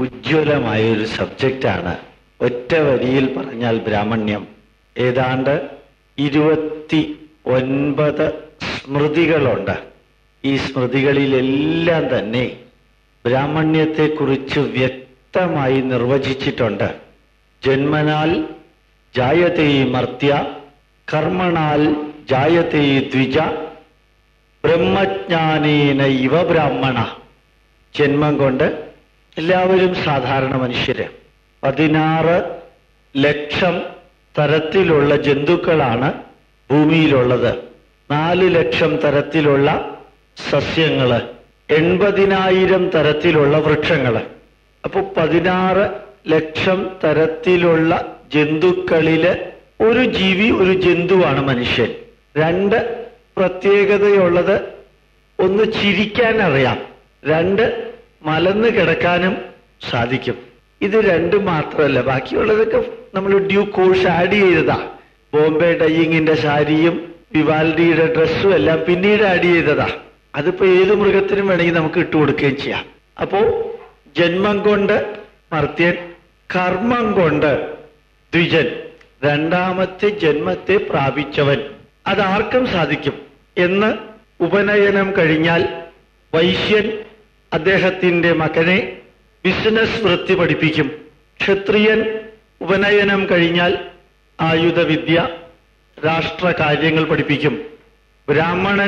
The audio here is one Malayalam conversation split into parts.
ഉജ്ജ്വലമായ ഒരു സബ്ജക്റ്റാണ് ഒറ്റ വരിയിൽ പറഞ്ഞാൽ ബ്രാഹ്മണ്യം ഏതാണ്ട് ഇരുപത്തി ഒൻപത് സ്മൃതികളുണ്ട് ഈ സ്മൃതികളിലെല്ലാം തന്നെ ബ്രാഹ്മണ്യത്തെക്കുറിച്ച് വ്യക്തമായി നിർവചിച്ചിട്ടുണ്ട് ജന്മനാൽ ജായതേ മർത്യ കർമ്മണാൽ ജായതേ ദ്വിജ ബ്രഹ്മജ്ഞാനേന ഇവ ബ്രാഹ്മണ ജന്മം കൊണ്ട് എല്ലാവരും സാധാരണ മനുഷ്യര് പതിനാറ് ലക്ഷം തരത്തിലുള്ള ജന്തുക്കളാണ് ഭൂമിയിലുള്ളത് നാല് ലക്ഷം തരത്തിലുള്ള സസ്യങ്ങള് എൺപതിനായിരം തരത്തിലുള്ള വൃക്ഷങ്ങള് അപ്പൊ പതിനാറ് ലക്ഷം തരത്തിലുള്ള ജന്തുക്കളില് ഒരു ജീവി ഒരു ജന്തുവാണ് മനുഷ്യൻ രണ്ട് പ്രത്യേകതയുള്ളത് ഒന്ന് ചിരിക്കാൻ അറിയാം രണ്ട് മലന്ന് കിടക്കാനും സാധിക്കും ഇത് രണ്ടും മാത്രമല്ല ബാക്കിയുള്ളതൊക്കെ നമ്മൾ ഡ്യൂ കോഴ്സ് ആഡ് ചെയ്തതാ ബോംബെ ഡയ്യിങ്ങിന്റെ സാരിയും വിവാൽഡിയുടെ ഡ്രസ്സും എല്ലാം പിന്നീട് ആഡ് ചെയ്തതാ അതിപ്പോ ഏത് മൃഗത്തിനും വേണമെങ്കിൽ നമുക്ക് ഇട്ടുകൊടുക്കുകയും ചെയ്യാം അപ്പോ ജന്മം കൊണ്ട് മർത്യൻ കർമ്മം കൊണ്ട് ദ്വിജൻ രണ്ടാമത്തെ ജന്മത്തെ പ്രാപിച്ചവൻ അതാർക്കും സാധിക്കും എന്ന് ഉപനയനം കഴിഞ്ഞാൽ വൈശ്യൻ അദ്ദേഹത്തിന്റെ മകനെ ബിസിനസ് വൃത്തി പഠിപ്പിക്കും ക്ഷത്രിയൻ ഉപനയനം കഴിഞ്ഞാൽ ആയുധവിദ്യ രാഷ്ട്രകാര്യങ്ങൾ പഠിപ്പിക്കും ബ്രാഹ്മണൻ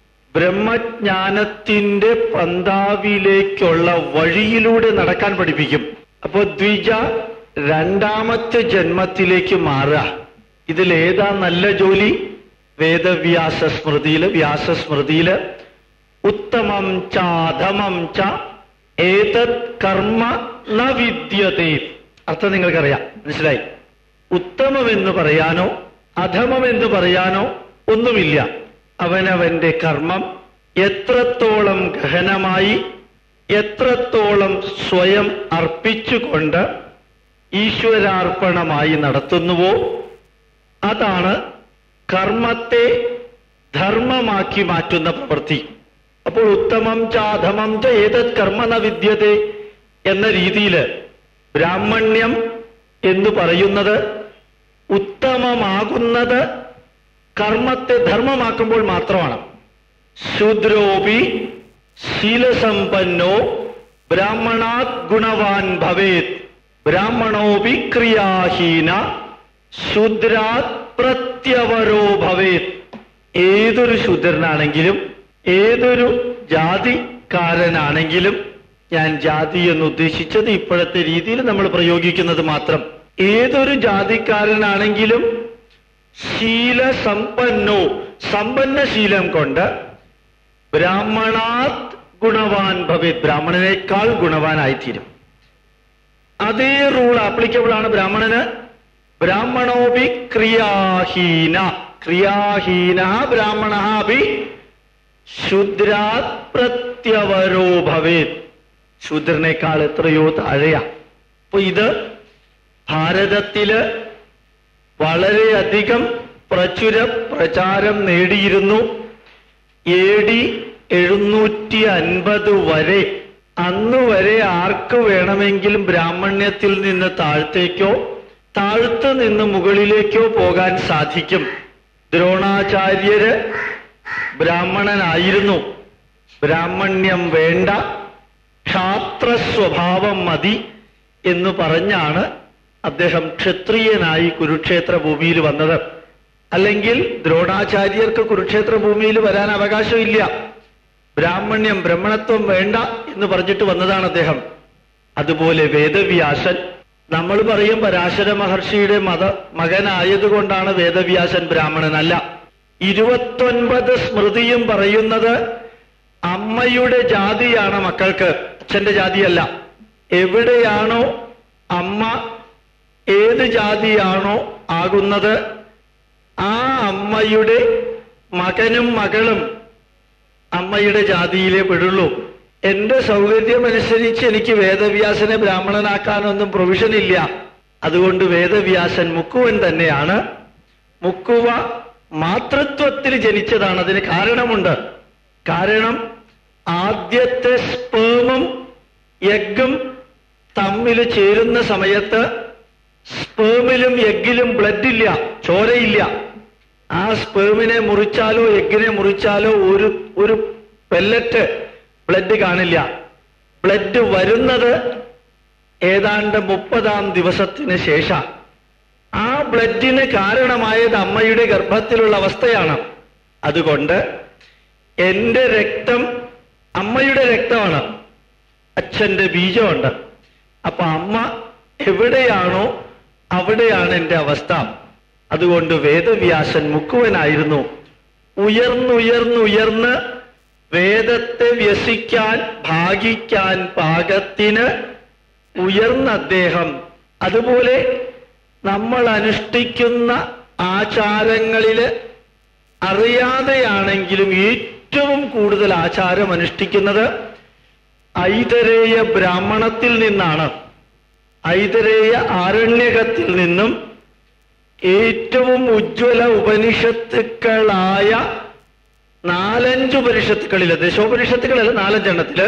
ബ്രഹ്മജ്ഞാനത്തിന്റെ പന്താവിലേക്കുള്ള വഴിയിലൂടെ നടക്കാൻ പഠിപ്പിക്കും അപ്പോ ദ്വിജ രണ്ടാമത്തെ ജന്മത്തിലേക്ക് മാറുക ഇതിലേതാ നല്ല ജോലി വേദവ്യാസ സ്മൃതിയില് വ്യാസസ്മൃതിയില് ഉത്തമം ച അധമം ച ഏതത് കർമ്മ ന വിദ്യതേ അർത്ഥം നിങ്ങൾക്കറിയാം മനസ്സിലായി ഉത്തമം എന്ന് പറയാനോ അധമം എന്ന് പറയാനോ ഒന്നുമില്ല അവനവന്റെ കർമ്മം എത്രത്തോളം ഗഹനമായി എത്രത്തോളം സ്വയം അർപ്പിച്ചുകൊണ്ട് ഈശ്വരാർപ്പണമായി നടത്തുന്നുവോ അതാണ് കർമ്മത്തെ ധർമ്മമാക്കി മാറ്റുന്ന പ്രവൃത്തി അപ്പോൾ ഉത്തമം ച അധമം ച ഏതത് കർമ്മ വിദ്യത്തെ എന്ന രീതിയിൽ ബ്രാഹ്മണ്യം എന്ന് പറയുന്നത് ഉത്തമമാകുന്നത് കർമ്മത്തെ ധർമ്മമാക്കുമ്പോൾ മാത്രമാണ് ശൂദ്രോപി ശീലസമ്പന്നോ ബ്രാഹ്മണാത് ഗുണവാൻ ഭവേത് ബ്രാഹ്മണോപി ക്രിയാഹീന ശൂദ്രാത് പ്രത്യവരോ ഭവേത് ഏതൊരു ശൂദ്രനാണെങ്കിലും ഏതൊരു ജാതിക്കാരനാണെങ്കിലും ഞാൻ ജാതി എന്ന് ഉദ്ദേശിച്ചത് ഇപ്പോഴത്തെ രീതിയിൽ നമ്മൾ പ്രയോഗിക്കുന്നത് മാത്രം ഏതൊരു ജാതിക്കാരനാണെങ്കിലും ശീലസമ്പന്നോ സമ്പന്നശീലം കൊണ്ട് ബ്രാഹ്മണാത് ഗുണവാൻ ഭവേത് ബ്രാഹ്മണനേക്കാൾ ഗുണവാനായിത്തീരും അതേ റൂൾ ആപ്ലിക്കബിൾ ആണ് ബ്രാഹ്മണന് ബ്രാഹ്മണോപി ക്രിയാഹീന ക്രിയാഹീന ബ്രാഹ്മണ അപി ശുദ്രാത് പ്രത്യവരോ ഭവേത് ശൂദ്രനേക്കാൾ എത്രയോ താഴെയാ അപ്പൊ ഇത് ഭാരതത്തില് വളരെയധികം പ്രചുര പ്രചാരം നേടിയിരുന്നു എ ഡി എഴുന്നൂറ്റി അൻപത് വരെ അന്ന് വരെ ആർക്ക് വേണമെങ്കിലും ബ്രാഹ്മണ്യത്തിൽ നിന്ന് താഴത്തേക്കോ താഴ്ത്തു നിന്ന് മുകളിലേക്കോ പോകാൻ സാധിക്കും ദ്രോണാചാര്യര് ബ്രാഹ്മണനായിരുന്നു ബ്രാഹ്മണ്യം വേണ്ട ക്ഷാത്ര സ്വഭാവം മതി എന്ന് പറഞ്ഞാണ് അദ്ദേഹം ക്ഷത്രിയനായി കുരുക്ഷേത്ര ഭൂമിയിൽ വന്നത് അല്ലെങ്കിൽ ദ്രോണാചാര്യർക്ക് കുരുക്ഷേത്ര ഭൂമിയിൽ വരാൻ അവകാശമില്ല ബ്രാഹ്മണ്യം ബ്രഹ്മണത്വം വേണ്ട എന്ന് പറഞ്ഞിട്ട് വന്നതാണ് അദ്ദേഹം അതുപോലെ വേദവ്യാസൻ നമ്മൾ പറയും പരാശര മഹർഷിയുടെ മത മകനായതുകൊണ്ടാണ് വേദവ്യാസൻ ബ്രാഹ്മണനല്ല ഇരുപത്തൊൻപത് സ്മൃതിയും പറയുന്നത് അമ്മയുടെ ജാതിയാണ് മക്കൾക്ക് അച്ഛന്റെ ജാതിയല്ല എവിടെയാണോ അമ്മ ഏത് ജാതിയാണോ ആകുന്നത് ആ അമ്മയുടെ മകനും മകളും അമ്മയുടെ ജാതിയിലേ പെടുള്ളൂ എന്റെ സൗകര്യമനുസരിച്ച് എനിക്ക് വേദവ്യാസനെ ബ്രാഹ്മണനാക്കാനൊന്നും പ്രൊവിഷൻ ഇല്ല അതുകൊണ്ട് വേദവ്യാസൻ മുക്കുവൻ തന്നെയാണ് മുക്കുവ മാതൃത്വത്തിൽ ജനിച്ചതാണ് അതിന് കാരണമുണ്ട് കാരണം ആദ്യത്തെ സ്പേമും എഗ്ഗും തമ്മിൽ ചേരുന്ന സമയത്ത് സ്പേമിലും എഗ്ഗിലും ബ്ലഡ് ഇല്ല ചോരയില്ല ആ സ്പേമിനെ മുറിച്ചാലോ എഗ്ഗിനെ മുറിച്ചാലോ ഒരു ഒരു പെല്ലറ്റ് ബ്ലഡ് കാണില്ല ബ്ലഡ് വരുന്നത് ഏതാണ്ട് മുപ്പതാം ദിവസത്തിന് ശേഷം ആ ബ്ലഡിന് കാരണമായത് അമ്മയുടെ ഗർഭത്തിലുള്ള അവസ്ഥയാണ് അതുകൊണ്ട് എന്റെ രക്തം അമ്മയുടെ രക്തമാണ് അച്ഛന്റെ ബീജമുണ്ട് അപ്പൊ അമ്മ എവിടെയാണോ അവിടെയാണ് എന്റെ അവസ്ഥ അതുകൊണ്ട് വേദവ്യാസൻ മുക്കുവനായിരുന്നു ഉയർന്നുയർന്നുയർന്ന് വേദത്തെ വ്യസിക്കാൻ ഭാഗിക്കാൻ പാകത്തിന് ഉയർന്ന അദ്ദേഹം അതുപോലെ നമ്മൾ അനുഷ്ഠിക്കുന്ന ആചാരങ്ങളില് അറിയാതെയാണെങ്കിലും ഏറ്റവും കൂടുതൽ ആചാരം അനുഷ്ഠിക്കുന്നത് ഐതരേയ ബ്രാഹ്മണത്തിൽ നിന്നാണ് ഐതരേയ ആരണ്യകത്തിൽ നിന്നും ഏറ്റവും ഉജ്ജ്വല ഉപനിഷത്തുക്കളായ നാലഞ്ച് ഉപനിഷത്തുക്കളില് ദശോപനിഷത്തുക്കളല്ല നാലഞ്ചെണ്ണത്തില്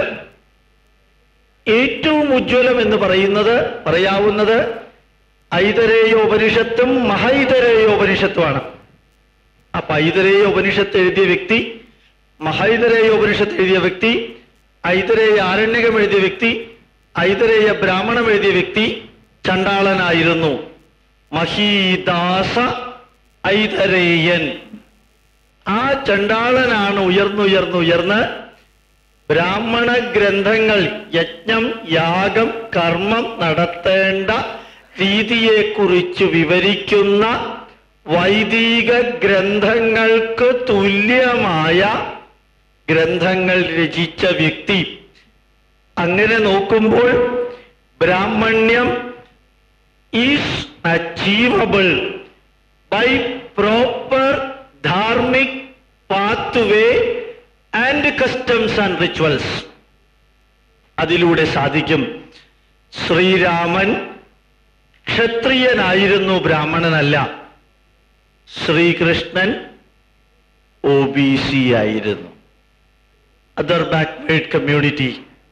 ഏറ്റവും ഉജ്ജ്വലം എന്ന് പറയുന്നത് പറയാവുന്നത് ഐതരേയ ഉപനിഷത്തും മഹൈതരേയ ഉപനിഷത്തുമാണ് അപ്പൊ ഐതരേയ ഉപനിഷത്ത് എഴുതിയ വ്യക്തി മഹൈതരേയ ഉപനിഷത്ത് എഴുതിയ വ്യക്തി ഐതരേയ ആരണ്യകം എഴുതിയ വ്യക്തി ഐതരേയ ബ്രാഹ്മണം എഴുതിയ വ്യക്തി ചണ്ടാളനായിരുന്നു മഹീദാസ ഐതരേയൻ ആ ചണ്ടാളനാണ് ഉയർന്നുയർന്നുയർന്ന് ബ്രാഹ്മണ ഗ്രന്ഥങ്ങൾ യജ്ഞം യാഗം കർമ്മം നടത്തേണ്ട രീതിയെക്കുറിച്ച് വിവരിക്കുന്ന വൈദിക ഗ്രന്ഥങ്ങൾക്ക് തുല്യമായ ഗ്രന്ഥങ്ങൾ രചിച്ച വ്യക്തി അങ്ങനെ നോക്കുമ്പോൾ ബ്രാഹ്മണ്യം is achievable by proper dharmic pathway and customs and rituals അതിലൂടെ സാധിക്കും ശ്രീരാമൻ ക്ഷത്രിയനായിരുന്നു ബ്രാഹ്മണനല്ല ശ്രീകൃഷ്ണൻ ഒ ബി സി ആയിരുന്നു അതർ ബാക്ക്വേഡ് കമ്മ്യൂണിറ്റി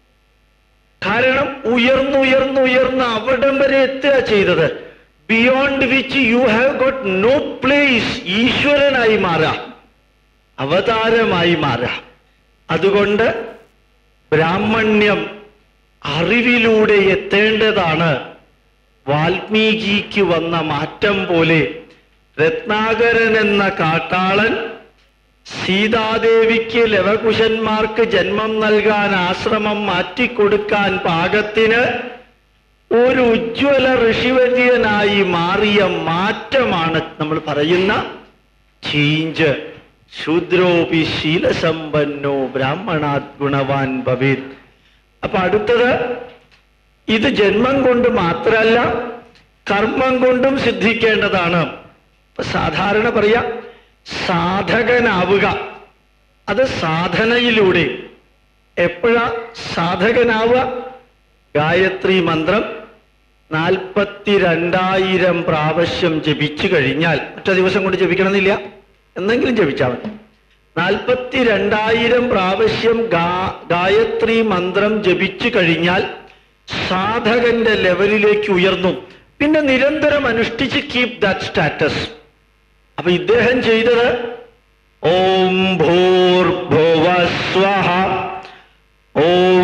കാരണം ഉയർന്നുയർന്നുയർന്ന് അവിടം വരെ എത്തുക ചെയ്തത് beyond which you have got no place ഈശ്വരനായി മാറുക അവതാരമായി മാറുക അതുകൊണ്ട് ബ്രാഹ്മണ്യം അറിവിലൂടെ എത്തേണ്ടതാണ് വാൽമീകിക്ക് വന്ന മാറ്റം പോലെ രത്നാകരൻ എന്ന കാട്ടാളൻ സീതാദേവിക്ക് ലവകുശന്മാർക്ക് ജന്മം നൽകാൻ ആശ്രമം മാറ്റിക്കൊടുക്കാൻ പാകത്തിന് ഒരു ഉജ്ജ്വല ഋഷിവര്യനായി മാറിയ മാറ്റമാണ് നമ്മൾ പറയുന്ന ചേഞ്ച് ശൂദ്രോപി ശീലസമ്പന്നോ ബ്രാഹ്മണാത് ഗുണവാൻ ഭവേത് അപ്പൊ അടുത്തത് ഇത് ജന്മം കൊണ്ട് മാത്രമല്ല കർമ്മം കൊണ്ടും സിദ്ധിക്കേണ്ടതാണ് ഇപ്പൊ സാധാരണ പറയാ സാധകനാവുക അത് സാധനയിലൂടെ എപ്പോഴാ സാധകനാവുക ഗായത്രി മന്ത്രം നാൽപ്പത്തിരണ്ടായിരം പ്രാവശ്യം ജപിച്ചു കഴിഞ്ഞാൽ ഒറ്റ ദിവസം കൊണ്ട് ജപിക്കണമെന്നില്ല എന്നെങ്കിലും ജപിച്ചാൽ മതി നാൽപ്പത്തിരണ്ടായിരം പ്രാവശ്യം ഗാ- ഗായത്രി മന്ത്രം ജപിച്ചു കഴിഞ്ഞാൽ സാധകന്റെ ലെവലിലേക്ക് ഉയർന്നു പിന്നെ നിരന്തരം അനുഷ്ഠിച്ച് കീപ് ദാറ്റ് സ്റ്റാറ്റസ് അപ്പൊ ഇദ്ദേഹം ചെയ്തത് ഓം ഭൂർഭുവസ്വഹ ഓം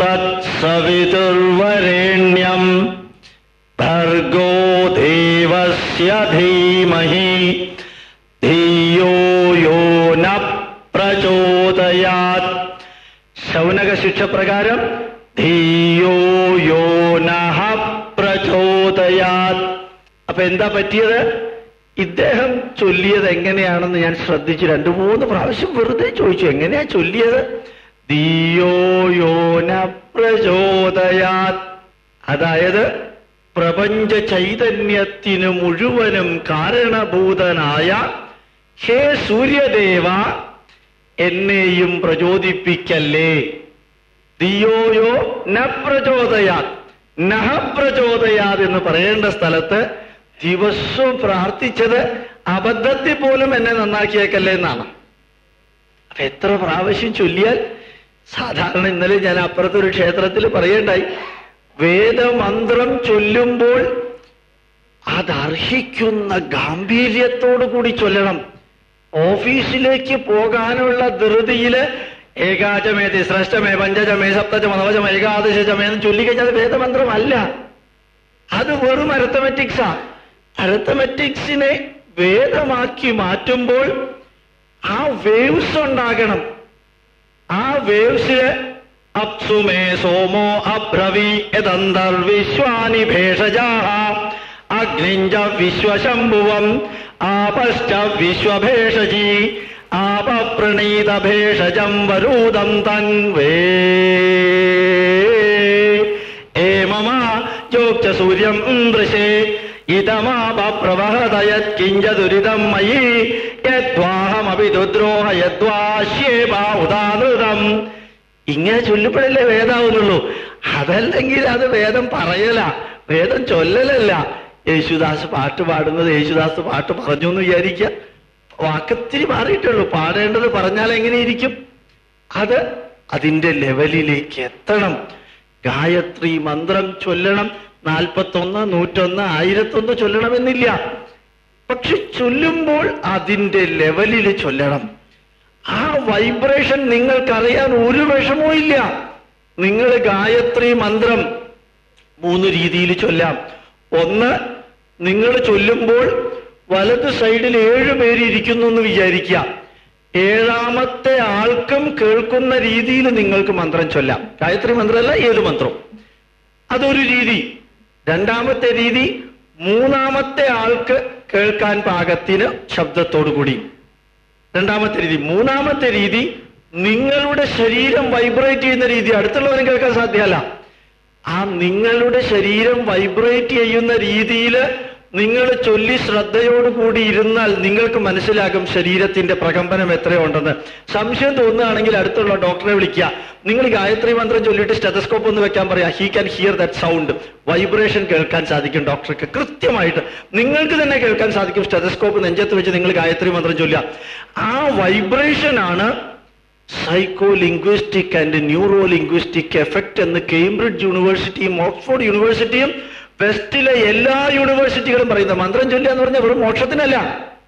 തത്സവിതുർവരേണ്യം ഭർഗോ ദേവസ്യ ധീമഹി ധിയോ യോ ന പ്രചോദയാത് ശൗനക ശിക്ഷ പ്രകാരം ധിയോ യോ നഹ പ്രചോദയാത് അപ്പൊ എന്താ പറ്റിയത് ഇദ്ദേഹം ചൊല്ലിയത് എങ്ങനെയാണെന്ന് ഞാൻ ശ്രദ്ധിച്ച് രണ്ടു മൂന്ന് പ്രാവശ്യം വെറുതെ ചോദിച്ചു എങ്ങനെയാ ചൊല്ലിയത് ധിയോ യോ ന പ്രചോദയാത് അതായത് പ്രപഞ്ച ചൈതന്യത്തിന് മുഴുവനും കാരണഭൂതനായ ഹേ സൂര്യദേവ എന്നെയും പ്രചോദിപ്പിക്കല്ലേ ദിയോയോ ന പ്രചോദയാത് നഹ പ്രചോദയാത് എന്ന് പറയേണ്ട സ്ഥലത്ത് ദിവസവും പ്രാർത്ഥിച്ചത് അബദ്ധത്തിൽ പോലും എന്നെ നന്നാക്കിയേക്കല്ലേ എന്നാണ് അപ്പൊ എത്ര പ്രാവശ്യം ചൊല്ലിയാൽ സാധാരണ ഇന്നലെ ഞാൻ അപ്പുറത്തൊരു ക്ഷേത്രത്തിൽ പറയണ്ടായി വേദമന്ത്രം ചൊല്ലുമ്പോൾ അതർഹിക്കുന്ന ഗാംഭീര്യത്തോടു കൂടി ചൊല്ലണം ഓഫീസിലേക്ക് പോകാനുള്ള ധൃതിയില് ഏകാചമേതി ശ്രേഷ്ഠമേ പഞ്ചചമേ സപ്തചമ നവചമ ഏകാദശചമേ എന്ന് ചൊല്ലിക്കഴിഞ്ഞാൽ അത് വേദമന്ത്രമല്ല അത് വെറും അരത്തമെറ്റിക്സാ അരത്തമെറ്റിക്സിനെ വേദമാക്കി മാറ്റുമ്പോൾ ആ വേവ്സ് ഉണ്ടാകണം ആ വേവ്സില് അപ്സുമേ സോമോ അബ്രവി യതന്തർവിശ്വാനി ഭേഷജാഹ അഗ്നിഞ്ച വിശ്വശംഭുവം ആപശ്ച വിശ്വഭേഷജി ആപപ്രണീത ഭേഷജം വരൂദം തൻവേ ഏമമ ചോക്ച സൂര്യം ദൃശേ ഇതമാപ പ്രവഹതയത് കിഞ്ച ദുരിതം മയി യദ്വാഹമപി ദുദ്രോഹ യദ്വാശ്യേപാഹുതാനൃതം ഇങ്ങനെ ചൊല്ലുമ്പോഴല്ലേ വേദാവുന്നുള്ളൂ അതല്ലെങ്കിൽ അത് വേദം പറയല വേദം ചൊല്ലലല്ല യേശുദാസ് പാട്ട് പാടുന്നത് യേശുദാസ് പാട്ട് പറഞ്ഞു എന്ന് വിചാരിക്കുക വാക്കത്തിരി മാറിയിട്ടുള്ളൂ പാടേണ്ടത് പറഞ്ഞാൽ എങ്ങനെയിരിക്കും അത് അതിന്റെ ലെവലിലേക്ക് എത്തണം ഗായത്രി മന്ത്രം ചൊല്ലണം നാൽപ്പത്തൊന്ന് നൂറ്റൊന്ന് ആയിരത്തൊന്ന് ചൊല്ലണമെന്നില്ല പക്ഷെ ചൊല്ലുമ്പോൾ അതിന്റെ ലെവലിൽ ചൊല്ലണം ആ വൈബ്രേഷൻ നിങ്ങൾക്കറിയാൻ ഒരു വിഷമവും ഇല്ല നിങ്ങൾ ഗായത്രി മന്ത്രം മൂന്ന് രീതിയിൽ ചൊല്ലാം ഒന്ന് നിങ്ങൾ ചൊല്ലുമ്പോൾ വലത് സൈഡിൽ ഏഴ് പേര് ഇരിക്കുന്നു എന്ന് വിചാരിക്കുക ഏഴാമത്തെ ആൾക്കും കേൾക്കുന്ന രീതിയിൽ നിങ്ങൾക്ക് മന്ത്രം ചൊല്ലാം ഗായത്രി മന്ത്രമല്ല ഏത് മന്ത്രം അതൊരു രീതി രണ്ടാമത്തെ രീതി മൂന്നാമത്തെ ആൾക്ക് കേൾക്കാൻ പാകത്തിന് ശബ്ദത്തോടു കൂടി രണ്ടാമത്തെ രീതി മൂന്നാമത്തെ രീതി നിങ്ങളുടെ ശരീരം വൈബ്രേറ്റ് ചെയ്യുന്ന രീതി അടുത്തുള്ളവരും കേൾക്കാൻ സാധ്യമല്ല ആ നിങ്ങളുടെ ശരീരം വൈബ്രേറ്റ് ചെയ്യുന്ന രീതിയിൽ നിങ്ങൾ ചൊല്ലി ശ്രദ്ധയോടുകൂടി ഇരുന്നാൽ നിങ്ങൾക്ക് മനസ്സിലാകും ശരീരത്തിന്റെ പ്രകമ്പനം എത്രയുണ്ടെന്ന് സംശയം തോന്നുകയാണെങ്കിൽ അടുത്തുള്ള ഡോക്ടറെ വിളിക്കുക നിങ്ങൾ ഗായത്രി മന്ത്രം ചൊല്ലിയിട്ട് സ്റ്റെതസ്കോപ്പ് ഒന്ന് വെക്കാൻ പറയാം he can hear that sound vibration കേൾക്കാൻ സാധിക്കും ഡോക്ടർക്ക് കൃത്യമായിട്ട് നിങ്ങൾക്ക് തന്നെ കേൾക്കാൻ സാധിക്കും സ്റ്റെതസ്കോപ്പ് നെഞ്ചത്ത് വെച്ച് നിങ്ങൾ ഗായത്രി മന്ത്രം ചൊല്ലുക ആ വൈബ്രേഷൻ ആണ് psycho linguistic and neuro linguistic effect എന്ന് കേംബ്രിഡ്ജ് യൂണിവേഴ്സിറ്റിയും ഓക്സ്ഫോർഡ് യൂണിവേഴ്സിറ്റിയും വെസ്റ്റിലെ എല്ലാ യൂണിവേഴ്സിറ്റികളും പറയുന്നത് മന്ത്രം ചൊല്ലുക എന്ന് പറഞ്ഞാൽ വെറും മോക്ഷത്തിനല്ല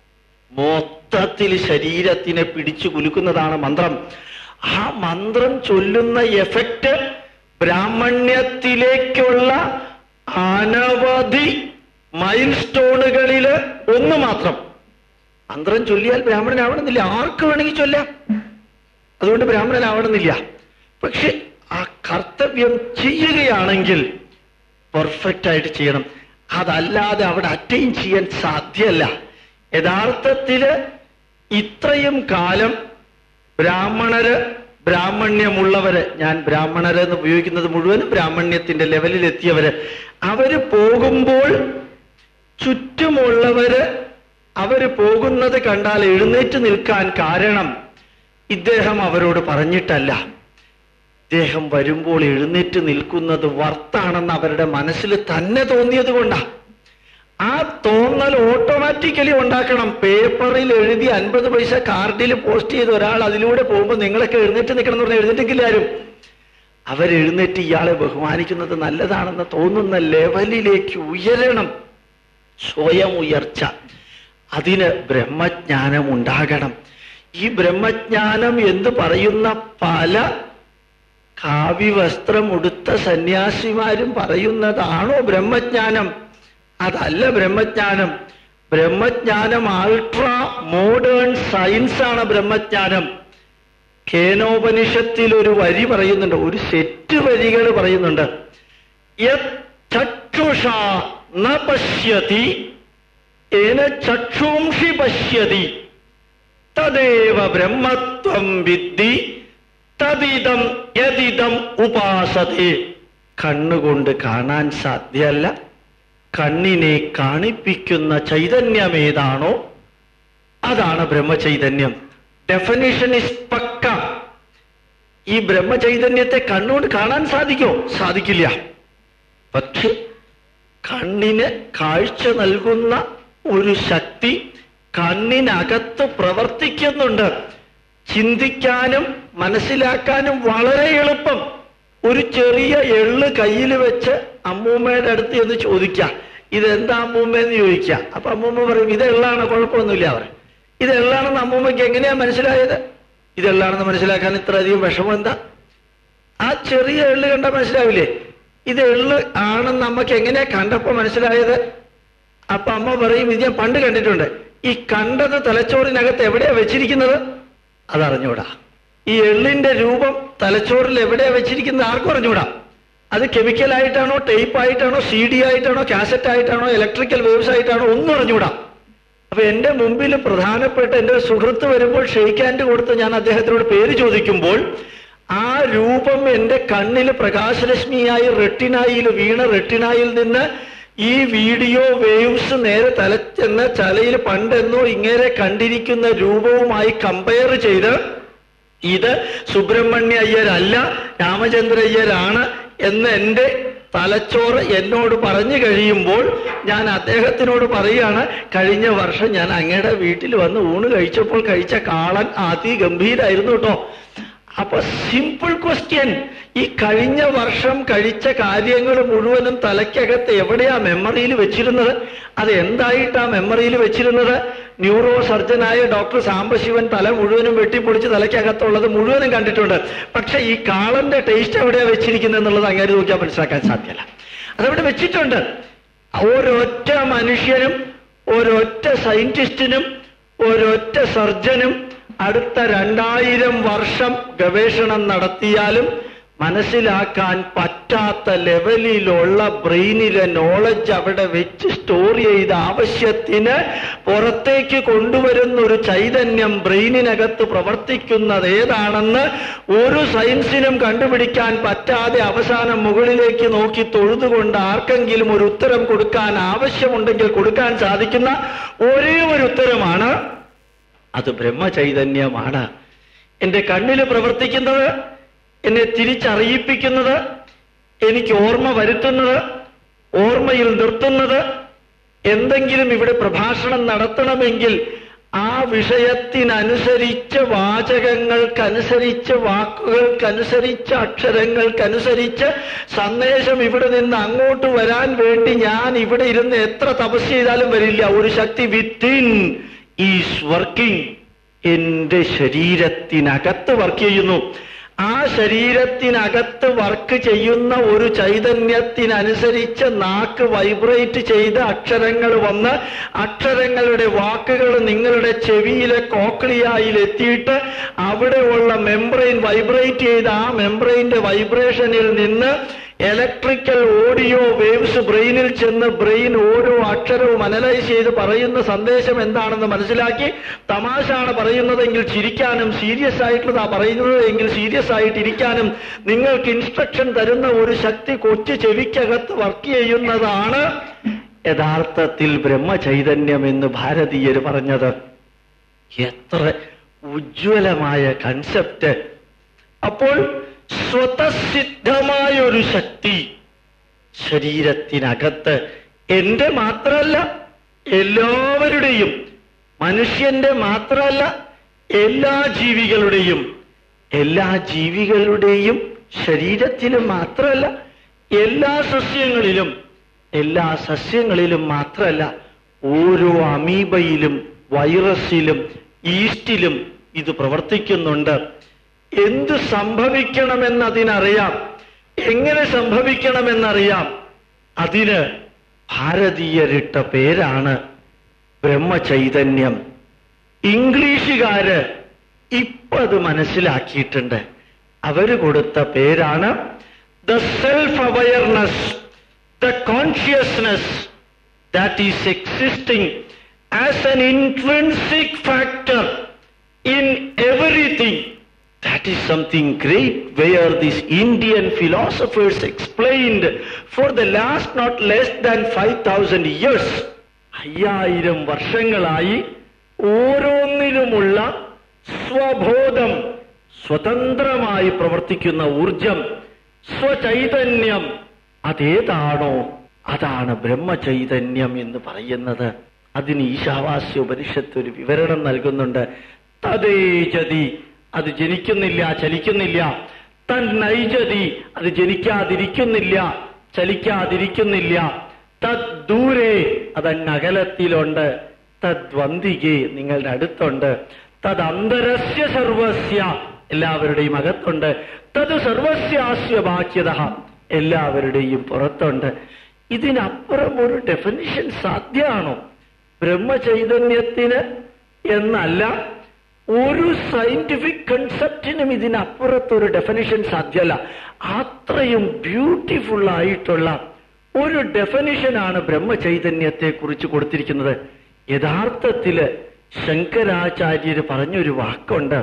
മൊത്തത്തിൽ ശരീരത്തിനെ പിടിച്ചു കുലുക്കുന്നതാണ് മന്ത്രം ആ മന്ത്രം ചൊല്ലുന്ന എഫക്റ്റ് ബ്രാഹ്മണ്യത്തിലേക്കുള്ള അനവധി മൈൽ സ്റ്റോണുകളില് ഒന്ന് മാത്രം മന്ത്രം ചൊല്ലിയാൽ ബ്രാഹ്മണനാവണമെന്നില്ല ആർക്ക് വേണമെങ്കിൽ ചൊല്ലാം അതുകൊണ്ട് ബ്രാഹ്മണനാവണമെന്നില്ല പക്ഷെ ആ കർത്തവ്യം ചെയ്യുകയാണെങ്കിൽ പെർഫെക്റ്റ് ആയിട്ട് ചെയ്യണം അതല്ലാതെ അവിടെ അറ്റൈൻ ചെയ്യാൻ സാധ്യമല്ല യഥാർത്ഥത്തില് ഇത്രയും കാലം ബ്രാഹ്മണര് ബ്രാഹ്മണ്യമുള്ളവര് ഞാൻ ബ്രാഹ്മണര് എന്ന് ഉപയോഗിക്കുന്നത് മുഴുവനും ബ്രാഹ്മണ്യത്തിന്റെ ലെവലിൽ എത്തിയവര് അവര് പോകുമ്പോൾ ചുറ്റുമുള്ളവര് അവര് പോകുന്നത് കണ്ടാൽ എഴുന്നേറ്റ് നിൽക്കാൻ കാരണം ഇദ്ദേഹം അവരോട് പറഞ്ഞിട്ടല്ല ഇദ്ദേഹം വരുമ്പോൾ എഴുന്നേറ്റ് നിൽക്കുന്നത് വർത്താണെന്ന് അവരുടെ മനസ്സിൽ തന്നെ തോന്നിയത് കൊണ്ടാ ആ തോന്നൽ ഓട്ടോമാറ്റിക്കലി ഉണ്ടാക്കണം പേപ്പറിൽ എഴുതി അൻപത് പൈസ കാർഡിൽ പോസ്റ്റ് ചെയ്ത് ഒരാൾ അതിലൂടെ പോകുമ്പോൾ നിങ്ങളൊക്കെ എഴുന്നേറ്റ് നിൽക്കണം എന്ന് പറഞ്ഞാൽ എഴുന്നേറ്റെങ്കില്ല ആരും അവരെഴുന്നേറ്റ് ഇയാളെ ബഹുമാനിക്കുന്നത് നല്ലതാണെന്ന് തോന്നുന്ന ലെവലിലേക്ക് ഉയരണം സ്വയം ഉയർച്ച അതിന് ബ്രഹ്മജ്ഞാനം ഉണ്ടാകണം ഈ ബ്രഹ്മജ്ഞാനം എന്ന് പറയുന്ന പല കാവ്യവസ്ത്രം ഉടുത്ത സന്യാസിമാരും പറയുന്നതാണോ ബ്രഹ്മജ്ഞാനം അതല്ല ബ്രഹ്മജ്ഞാനം ബ്രഹ്മജ്ഞാനം അൾട്രാ മോഡേൺ സയൻസ് ആണ് ബ്രഹ്മജ്ഞാനം കേനോപനിഷത്തിൽ ഒരു വരി പറയുന്നുണ്ട് ഒരു സെറ്റ് വരികൾ പറയുന്നുണ്ട് യത് ചക്ഷുഷ ന പശ്യതി ഏന ചക്ഷുംഷി പശ്യതി തദേവ ബ്രഹ്മത്വം വിദ്ധി തദിതം യദിതം ഉപാസതേ കണ്ണുകൊണ്ട് കാണാൻ സാധ്യമല്ല കണ്ണിനെ കാണിപ്പിക്കുന്ന ചൈതന്യമേതാണോ അതാണ് ബ്രഹ്മചൈതന്യം ഡെഫിനിഷൻ ഇസ് പക്ക ഈ ബ്രഹ്മചൈതന്യത്തെ കണ്ണുകൊണ്ട് കാണാൻ സാധിക്കോ സാധിക്കില്ല പക്ഷെ കണ്ണിന് കാഴ്ച നൽകുന്ന ഒരു ശക്തി കണ്ണിനകത്ത് പ്രവർത്തിക്കുന്നുണ്ട് ചിന്തിക്കാനും മനസ്സിലാക്കാനും വളരെ എളുപ്പം ഒരു ചെറിയ എള്ള് കയ്യിൽ വെച്ച് അമ്മൂമ്മയുടെ അടുത്ത് എന്ന് ചോദിക്കാം ഇതെന്താ അമ്മൂമ്മയെന്ന് ചോദിക്കാം അപ്പൊ അമ്മൂമ്മ പറയും ഇത് എള്ളാണ് കുഴപ്പമൊന്നുമില്ല അവർ ഇത് എള്ളാണെന്ന് അമ്മൂമ്മയ്ക്ക് എങ്ങനെയാ മനസ്സിലായത് ഇത് എള്ളാണെന്ന് മനസ്സിലാക്കാൻ ഇത്ര അധികം വിഷമം എന്താ ആ ചെറിയ എള്ള് കണ്ടാൽ മനസ്സിലാവില്ലേ ഇത് എള്ള് ആണെന്ന് അമ്മക്ക് എങ്ങനെയാ കണ്ടപ്പോ മനസ്സിലായത് അപ്പൊ അമ്മ പറയും ഇത് ഞാൻ പണ്ട് കണ്ടിട്ടുണ്ട് ഈ കണ്ടത് തലച്ചോറിനകത്ത് എവിടെയാ വെച്ചിരിക്കുന്നത് അതറിഞ്ഞൂടാ ഈ എള്ളിന്റെ രൂപം തലച്ചോറിൽ എവിടെയാ വെച്ചിരിക്കുന്നത് ആർക്കും അറിഞ്ഞൂടാ അത് കെമിക്കൽ ആയിട്ടാണോ ടേപ്പ് ആയിട്ടാണോ സി ഡി ആയിട്ടാണോ കാസറ്റ് ആയിട്ടാണോ ഇലക്ട്രിക്കൽ വേവ്സ് ആയിട്ടാണോ ഒന്നും അറിഞ്ഞൂടാ അപ്പൊ എന്റെ മുമ്പിൽ പ്രധാനപ്പെട്ട എന്റെ ഒരു സുഹൃത്ത് വരുമ്പോൾ ഷെയ്ക്കാൻഡ് കൊടുത്ത് ഞാൻ അദ്ദേഹത്തിനോട് പേര് ചോദിക്കുമ്പോൾ ആ രൂപം എന്റെ കണ്ണിൽ പ്രകാശരശ്മിയായി റെട്ടിനായിൽ വീണ റെട്ടിനായിൽ നിന്ന് ഈ വീഡിയോ വേവ്സ് നേരെ തലച്ചെന്ന് ചലയിൽ പണ്ടെന്നോ ഇങ്ങനെ കണ്ടിരിക്കുന്ന രൂപവുമായി കമ്പയർ ചെയ്ത് ഇത് സുബ്രഹ്മണ്യ അയ്യരല്ല രാമചന്ദ്ര അയ്യരാണ് എന്ന് എൻ്റെ തലച്ചോറ് എന്നോട് പറഞ്ഞു കഴിയുമ്പോൾ ഞാൻ അദ്ദേഹത്തിനോട് പറയാണ് കഴിഞ്ഞ വർഷം ഞാൻ അങ്ങയുടെ വീട്ടിൽ വന്ന് ഊണ് കഴിച്ചപ്പോൾ കഴിച്ച കാളൻ അതിഗംഭീരായിരുന്നു കേട്ടോ അപ്പൊ സിമ്പിൾ ക്വസ്റ്റ്യൻ ഈ കഴിഞ്ഞ വർഷം കഴിച്ച കാര്യങ്ങൾ മുഴുവനും തലയ്ക്കകത്ത് എവിടെയാ മെമ്മറിയിൽ വെച്ചിരുന്നത് അത് എന്തായിട്ടാ മെമ്മറിയിൽ വെച്ചിരുന്നത് ന്യൂറോ സർജനായ ഡോക്ടർ സാംബശിവൻ തല മുഴുവനും വെട്ടിപ്പൊളിച്ച് തലയ്ക്കകത്തുള്ളത് മുഴുവനും കണ്ടിട്ടുണ്ട് പക്ഷെ ഈ കാളന്റെ ടേസ്റ്റ് എവിടെയാ വെച്ചിരിക്കുന്നത് എന്നുള്ളത് അങ്ങനെ നോക്കിയാൽ മനസ്സിലാക്കാൻ സാധ്യമല്ല അതവിടെ വെച്ചിട്ടുണ്ട് ഒരൊറ്റ മനുഷ്യനും ഒരൊറ്റ സയന്റിസ്റ്റിനും ഒരൊറ്റ സർജനും അടുത്ത രണ്ടായിരം വർഷം ഗവേഷണം നടത്തിയാലും മനസ്സിലാക്കാൻ പറ്റാത്ത ലെവലിലുള്ള ബ്രെയിനിലെ നോളജ് അവിടെ വെച്ച് സ്റ്റോർ ചെയ്ത ആവശ്യത്തിന് പുറത്തേക്ക് കൊണ്ടുവരുന്ന ഒരു ചൈതന്യം ബ്രെയിനിനകത്ത് പ്രവർത്തിക്കുന്നത് ഏതാണെന്ന് ഒരു സയൻസിനും കണ്ടുപിടിക്കാൻ പറ്റാതെ അവസാനം മുകളിലേക്ക് നോക്കി തൊഴുതുകൊണ്ട് ആർക്കെങ്കിലും ഒരു ഉത്തരം കൊടുക്കാൻ ആവശ്യമുണ്ടെങ്കിൽ കൊടുക്കാൻ സാധിക്കുന്ന ഒരേ ഒരു ഉത്തരമാണ് അത് ബ്രഹ്മചൈതന്യമാണ് എന്റെ കണ്ണിൽ പ്രവർത്തിക്കുന്നത് എന്നെ തിരിച്ചറിയിപ്പിക്കുന്നത് എനിക്ക് ഓർമ്മ വരുത്തുന്നത് ഓർമ്മയിൽ നിർത്തുന്നത് എന്തെങ്കിലും ഇവിടെ പ്രഭാഷണം നടത്തണമെങ്കിൽ ആ വിഷയത്തിനനുസരിച്ച് വാചകങ്ങൾക്കനുസരിച്ച് വാക്കുകൾക്കനുസരിച്ച് അക്ഷരങ്ങൾക്കനുസരിച്ച് സന്ദേശം ഇവിടെ നിന്ന് അങ്ങോട്ട് വരാൻ വേണ്ടി ഞാൻ ഇവിടെ ഇരുന്ന് എത്ര തപസ് ചെയ്താലും വരില്ല ഒരു ശക്തി വിത്തിൻ ഈസ് വർക്കിംഗ് എന്റെ ശരീരത്തിനകത്ത് വർക്ക് ചെയ്യുന്നു ആ ശരീരത്തിനകത്ത് വർക്ക് ചെയ്യുന്ന ഒരു ചൈതന്യത്തിനനുസരിച്ച് നാക്ക് വൈബ്രേറ്റ് ചെയ്ത് അക്ഷരങ്ങൾ വന്ന് അക്ഷരങ്ങളുടെ വാക്കുകൾ നിങ്ങളുടെ ചെവിയിലെ കോക്ലിയായിൽ എത്തിയിട്ട് അവിടെയുള്ള മെംബ്രെയിൻ വൈബ്രേറ്റ് ചെയ്ത് ആ മെംബ്രെയിന്റെ വൈബ്രേഷനിൽ നിന്ന് ഇലക്ട്രിക്കൽ ഓഡിയോ വേവ്സ് ബ്രെയിനിൽ ചെന്ന് ബ്രെയിൻ ഓരോ അക്ഷരവും അനലൈസ് ചെയ്ത് പറയുന്ന സന്ദേശം എന്താണെന്ന് മനസ്സിലാക്കി തമാശാണ് പറയുന്നതെങ്കിൽ ചിരിക്കാനും സീരിയസ് ആയിട്ടുള്ളതാ പറയുന്നത് എങ്കിൽ സീരിയസ് ആയിട്ട് ഇരിക്കാനും നിങ്ങൾക്ക് ഇൻസ്ട്രക്ഷൻ തരുന്ന ഒരു ശക്തി കൊച്ചു ചെവിക്കകത്ത് വർക്ക് ചെയ്യുന്നതാണ് യഥാർത്ഥത്തിൽ ബ്രഹ്മചൈതന്യം എന്ന് ഭാരതീയർ പറഞ്ഞത് എത്ര ഉജ്ജ്വലമായ കൺസെപ്റ്റ് അപ്പോൾ സ്വതസിദ്ധമായ ഒരു ശക്തി ശരീരത്തിനകത്ത് എന്റെ മാത്രമല്ല എല്ലാവരുടെയും മനുഷ്യന്റെ മാത്രമല്ല എല്ലാ ജീവികളുടെയും എല്ലാ ജീവികളുടെയും ശരീരത്തിലും മാത്രമല്ല എല്ലാ സസ്യങ്ങളിലും എല്ലാ സസ്യങ്ങളിലും മാത്രമല്ല ഓരോ അമീബയിലും വൈറസിലും ഈസ്റ്റിലും ഇത് പ്രവർത്തിക്കുന്നുണ്ട് എന്ത് സംഭവിക്കണമെന്നതിനറിയാം എങ്ങനെ സംഭവിക്കണമെന്നറിയാം അതിന് ഭാരതീയരിട്ട പേരാണ് ബ്രഹ്മചൈതന്യം ഇംഗ്ലീഷുകാര് ഇപ്പൊ അത് മനസ്സിലാക്കിയിട്ടുണ്ട് അവര് കൊടുത്ത പേരാണ് the self awareness the consciousness that is existing as an intrinsic factor in everything. That is something great where these Indian philosophers explained for the last not less than 5,000 years. അയ്യായിരം വർഷങ്ങളായി ഓരോന്നിലുമുള്ള സ്വബോധം സ്വതന്ത്രമായി പ്രവർത്തിക്കുന്ന ഊർജം സ്വചൈതന്യം അതേതാണോ അതാണ് ബ്രഹ്മചൈതന്യം എന്ന് പറയുന്നത് അതിന് ഈശാവാസ്യ ഉപനിഷത്ത് ഒരു വിവരണം നൽകുന്നുണ്ട് തതേജതി അത് ജനിക്കുന്നില്ല ചലിക്കുന്നില്ല തൻ നൈജതി അത് ജനിക്കാതിരിക്കുന്നില്ല ചലിക്കാതിരിക്കുന്നില്ല തദ് ദൂരെ അതങ്ങ് അകലത്തിലുണ്ട് തദ്വന്തികെ നിങ്ങളുടെ അടുത്തുണ്ട് തദ് അന്തരസ്യ സർവസ്യ എല്ലാവരുടെയും അകത്തുണ്ട് തത് സർവസ്യാസ്യ ബാക്യത എല്ലാവരുടെയും പുറത്തുണ്ട് ഇതിനപ്പുറം ഒരു ഡെഫിനിഷൻ സാധ്യമാണോ ബ്രഹ്മചൈതന്യത്തിന് എന്നല്ല ഒരു സയന്റിഫിക് കൺസെപ്റ്റിനും ഇതിനപ്പുറത്തൊരു ഡെഫിനിഷൻ സാധ്യമല്ല അത്രയും ബ്യൂട്ടിഫുൾ ആയിട്ടുള്ള ഒരു ഡെഫിനിഷനാണ് ബ്രഹ്മചൈതന്യത്തെ കുറിച്ച് കൊടുത്തിരിക്കുന്നത് യഥാർത്ഥത്തില് ശങ്കരാചാര്യര് പറഞ്ഞൊരു വാക്കുണ്ട്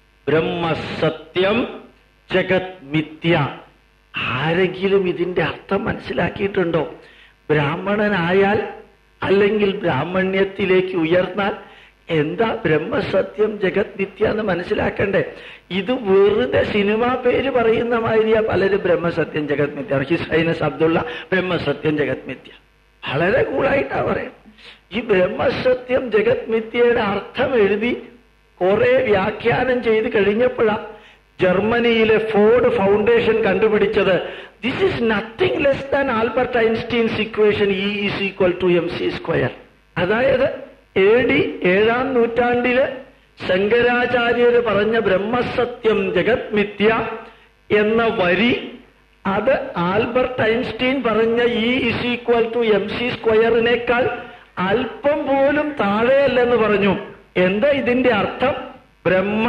ബ്രഹ്മസത്യം ജഗത് മിഥ്യ ആരെങ്കിലും ഇതിന്റെ അർത്ഥം മനസ്സിലാക്കിയിട്ടുണ്ടോ ബ്രാഹ്മണനായാൽ അല്ലെങ്കിൽ ബ്രാഹ്മണ്യത്തിലേക്ക് ഉയർന്നാൽ എന്താ ബ്രഹ്മസത്യം ജഗത് മിഥ്യ എന്ന് മനസ്സിലാക്കണ്ടേ ഇത് വെറുതെ സിനിമാ പേര് പറയുന്ന മാതിരിയാ പലരും ബ്രഹ്മസത്യം ജഗത് മിഥ്യ ഹിസ് ഹൈനസ് അബ്ദുള്ള ബ്രഹ്മസത്യം ജഗത് മിഥ്യ വളരെ കൂളായിട്ടാ പറയാം ഈ ബ്രഹ്മസത്യം ജഗത് മിഥ്യയുടെ അർത്ഥം എഴുതി കുറെ വ്യാഖ്യാനം ചെയ്ത് കഴിഞ്ഞപ്പോഴാ ജർമ്മനിയിലെ ഫോർഡ് ഫൗണ്ടേഷൻ കണ്ടുപിടിച്ചത് this is nothing less than Albert Einstein's equation E is equal to M C square അതായത് എ ഡി ഏഴാം നൂറ്റാണ്ടില് ശങ്കരാചാര്യര് പറഞ്ഞ ബ്രഹ്മസത്യം ജഗത് മിഥ്യ എന്ന വരി അത് ആൽബർട്ട് ഐൻസ്റ്റീൻ പറഞ്ഞ E is equal to M C സ്ക്വയറിനേക്കാൾ അല്പം പോലും താഴെയല്ലെന്ന് പറഞ്ഞു എന്താ ഇതിന്റെ അർത്ഥം ബ്രഹ്മ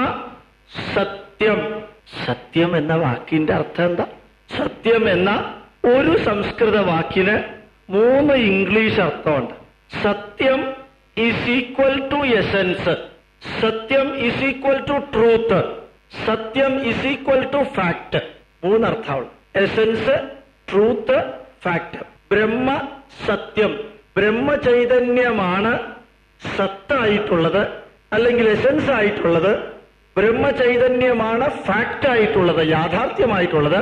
സത്യം സത്യം എന്ന വാക്കിന്റെ അർത്ഥം എന്താ സത്യം എന്ന ഒരു സംസ്കൃത വാക്കിന് മൂന്ന് ഇംഗ്ലീഷ് അർത്ഥമുണ്ട് സത്യം ഈസ് ഈക്വൽ ടു എസൻസ് സത്യം ഈസ് ഈക്വൽ ടു ട്രൂത്ത് സത്യം ഈസ് ഈക്വൽ ടു ഫാക്ട് മൂന്നർത്ഥമുള്ളൂ എസൻസ് ട്രൂത്ത് ഫാക്ട് ബ്രഹ്മ സത്യം ബ്രഹ്മചൈതന്യമാണ് സത്തായിട്ടുള്ളത് അല്ലെങ്കിൽ എസൻസ് ആയിട്ടുള്ളത് ബ്രഹ്മചൈതന്യമാണ് ഫാക്ട് ആയിട്ടുള്ളത് യാഥാർത്ഥ്യമായിട്ടുള്ളത്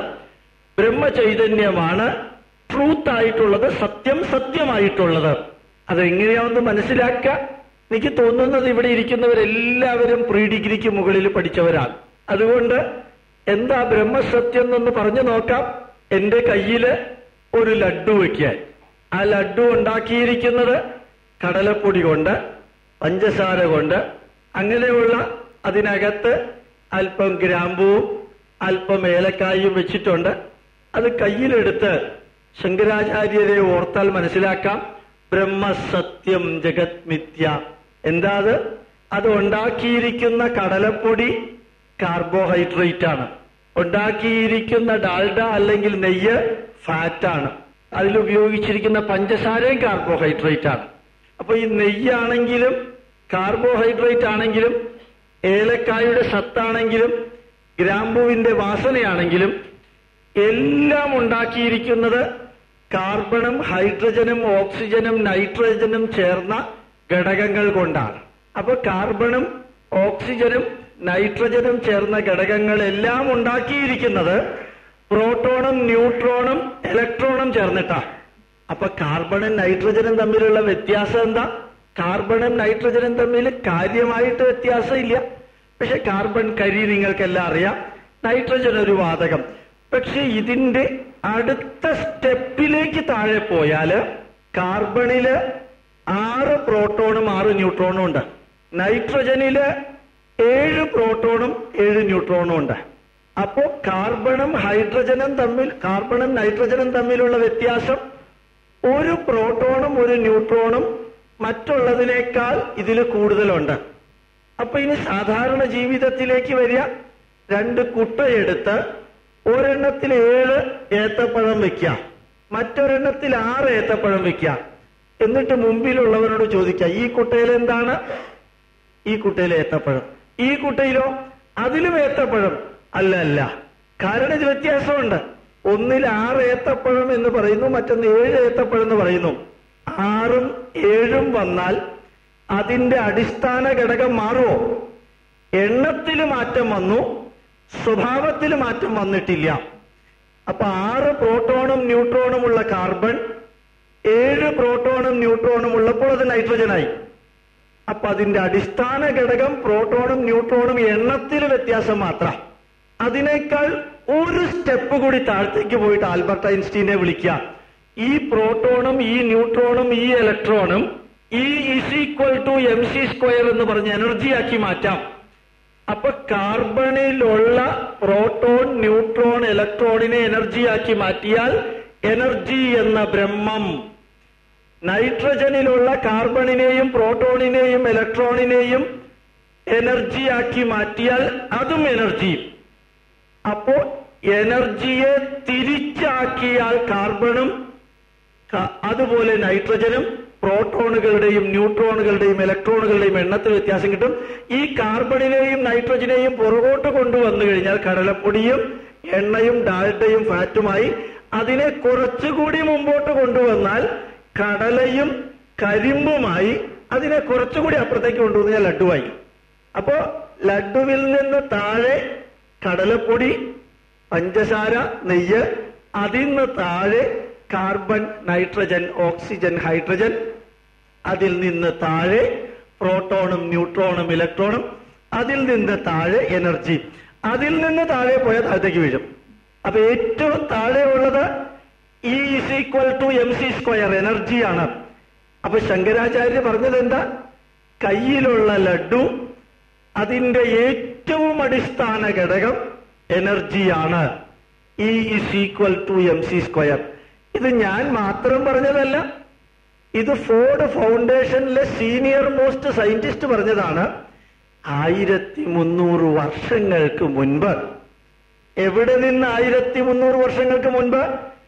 ബ്രഹ്മചൈതന്യമാണ് ട്രൂത്ത് ആയിട്ടുള്ളത് സത്യം സത്യമായിട്ടുള്ളത് അതെങ്ങനെയാണെന്ന് മനസ്സിലാക്കുക എനിക്ക് തോന്നുന്നത് ഇവിടെ ഇരിക്കുന്നവരെല്ലാവരും പ്രീ ഡിഗ്രിക്ക് മുകളിൽ പഠിച്ചവരാണ് അതുകൊണ്ട് എന്താ ബ്രഹ്മസത്യം എന്നൊന്ന് പറഞ്ഞു നോക്കാം എന്റെ കയ്യില് ഒരു ലഡു വയ്ക്കാൻ ആ ലഡു ഉണ്ടാക്കിയിരിക്കുന്നത് കടലപ്പൊടി കൊണ്ട് പഞ്ചസാര കൊണ്ട് അങ്ങനെയുള്ള അതിനകത്ത് അല്പം ഗ്രാമ്പൂവും അല്പം ഏലക്കായും വെച്ചിട്ടുണ്ട് അത് കയ്യിലെടുത്ത് ശങ്കരാചാര്യരെ ഓർത്താൽ മനസ്സിലാക്കാം ബ്രഹ്മസത്യം ജഗത് മിഥ്യ എന്താ അത് അത് ഉണ്ടാക്കിയിരിക്കുന്ന കടലപ്പൊടി കാർബോഹൈഡ്രേറ്റ് ആണ് ഉണ്ടാക്കിയിരിക്കുന്ന ഡാൽഡ അല്ലെങ്കിൽ നെയ്യ് ഫാറ്റ് ആണ് അതിലുപയോഗിച്ചിരിക്കുന്ന പഞ്ചസാരയും കാർബോഹൈഡ്രേറ്റ് ആണ് അപ്പൊ ഈ നെയ്യാണെങ്കിലും കാർബോഹൈഡ്രേറ്റ് ആണെങ്കിലും ഏലക്കായുടെ സത്താണെങ്കിലും ഗ്രാമ്പുവിന്റെ വാസനയാണെങ്കിലും എല്ലാം ഉണ്ടാക്കിയിരിക്കുന്നത് കാർബണും ഹൈഡ്രജനും ഓക്സിജനും നൈട്രജനും ചേർന്ന ഘടകങ്ങൾ കൊണ്ടാണ് അപ്പൊ കാർബണും ഓക്സിജനും നൈട്രജനും ചേർന്ന ഘടകങ്ങളെല്ലാം ഉണ്ടാക്കിയിരിക്കുന്നത് പ്രോട്ടോണും ന്യൂട്രോണും ഇലക്ട്രോണും ചേർന്നിട്ടാ അപ്പൊ കാർബണും നൈട്രജനും തമ്മിലുള്ള വ്യത്യാസം എന്താ കാർബണും നൈട്രജനും തമ്മിൽ കാര്യമായിട്ട് വ്യത്യാസം ഇല്ല പക്ഷെ കാർബൺ കരി നിങ്ങൾക്കെല്ലാം അറിയാം നൈട്രജൻ ഒരു വാതകം പക്ഷെ ഇതിന്റെ അടുത്ത സ്റ്റെപ്പിലേക്ക് താഴെ പോയാല് കാർബണില് ആറ് പ്രോട്ടോണും ആറ് ന്യൂട്രോണും ഉണ്ട് നൈട്രജനില് ഏഴ് പ്രോട്ടോണും ഏഴ് ന്യൂട്രോണും ഉണ്ട് അപ്പോ കാർബണും ഹൈഡ്രജനും തമ്മിൽ കാർബണും നൈട്രജനും തമ്മിലുള്ള വ്യത്യാസം ഒരു പ്രോട്ടോണും ഒരു ന്യൂട്രോണും മറ്റുള്ളതിനേക്കാൾ ഇതിൽ കൂടുതലുണ്ട് അപ്പൊ ഇനി സാധാരണ ജീവിതത്തിലേക്ക് വരിക രണ്ട് കുട്ടയെടുത്ത് ഒരെണ്ണത്തിൽ ഏഴ് ഏത്തപ്പഴം വെക്കാം മറ്റൊരെണ്ണത്തിൽ ആറ് ഏത്തപ്പഴം വെക്കാം എന്നിട്ട് മുമ്പിലുള്ളവരോട് ചോദിക്കാം ഈ കുട്ടയിൽ എന്താണ് ഈ കുട്ടയിൽ ഏത്തപ്പഴം ഈ കുട്ടയിലോ അതിലും ഏത്തപ്പഴം അല്ല അല്ല കാരണം ഇത് വ്യത്യാസമുണ്ട് ഒന്നിൽ ആറ് ഏത്തപ്പഴം എന്ന് പറയുന്നു മറ്റൊന്ന് ഏഴ് ഏത്തപ്പഴം എന്ന് പറയുന്നു ആറും ഏഴും വന്നാൽ അതിന്റെ അടിസ്ഥാന ഘടകം മാറുമോ എണ്ണത്തിൽ മാറ്റം വന്നു സ്വഭാവത്തിൽ മാറ്റം വന്നിട്ടില്ല അപ്പൊ ആറ് പ്രോട്ടോണും ന്യൂട്രോണും ഉള്ള കാർബൺ ഏഴ് പ്രോട്ടോണും ന്യൂട്രോണും ഉള്ളപ്പോൾ അത് നൈട്രജനായി അപ്പൊ അതിന്റെ അടിസ്ഥാന ഘടകം പ്രോട്ടോണും ന്യൂട്രോണും എണ്ണത്തിൽ വ്യത്യാസം മാത്രം അതിനേക്കാൾ ഒരു സ്റ്റെപ്പ് കൂടി താഴത്തേക്ക് പോയിട്ട് ആൽബർട്ട് ഐൻസ്റ്റീനെ വിളിക്കുക ഈ പ്രോട്ടോണും ഈ ന്യൂട്രോണും ഈ ഇലക്ട്രോണും E is equal to M C square എന്ന് പറഞ്ഞ് എനർജിയാക്കി മാറ്റാം അപ്പൊ കാർബണിലുള്ള പ്രോട്ടോൺ ന്യൂട്രോൺ ഇലക്ട്രോണിനെ എനർജിയാക്കി മാറ്റിയാൽ എനർജി എന്ന ബ്രഹ്മം നൈട്രജനിലുള്ള കാർബണിനെയും പ്രോട്ടോണിനെയും ഇലക്ട്രോണിനെയും എനർജിയാക്കി മാറ്റിയാൽ അതും എനർജി അപ്പോ എനർജിയെ തിരിച്ചാക്കിയാൽ കാർബണും ക- അതുപോലെ നൈട്രജനും പ്രോട്ടോണുകളുടെയും ന്യൂട്രോണുകളുടെയും ഇലക്ട്രോണുകളുടെയും എണ്ണത്തിൽ വ്യത്യാസം കിട്ടും ഈ കാർബണിനെയും നൈട്രജനെയും പുറകോട്ട് കൊണ്ടുവന്നു കഴിഞ്ഞാൽ കടലപ്പൊടിയും എണ്ണയും ഡാൽഡയും ഫാറ്റുമായി അതിനെ കുറച്ചുകൂടി മുമ്പോട്ട് കൊണ്ടുവന്നാൽ കടലയും കരിമ്പുമായി അതിനെ കുറച്ചുകൂടി അപ്പുറത്തേക്ക് കൊണ്ടുവന്നാൽ ലഡുവായി അപ്പോ ലഡുവിൽ നിന്ന് താഴെ കടലപ്പൊടി പഞ്ചസാര നെയ്യ് അതിൽ നിന്ന് താഴെ കാർബൺ നൈട്രജൻ ഓക്സിജൻ ഹൈഡ്രജൻ അതിൽ നിന്ന് താഴെ പ്രോട്ടോണും ന്യൂട്രോണും ഇലക്ട്രോണും അതിൽ നിന്ന് താഴെ എനർജി അതിൽ നിന്ന് താഴെ പോയാൽ താഴത്തേക്ക് വീഴും അപ്പൊ ഏറ്റവും താഴെ ഉള്ളത് E is equal to M C square എനർജിയാണ് അപ്പൊ ശങ്കരാചാര്യ പറഞ്ഞത് എന്താ കയ്യിലുള്ള ലഡു അതിന്റെ ഏറ്റവും അടിസ്ഥാന ഘടകം എനർജിയാണ് E is equal to M C square ഇത് ഞാൻ മാത്രം പറഞ്ഞതല്ല ഇത് ഫോർഡ് ഫൗണ്ടേഷനിലെ സീനിയർ മോസ്റ്റ് സയന്റിസ്റ്റ് പറഞ്ഞതാണ് ആയിരത്തി മുന്നൂറ് വർഷങ്ങൾക്ക് മുൻപ് എവിടെ നിന്ന് ആയിരത്തി മുന്നൂറ് വർഷങ്ങൾക്ക് മുൻപ്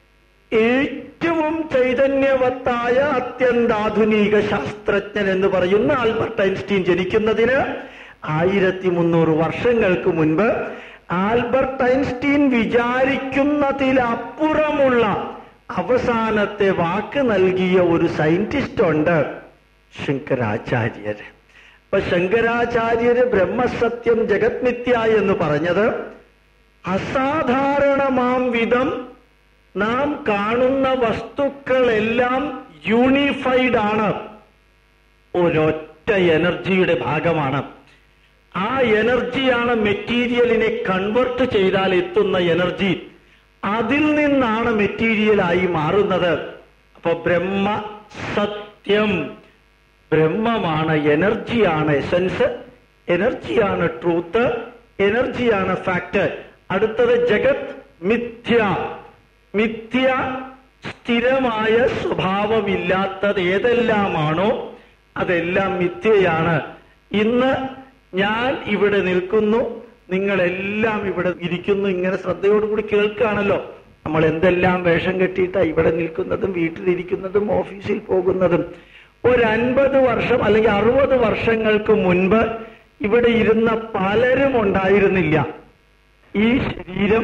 ഏറ്റവും ചൈതന്യവത്തായ അത്യന്താധുനിക ശാസ്ത്രജ്ഞൻ എന്ന് പറയുന്ന ആൽബർട്ട് ഐൻസ്റ്റീൻ ജനിക്കുന്നതിന് ആയിരത്തി മുന്നൂറ് വർഷങ്ങൾക്ക് മുൻപ് ആൽബർട്ട് ഐൻസ്റ്റീൻ വിചാരിക്കുന്നതിലപ്പുറമുള്ള അവസാനത്തെ വാക്ക് നൽകിയ ഒരു സയന്റിസ്റ്റ് ഉണ്ട് ശങ്കരാചാര്യര് അപ്പൊ ശങ്കരാചാര്യര് ബ്രഹ്മസത്യം ജഗത്മിത്യ എന്ന് പറഞ്ഞത് അസാധാരണമാം വിധം നാം കാണുന്ന വസ്തുക്കളെല്ലാം യൂണിഫൈഡ് ആണ് ഒരൊറ്റ എനർജിയുടെ ഭാഗമാണ് ആ എനർജിയാണ് മെറ്റീരിയലിനെ കൺവെർട്ട് ചെയ്താൽ എത്തുന്ന എനർജി അതിൽ നിന്നാണ് മെറ്റീരിയലായി മാറുന്നത് അപ്പൊ ബ്രഹ്മ സത്യം ബ്രഹ്മമാണ് എനർജിയാണ് എസൻസ് എനർജിയാണ് ട്രൂത്ത് എനർജിയാണ് ഫാക്ട് അടുത്തത് ജഗത് മിഥ്യ മിഥ്യ സ്ഥിരമായ സ്വഭാവമില്ലാത്തത് ഏതെല്ലാമാണോ അതെല്ലാം മിഥ്യയാണ് ഇന്ന് ഞാൻ ഇവിടെ നിൽക്കുന്നു നിങ്ങളെല്ലാം ഇവിടെ ഇരിക്കുന്നു ഇങ്ങനെ ശ്രദ്ധയോടുകൂടി കേൾക്കുകയാണല്ലോ നമ്മൾ എന്തെല്ലാം വേഷം കെട്ടിയിട്ടാ ഇവിടെ നിൽക്കുന്നതും വീട്ടിലിരിക്കുന്നതും ഓഫീസിൽ പോകുന്നതും ഒരു അൻപത് വർഷം അല്ലെങ്കിൽ അറുപത് വർഷങ്ങൾക്ക് മുൻപ് ഇവിടെ ഇരുന്ന പലരും ഉണ്ടായിരുന്നില്ല ഈ ശരീരം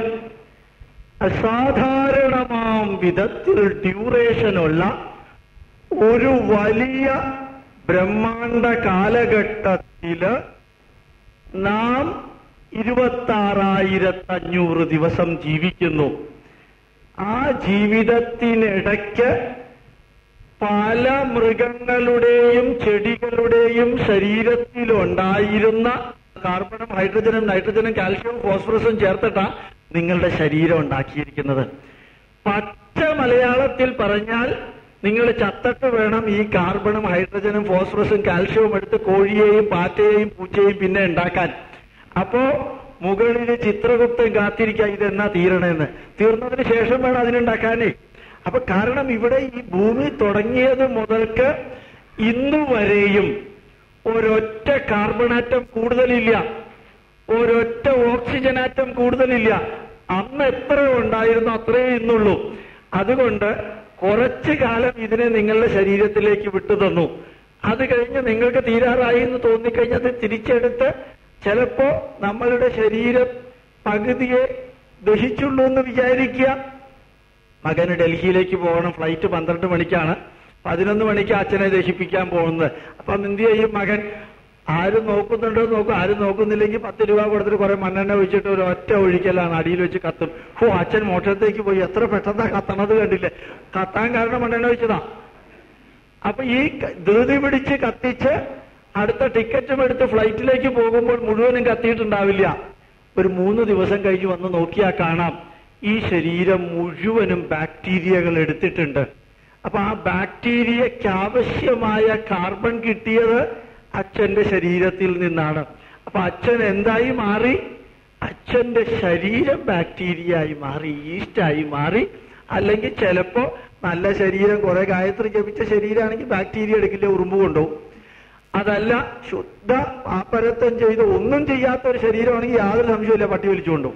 അസാധാരണമാം വിധത്തിൽ ഡ്യൂറേഷനുള്ള ഒരു വലിയ ബ്രഹ്മാണ്ട കാലഘട്ടത്തില് നാം ഇരുപത്താറായിരത്തഞ്ഞൂറ് ദിവസം ജീവിക്കുന്നു ആ ജീവിതത്തിനിടയ്ക്ക് പല മൃഗങ്ങളുടെയും ചെടികളുടെയും ശരീരത്തിലുണ്ടായിരുന്ന കാർബണും ഹൈഡ്രജനും നൈട്രജനും കാൽഷ്യവും ഫോസ്ഫറസും ചേർത്തിട്ടാ നിങ്ങളുടെ ശരീരം ഉണ്ടാക്കിയിരിക്കുന്നത് പച്ച മലയാളത്തിൽ പറഞ്ഞാൽ നിങ്ങൾ ചത്തട്ട് വേണം ഈ കാർബണും ഹൈഡ്രജനും ഫോസ്ഫറസും കാൽഷ്യവും എടുത്ത് കോഴിയെയും പാറ്റയെയും പൂച്ചയെയും പിന്നെ ഉണ്ടാക്കാൻ അപ്പോ മുകളില് ചിത്രഗുപ്തൻ കാത്തിരിക്കുക ഇതെന്നാ തീരണേന്ന് തീർന്നതിന് ശേഷം വേണം അതിനുണ്ടാക്കാനേ അപ്പൊ കാരണം ഇവിടെ ഈ ഭൂമി തുടങ്ങിയത് മുതൽക്ക് ഇന്നുവരെയും ഒരൊറ്റ കാർബണാറ്റം കൂടുതലില്ല ഒരൊറ്റ ഓക്സിജൻ ആറ്റം കൂടുതലില്ല അന്ന് എത്ര ഉണ്ടായിരുന്നു അത്രേ ഇന്നുള്ളൂ അതുകൊണ്ട് കുറച്ചു കാലം ഇതിനെ നിങ്ങളുടെ ശരീരത്തിലേക്ക് വിട്ടു തന്നു അത് കഴിഞ്ഞ് നിങ്ങൾക്ക് തീരാറായി എന്ന് തോന്നിക്കഴിഞ്ഞാൽ അത് തിരിച്ചെടുത്ത് ചിലപ്പോ നമ്മളുടെ ശരീരം പകുതിയെ ദഹിച്ചുള്ളൂ എന്ന് വിചാരിക്കുക മകന് ഡൽഹിയിലേക്ക് പോകണം ഫ്ലൈറ്റ് പന്ത്രണ്ട് മണിക്കാണ് പതിനൊന്ന് മണിക്ക് അച്ഛനെ ദഹിപ്പിക്കാൻ പോകുന്നത് അപ്പം എന്ത് ചെയ്യും മകൻ ആരും നോക്കുന്നുണ്ടോ നോക്കും ആരും നോക്കുന്നില്ലെങ്കിൽ പത്ത് രൂപ കൊടുത്തിട്ട് കുറെ മണ്ണെണ്ണ ഒഴിച്ചിട്ട് ഒരു ഒറ്റ ഒഴിക്കലാണ് അടിയിൽ വെച്ച് കത്തും ഓ അച്ഛൻ മോക്ഷത്തേക്ക് പോയി എത്ര പെട്ടെന്നാ കത്തണത് കണ്ടില്ലേ കത്താൻ കാരണം മണ്ണെണ്ണ ഒഴിച്ചതാ അപ്പൊ ഈ ക- ധൃതി പിടിച്ച് കത്തിച്ച് അടുത്ത ടിക്കറ്റും എടുത്ത് ഫ്ലൈറ്റിലേക്ക് പോകുമ്പോൾ മുഴുവനും കത്തിയിട്ടുണ്ടാവില്ല ഒരു മൂന്ന് ദിവസം കഴിഞ്ഞ് വന്ന് നോക്കിയാൽ കാണാം ഈ ശരീരം മുഴുവനും ബാക്ടീരിയകൾ എടുത്തിട്ടുണ്ട് അപ്പൊ ആ ബാക്ടീരിയയ്ക്ക് ആവശ്യമായ കാർബൺ കിട്ടിയത് അച്ഛന്റെ ശരീരത്തിൽ നിന്നാണ് അപ്പൊ അച്ഛൻ എന്തായി മാറി അച്ഛന്റെ ശരീരം ബാക്ടീരിയയായി മാറി ഈസ്റ്റായി മാറി അല്ലെങ്കിൽ ചിലപ്പോ നല്ല ശരീരം കുറെ ഗായത്രി ജപിച്ച ശരീരമാണെങ്കിൽ ബാക്ടീരിയ എടുക്കില്ല ഉറുമ്പ് കൊണ്ടുപോകും അതല്ല ശുദ്ധ പാപ്പരത്വം ചെയ്ത് ഒന്നും ചെയ്യാത്ത ഒരു ശരീരമാണെങ്കിൽ യാതൊരു സംശയമില്ല പട്ടി വലിച്ചുകൊണ്ടുപോകും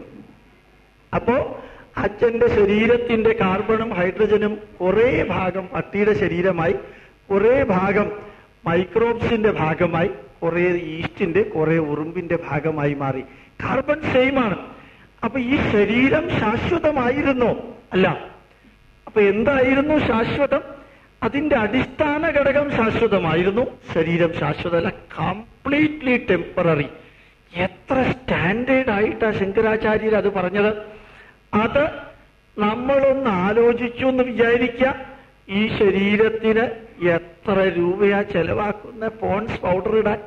അപ്പോ അച്ഛന്റെ ശരീരത്തിന്റെ കാർബണും ഹൈഡ്രജനും കുറെ ഭാഗം പട്ടിയുടെ ശരീരമായി കുറെ ഭാഗം മൈക്രോബ്സിന്റെ ഭാഗമായി കുറെ ഈസ്റ്റിന്റെ കുറെ ഉറുമ്പിന്റെ ഭാഗമായി മാറി കാർബൺ സെയിം ആണ് അപ്പൊ ഈ ശരീരം ശാശ്വതമായിരുന്നോ അല്ല അപ്പൊ എന്തായിരുന്നു ശാശ്വതം അതിന്റെ അടിസ്ഥാന ഘടകം ശാശ്വതമായിരുന്നു ശരീരം ശാശ്വതമല്ല കംപ്ലീറ്റ്ലി ടെമ്പററി എത്ര സ്റ്റാൻഡേർഡ് ആയിട്ടാ ശങ്കരാചാര്യർ അത് പറഞ്ഞത് അത് നമ്മളൊന്ന് ആലോചിച്ചു എന്ന് വിചാരിക്കുക ഈ ശരീരത്തിന് എത്ര രൂപയാ ചെലവാക്കുന്ന പോൺസ് പൗഡർ ഇടാൻ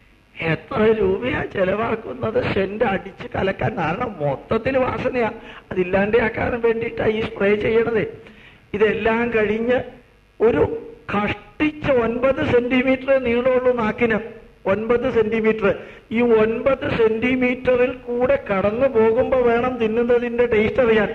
എത്ര രൂപയാ ചെലവാക്കുന്നത് സെന്റ് അടിച്ച് കലക്കാൻ കാരണം മൊത്തത്തിൽ വാസനയാ അതില്ലാണ്ടാക്കാൻ വേണ്ടിയിട്ടാ ഈ സ്പ്രേ ചെയ്യണത് ഇതെല്ലാം കഴിഞ്ഞ് ഒരു കഷ്ടിച്ച ഒൻപത് സെന്റിമീറ്റർ നീളമുള്ളൂ നാക്കിന് ഒൻപത് സെന്റിമീറ്റർ ഈ ഒൻപത് സെന്റിമീറ്ററിൽ കൂടെ കടന്നു പോകുമ്പോ വേണം തിന്നുന്നതിന്റെ ടേസ്റ്റ് അറിയാൻ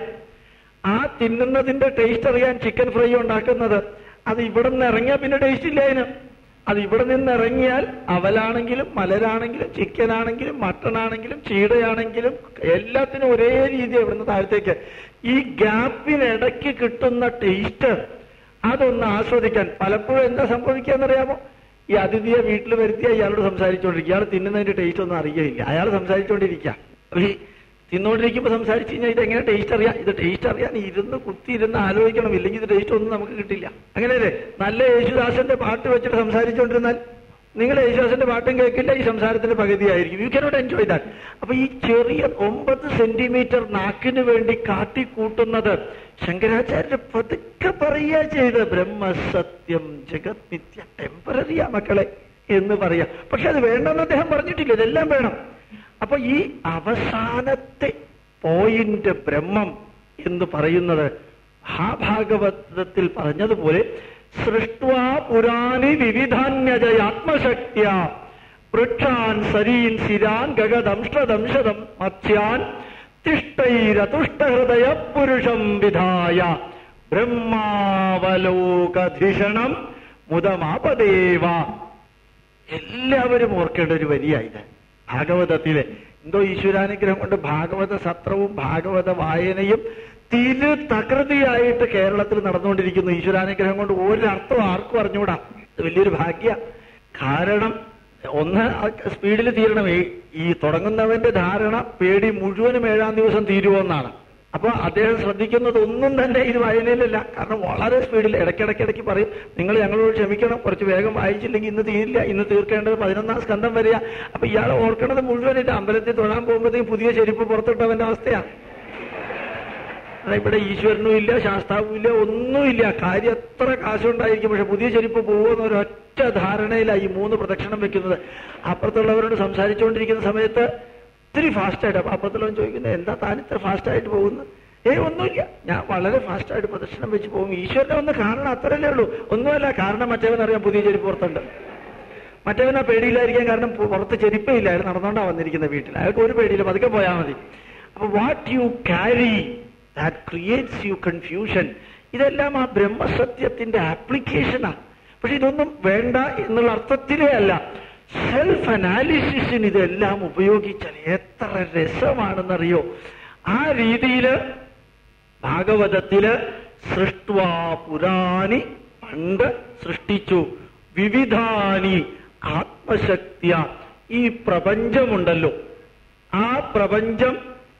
ആ തിന്നുന്നതിന്റെ ടേസ്റ്റ് അറിയാൻ ചിക്കൻ ഫ്രൈ ഉണ്ടാക്കുന്നത് അത് ഇവിടെ നിന്ന് ഇറങ്ങിയാൽ പിന്നെ ടേസ്റ്റ് ഇല്ല അതിന് അത് ഇവിടെ നിന്ന് ഇറങ്ങിയാൽ അവലാണെങ്കിലും മലരാണെങ്കിലും ചിക്കൻ ആണെങ്കിലും മട്ടൺ ആണെങ്കിലും ചീടയാണെങ്കിലും എല്ലാത്തിനും ഒരേ രീതി ഇവിടുന്ന് താഴത്തേക്ക് ഈ ഗ്യാപ്പിനിടയ്ക്ക് കിട്ടുന്ന ടേസ്റ്റ് അതൊന്ന് ആസ്വദിക്കാൻ പലപ്പോഴും എന്താ സംഭവിക്കാന്നറിയാമോ ഈ അതിഥിയെ വീട്ടിൽ വരുത്തിയ ഇയാളോട് സംസാരിച്ചുകൊണ്ടിരിക്കുക ഇയാൾ തിന്നുന്നതിന്റെ ടേസ്റ്റ് ഒന്നും അറിയില്ല അയാൾ സംസാരിച്ചുകൊണ്ടിരിക്കുക അപ്പൊ ഈ തിന്നുകൊണ്ടിരിക്കുമ്പോൾ സംസാരിച്ചു കഴിഞ്ഞാൽ ഇത് എങ്ങനെ ടേസ്റ്റ് അറിയാം ഇത് ടേസ്റ്റ് അറിയാൻ ഇരുന്ന് കുത്തി ഇരുന്ന് ആലോചിക്കണം ഇല്ലെങ്കിൽ ഇത് ടേസ്റ്റ് ഒന്നും നമുക്ക് കിട്ടില്ല അങ്ങനെയല്ലേ നല്ല യേശുദാസന്റെ പാട്ട് വെച്ചിട്ട് സംസാരിച്ചുകൊണ്ടിരുന്നാൽ നിങ്ങൾ യേശുദാസന്റെ പാട്ടും കേൾക്കില്ല ഈ സംസാരത്തിന്റെ പകുതിയായിരിക്കും യു കനോട്ട് എൻജോയ് ദാറ്റ് അപ്പൊ ഈ ചെറിയ ഒമ്പത് സെന്റിമീറ്റർ നാക്കിന് വേണ്ടി കാട്ടിക്കൂട്ടുന്നത് ശങ്കരാചാര്യ പതുക്കെ പറയുക ചെയ്ത് ബ്രഹ്മസത്യം ജഗത് മിഥ്യ ടെമ്പററിയാ മക്കളെ എന്ന് പറയാ പക്ഷെ അത് വേണ്ടെന്ന് അദ്ദേഹം പറഞ്ഞിട്ടില്ല ഇതെല്ലാം വേണം അപ്പൊ ഈ അവസാനത്തെ പോയിന്റ് ബ്രഹ്മം എന്ന് പറയുന്നത് മഹാഭാഗവതത്തിൽ പറഞ്ഞതുപോലെ സൃഷ്ടുവാ പുരാണി വിവിധാന്യജയാത്മശക്തിയ വൃക്ഷാൻ സരീൻ സിരാൻ ഗഗദംഷ്ടദംശതം മത്സ്യാൻ തിഷ്ടൈരതുഷ്ടഹൃദയ പുരുഷം വിധായ ബ്രഹ്മാവലോകധിഷണം മുതമാപദേവ എല്ലാവരും ഓർക്കേണ്ട ഒരു വരിയായത് ഭാഗവതത്തിലെ എന്തോ ഈശ്വരാനുഗ്രഹം കൊണ്ട് ഭാഗവത സത്രവും ഭാഗവത വായനയും തിരു തകൃതിയായിട്ട് കേരളത്തിൽ നടന്നുകൊണ്ടിരിക്കുന്നു ഈശ്വരാനുഗ്രഹം കൊണ്ട് ഒരർത്ഥം ആർക്കും അറിഞ്ഞുകൂടാ ഇത് വലിയൊരു ഭാഗ്യ കാരണം ഒന്ന് സ്പീഡിൽ തീരണം ഈ- ഈ തുടങ്ങുന്നവന്റെ ധാരണ പേടി മുഴുവനും ഏഴാം ദിവസം തീരുമെന്നാണ് അപ്പൊ അദ്ദേഹം ശ്രദ്ധിക്കുന്നത് ഒന്നും തന്നെ ഇത് വായനയിലല്ല കാരണം വളരെ സ്പീഡിൽ ഇടയ്ക്കിടയ്ക്കിടയ്ക്ക് പറയും നിങ്ങൾ ഞങ്ങളോട് ക്ഷമിക്കണം കുറച്ച് വേഗം വായിച്ചില്ലെങ്കിൽ ഇന്ന് തീരില്ല ഇന്ന് തീർക്കേണ്ടത് പതിനൊന്നാം സ്കന്ധം വരിക അപ്പൊ ഇയാൾ ഓർക്കണത് മുഴുവൻ ഇത് അമ്പലത്തിൽ തൊഴാൻ പോകുമ്പോഴത്തേക്കും പുതിയ ചെരുപ്പ് പുറത്തിട്ടവന്റെ അവസ്ഥയാണ് അതാ ഇവിടെ ഈശ്വരനും ഇല്ല ശാസ്താവും ഇല്ല ഒന്നുമില്ല കാര്യം എത്ര കാശുണ്ടായിരിക്കും പക്ഷെ പുതിയ ചെരുപ്പ് പോകുമെന്ന് ഒരൊറ്റ ധാരണയിലാണ് ഈ മൂന്ന് പ്രദക്ഷിണം വെക്കുന്നത് അപ്പുറത്തുള്ളവരോട് സംസാരിച്ചുകൊണ്ടിരിക്കുന്ന സമയത്ത് ഇത്തിരി ഫാസ്റ്റായിട്ട് അപ്പൊ അപ്പുറത്തുള്ളവൻ ചോദിക്കുന്നത് എന്താ താൻ ഇത്ര ഫാസ്റ്റായിട്ട് പോകുന്നത് ഏയ് ഒന്നുമില്ല ഞാൻ വളരെ ഫാസ്റ്റായിട്ട് പ്രദക്ഷിണം വെച്ച് പോകും ഈശ്വരനെ ഒന്ന് കാണണം അത്രയല്ലേ ഉള്ളൂ ഒന്നുമല്ല കാരണം മറ്റേവനറിയാം പുതിയ ചെരുപ്പ് പുറത്തുണ്ട് മറ്റവനാ പേടിയില്ലായിരിക്കാൻ കാരണം പു- പുറത്ത് ചെരുപ്പേ ഇല്ല അയാൾ നടന്നുകൊണ്ടാ വന്നിരിക്കുന്ന വീട്ടിൽ അയാൾക്ക് ഒരു പേടിയില്ല പതുക്കെ പോയാൽ മതി അപ്പൊ what you carry that creates you confusion ഇതെല്ലാം ആ ബ്രഹ്മസത്യത്തിന്റെ ആപ്ലിക്കേഷനാ പക്ഷെ ഇതൊന്നും വേണ്ട എന്നുള്ള അർത്ഥത്തിലേ അല്ല സെൽഫ് അനാലിസിസിന് ഇതെല്ലാം ഉപയോഗിച്ചാൽ എത്ര രസമാണെന്നറിയോ ആ രീതിയില് ഭാഗവതത്തില് സൃഷ്ടുവാ പുരാണി പണ്ട് സൃഷ്ടിച്ചു വിവിധാനി ആത്മശക്തിയ ഈ പ്രപഞ്ചമുണ്ടല്ലോ ആ പ്രപഞ്ചം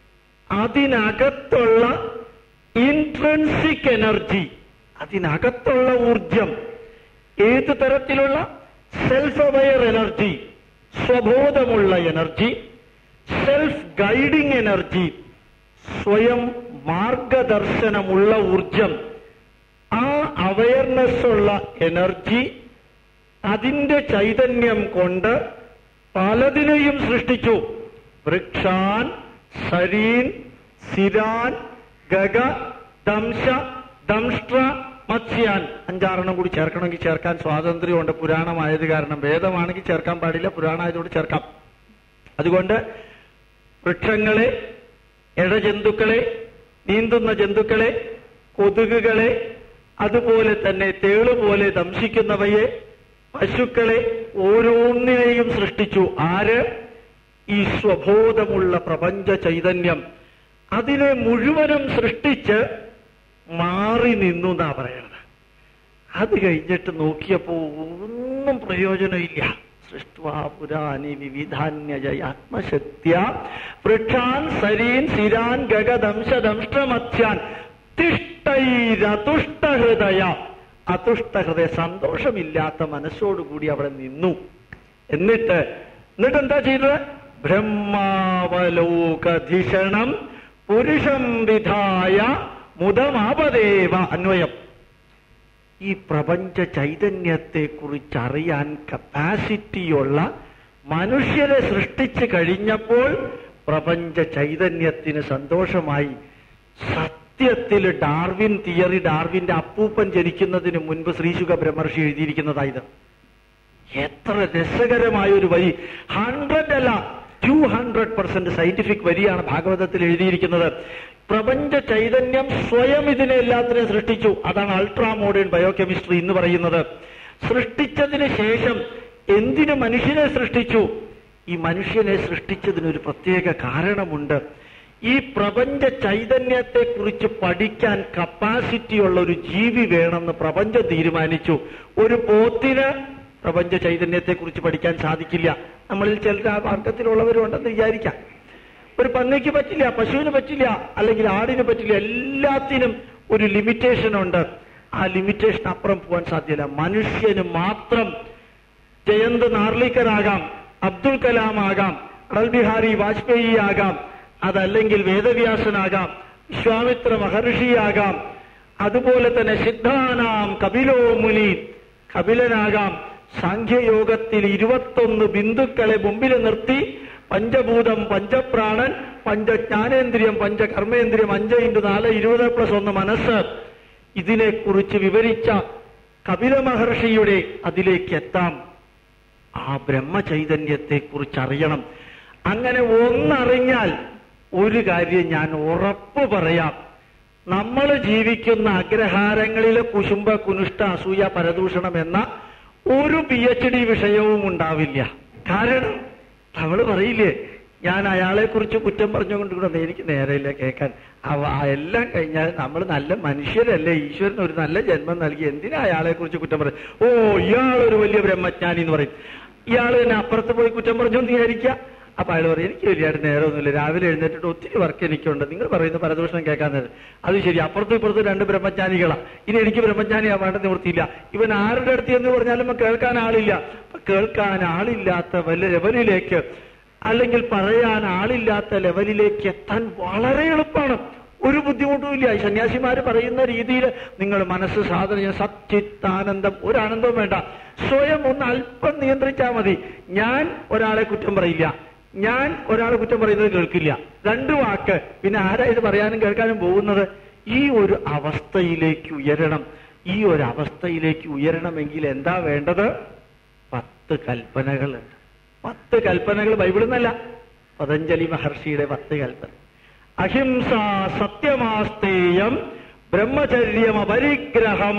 അതിനകത്തുള്ള ഇൻട്രൻസിക് എനർജി അതിനകത്തുള്ള ഊർജം ഏത് തരത്തിലുള്ള സെൽഫ് അവയർ എനർജി സ്വബോധമുള്ള എനർജി സെൽഫ് ഗൈഡിങ് എനർജി സ്വയം മാർഗദർശനമുള്ള ഊർജം ആ അവയർനെസ് ഉള്ള എനർജി അതിന്റെ ചൈതന്യം കൊണ്ട് പലതിനെയും സൃഷ്ടിച്ചു വൃക്ഷാൻ സരീൻ സിരാൻ ഗഗ ദംശ ദംഷ്ട്ര മത്സ്യാൻ അഞ്ചാറെണ്ണം കൂടി ചേർക്കണമെങ്കിൽ ചേർക്കാൻ സ്വാതന്ത്ര്യമുണ്ട് പുരാണമായത് കാരണം വേദമാണെങ്കിൽ ചേർക്കാൻ പാടില്ല പുരാണമായതുകൊണ്ട് ചേർക്കാം അതുകൊണ്ട് വൃക്ഷങ്ങളെ ഇഴജന്തുക്കളെ നീന്തുന്ന ജന്തുക്കളെ കൊതുകുകളെ അതുപോലെ തന്നെ തേളുപോലെ ദംശിക്കുന്നവയെ പശുക്കളെ ഓരോന്നിനെയും സൃഷ്ടിച്ചു ആര് ഈ സ്വബോധമുള്ള പ്രപഞ്ച ചൈതന്യം അതിനെ മുഴുവനും സൃഷ്ടിച്ച് മാറി നിന്നു എന്നാ പറയണത് അത് കഴിഞ്ഞിട്ട് നോക്കിയപ്പോ ഒന്നും പ്രയോജനമില്ല സൃഷ്ടുവാ പുരാനി വിവിധാന്യജയാത്മശക്തിയ വൃക്ഷാൻ സരീൻ സിരാൻ ഗഗദംശ ദംഷ്ടമത്സ്യാൻ തിഷ്ടൈരതുഷ്ടഹൃദയ അതുഷ്ടഹൃദയ സന്തോഷമില്ലാത്ത മനസ്സോടുകൂടി അവിടെ നിന്നു എന്നിട്ട് എന്നിട്ട് എന്താ ചെയ്തത് ബ്രഹ്മാവലോകധിഷണം പുരുഷം വിധായ മുതമാപദേവ അന്വയം ഈ പ്രപഞ്ച ചൈതന്യത്തെ കുറിച്ച് അറിയാൻ കപ്പാസിറ്റിയുള്ള മനുഷ്യരെ സൃഷ്ടിച്ചു കഴിഞ്ഞപ്പോൾ പ്രപഞ്ച ചൈതന്യത്തിന് സന്തോഷമായി സത്യത്തിൽ ഡാർവിൻ തിയറി ഡാർവിന്റെ അപ്പൂപ്പൻ ജനിക്കുന്നതിന് മുൻപ് ശ്രീശുഖ ബ്രഹ്മർഷി എഴുതിയിരിക്കുന്നതായത് എത്ര രസകരമായ ഒരു വരി ഹൺഡ്രഡ് അല്ല ടു ഹൺഡ്രഡ് പെർസെന്റ് സയന്റിഫിക് വരിയാണ് ഭാഗവതത്തിൽ എഴുതിയിരിക്കുന്നത് പ്രപഞ്ച ചൈതന്യം സ്വയം ഇതിനെ എല്ലാത്തിനെയും സൃഷ്ടിച്ചു അതാണ് അൾട്രാ മോഡേൺ ബയോകെമിസ്ട്രി എന്ന് പറയുന്നത് സൃഷ്ടിച്ചതിന് ശേഷം എന്തിനു മനുഷ്യനെ സൃഷ്ടിച്ചു ഈ മനുഷ്യനെ സൃഷ്ടിച്ചതിനൊരു പ്രത്യേക കാരണമുണ്ട് ഈ പ്രപഞ്ച ചൈതന്യത്തെ കുറിച്ച് പഠിക്കാൻ കപ്പാസിറ്റി ഉള്ള ഒരു ജീവി വേണമെന്ന് പ്രപഞ്ചം തീരുമാനിച്ചു ഒരു പോത്തിന് പ്രപഞ്ച ചൈതന്യത്തെ കുറിച്ച് പഠിക്കാൻ സാധിക്കില്ല നമ്മളിൽ ചില ആ വർഗത്തിലുള്ളവരുണ്ടെന്ന് വിചാരിക്കാം ഒരു പന്നിക്ക് പറ്റില്ല പശുവിന് പറ്റില്ല അല്ലെങ്കിൽ ആടിന് പറ്റില്ല എല്ലാത്തിനും ഒരു ലിമിറ്റേഷൻ ഉണ്ട് ആ ലിമിറ്റേഷൻ അപ്പുറം പോകാൻ സാധ്യല്ല മനുഷ്യന് മാത്രം ജയന്ത് നാർലിക്കറാകാം അബ്ദുൽ കലാം ആകാം അടൽ ബിഹാരി വാജ്പേയി ആകാം അതല്ലെങ്കിൽ വേദവ്യാസനാകാം വിശ്വാമിത്ര മഹർഷിയാകാം അതുപോലെ തന്നെ സിദ്ധാനാം കപിലോ മുനി കപിലനാകാം സാഖ്യയോഗത്തിൽ ഇരുപത്തൊന്ന് ബിന്ദുക്കളെ മുമ്പിൽ നിർത്തി പഞ്ചഭൂതം പഞ്ചപ്രാണൻ പഞ്ചജ്ഞാനേന്ദ്രിയം പഞ്ചകർമ്മേന്ദ്രിയം അഞ്ച് ഇൻറ്റു നാല് ഇരുപത് പ്ലസ് ഒന്ന് മനസ്സ് ഇതിനെക്കുറിച്ച് വിവരിച്ച കപില മഹർഷിയുടെ അതിലേക്ക് എത്താം ആ ബ്രഹ്മചൈതന്യത്തെ കുറിച്ച് അറിയണം അങ്ങനെ ഒന്നറിഞ്ഞാൽ ഒരു കാര്യം ഞാൻ ഉറപ്പ് പറയാം നമ്മൾ ജീവിക്കുന്ന അഗ്രഹാരങ്ങളിലെ കുശുംബ കുനുഷ്ട അസൂയ പരദൂഷണം എന്ന ഒരു പി എച്ച് ഡി വിഷയവും ഉണ്ടാവില്ല കാരണം അവള് പറയില്ലേ ഞാൻ അയാളെ കുറിച്ച് കുറ്റം പറഞ്ഞുകൊണ്ടിരിക്കണം എനിക്ക് നേരെയില്ല കേൾക്കാൻ അവ എല്ലാം കഴിഞ്ഞാൽ നമ്മൾ നല്ല മനുഷ്യരല്ലേ ഈശ്വരൻ ഒരു നല്ല ജന്മം നൽകി എന്തിനാ അയാളെ കുറിച്ച് കുറ്റം പറയും ഓ ഇയാളൊരു വലിയ ബ്രഹ്മജ്ഞാനി എന്ന് പറയും ഇയാൾ തന്നെ അപ്പുറത്ത് പോയി കുറ്റം പറഞ്ഞു എന്ന് വിചാരിക്കുക അപ്പൊ അയാൾ പറയും എനിക്ക് വലിയായിട്ട് നേരമൊന്നുമില്ല രാവിലെ എഴുന്നേറ്റിട്ട് ഒത്തിരി വർക്ക് എനിക്കുണ്ട് നിങ്ങൾ പറയുന്ന പരദൂഷണം കേൾക്കാൻ നേരം അത് ശരി അപ്പുറത്തും ഇപ്പുറത്തും രണ്ട് ബ്രഹ്മജ്ഞാനികളാ ഇനി എനിക്ക് ബ്രഹ്മജ്ഞാനിയാവേണ്ട നിവൃത്തിയില്ല ഇവൻ ആരുടെ അടുത്ത് എന്ന് പറഞ്ഞാലും കേൾക്കാൻ ആളില്ല അപ്പൊ കേൾക്കാൻ ആളില്ലാത്ത വല്ല ലെവലിലേക്ക് അല്ലെങ്കിൽ പറയാൻ ആളില്ലാത്ത ലെവലിലേക്ക് എത്താൻ വളരെ എളുപ്പമാണ് ഒരു ബുദ്ധിമുട്ടുമില്ല ഈ സന്യാസിമാര് പറയുന്ന രീതിയിൽ നിങ്ങൾ മനസ്സ് സാധന സച്ചിത്താനന്ദം ഒരു ആനന്ദവും വേണ്ട സ്വയം ഒന്ന് അല്പം നിയന്ത്രിച്ചാൽ മതി ഞാൻ ഒരാളെ കുറ്റം പറയില്ല ഞാൻ ഒരാളെ കുറ്റം പറയുന്നത് കേൾക്കില്ല രണ്ടു വാക്ക് പിന്നെ ആരാ ഇത് പറയാനും കേൾക്കാനും പോകുന്നത് ഈ ഒരു അവസ്ഥയിലേക്ക് ഉയരണം ഈ ഒരു അവസ്ഥയിലേക്ക് ഉയരണമെങ്കിൽ എന്താ വേണ്ടത് പത്ത് കൽപ്പനകളുണ്ട് പത്ത് കൽപ്പനകൾ ബൈബിളിൽ നിന്നല്ല പതഞ്ജലി മഹർഷിയുടെ പത്ത് കൽപ്പന അഹിംസ സത്യമാസ്തേയം ബ്രഹ്മചര്യമപരിഗ്രഹം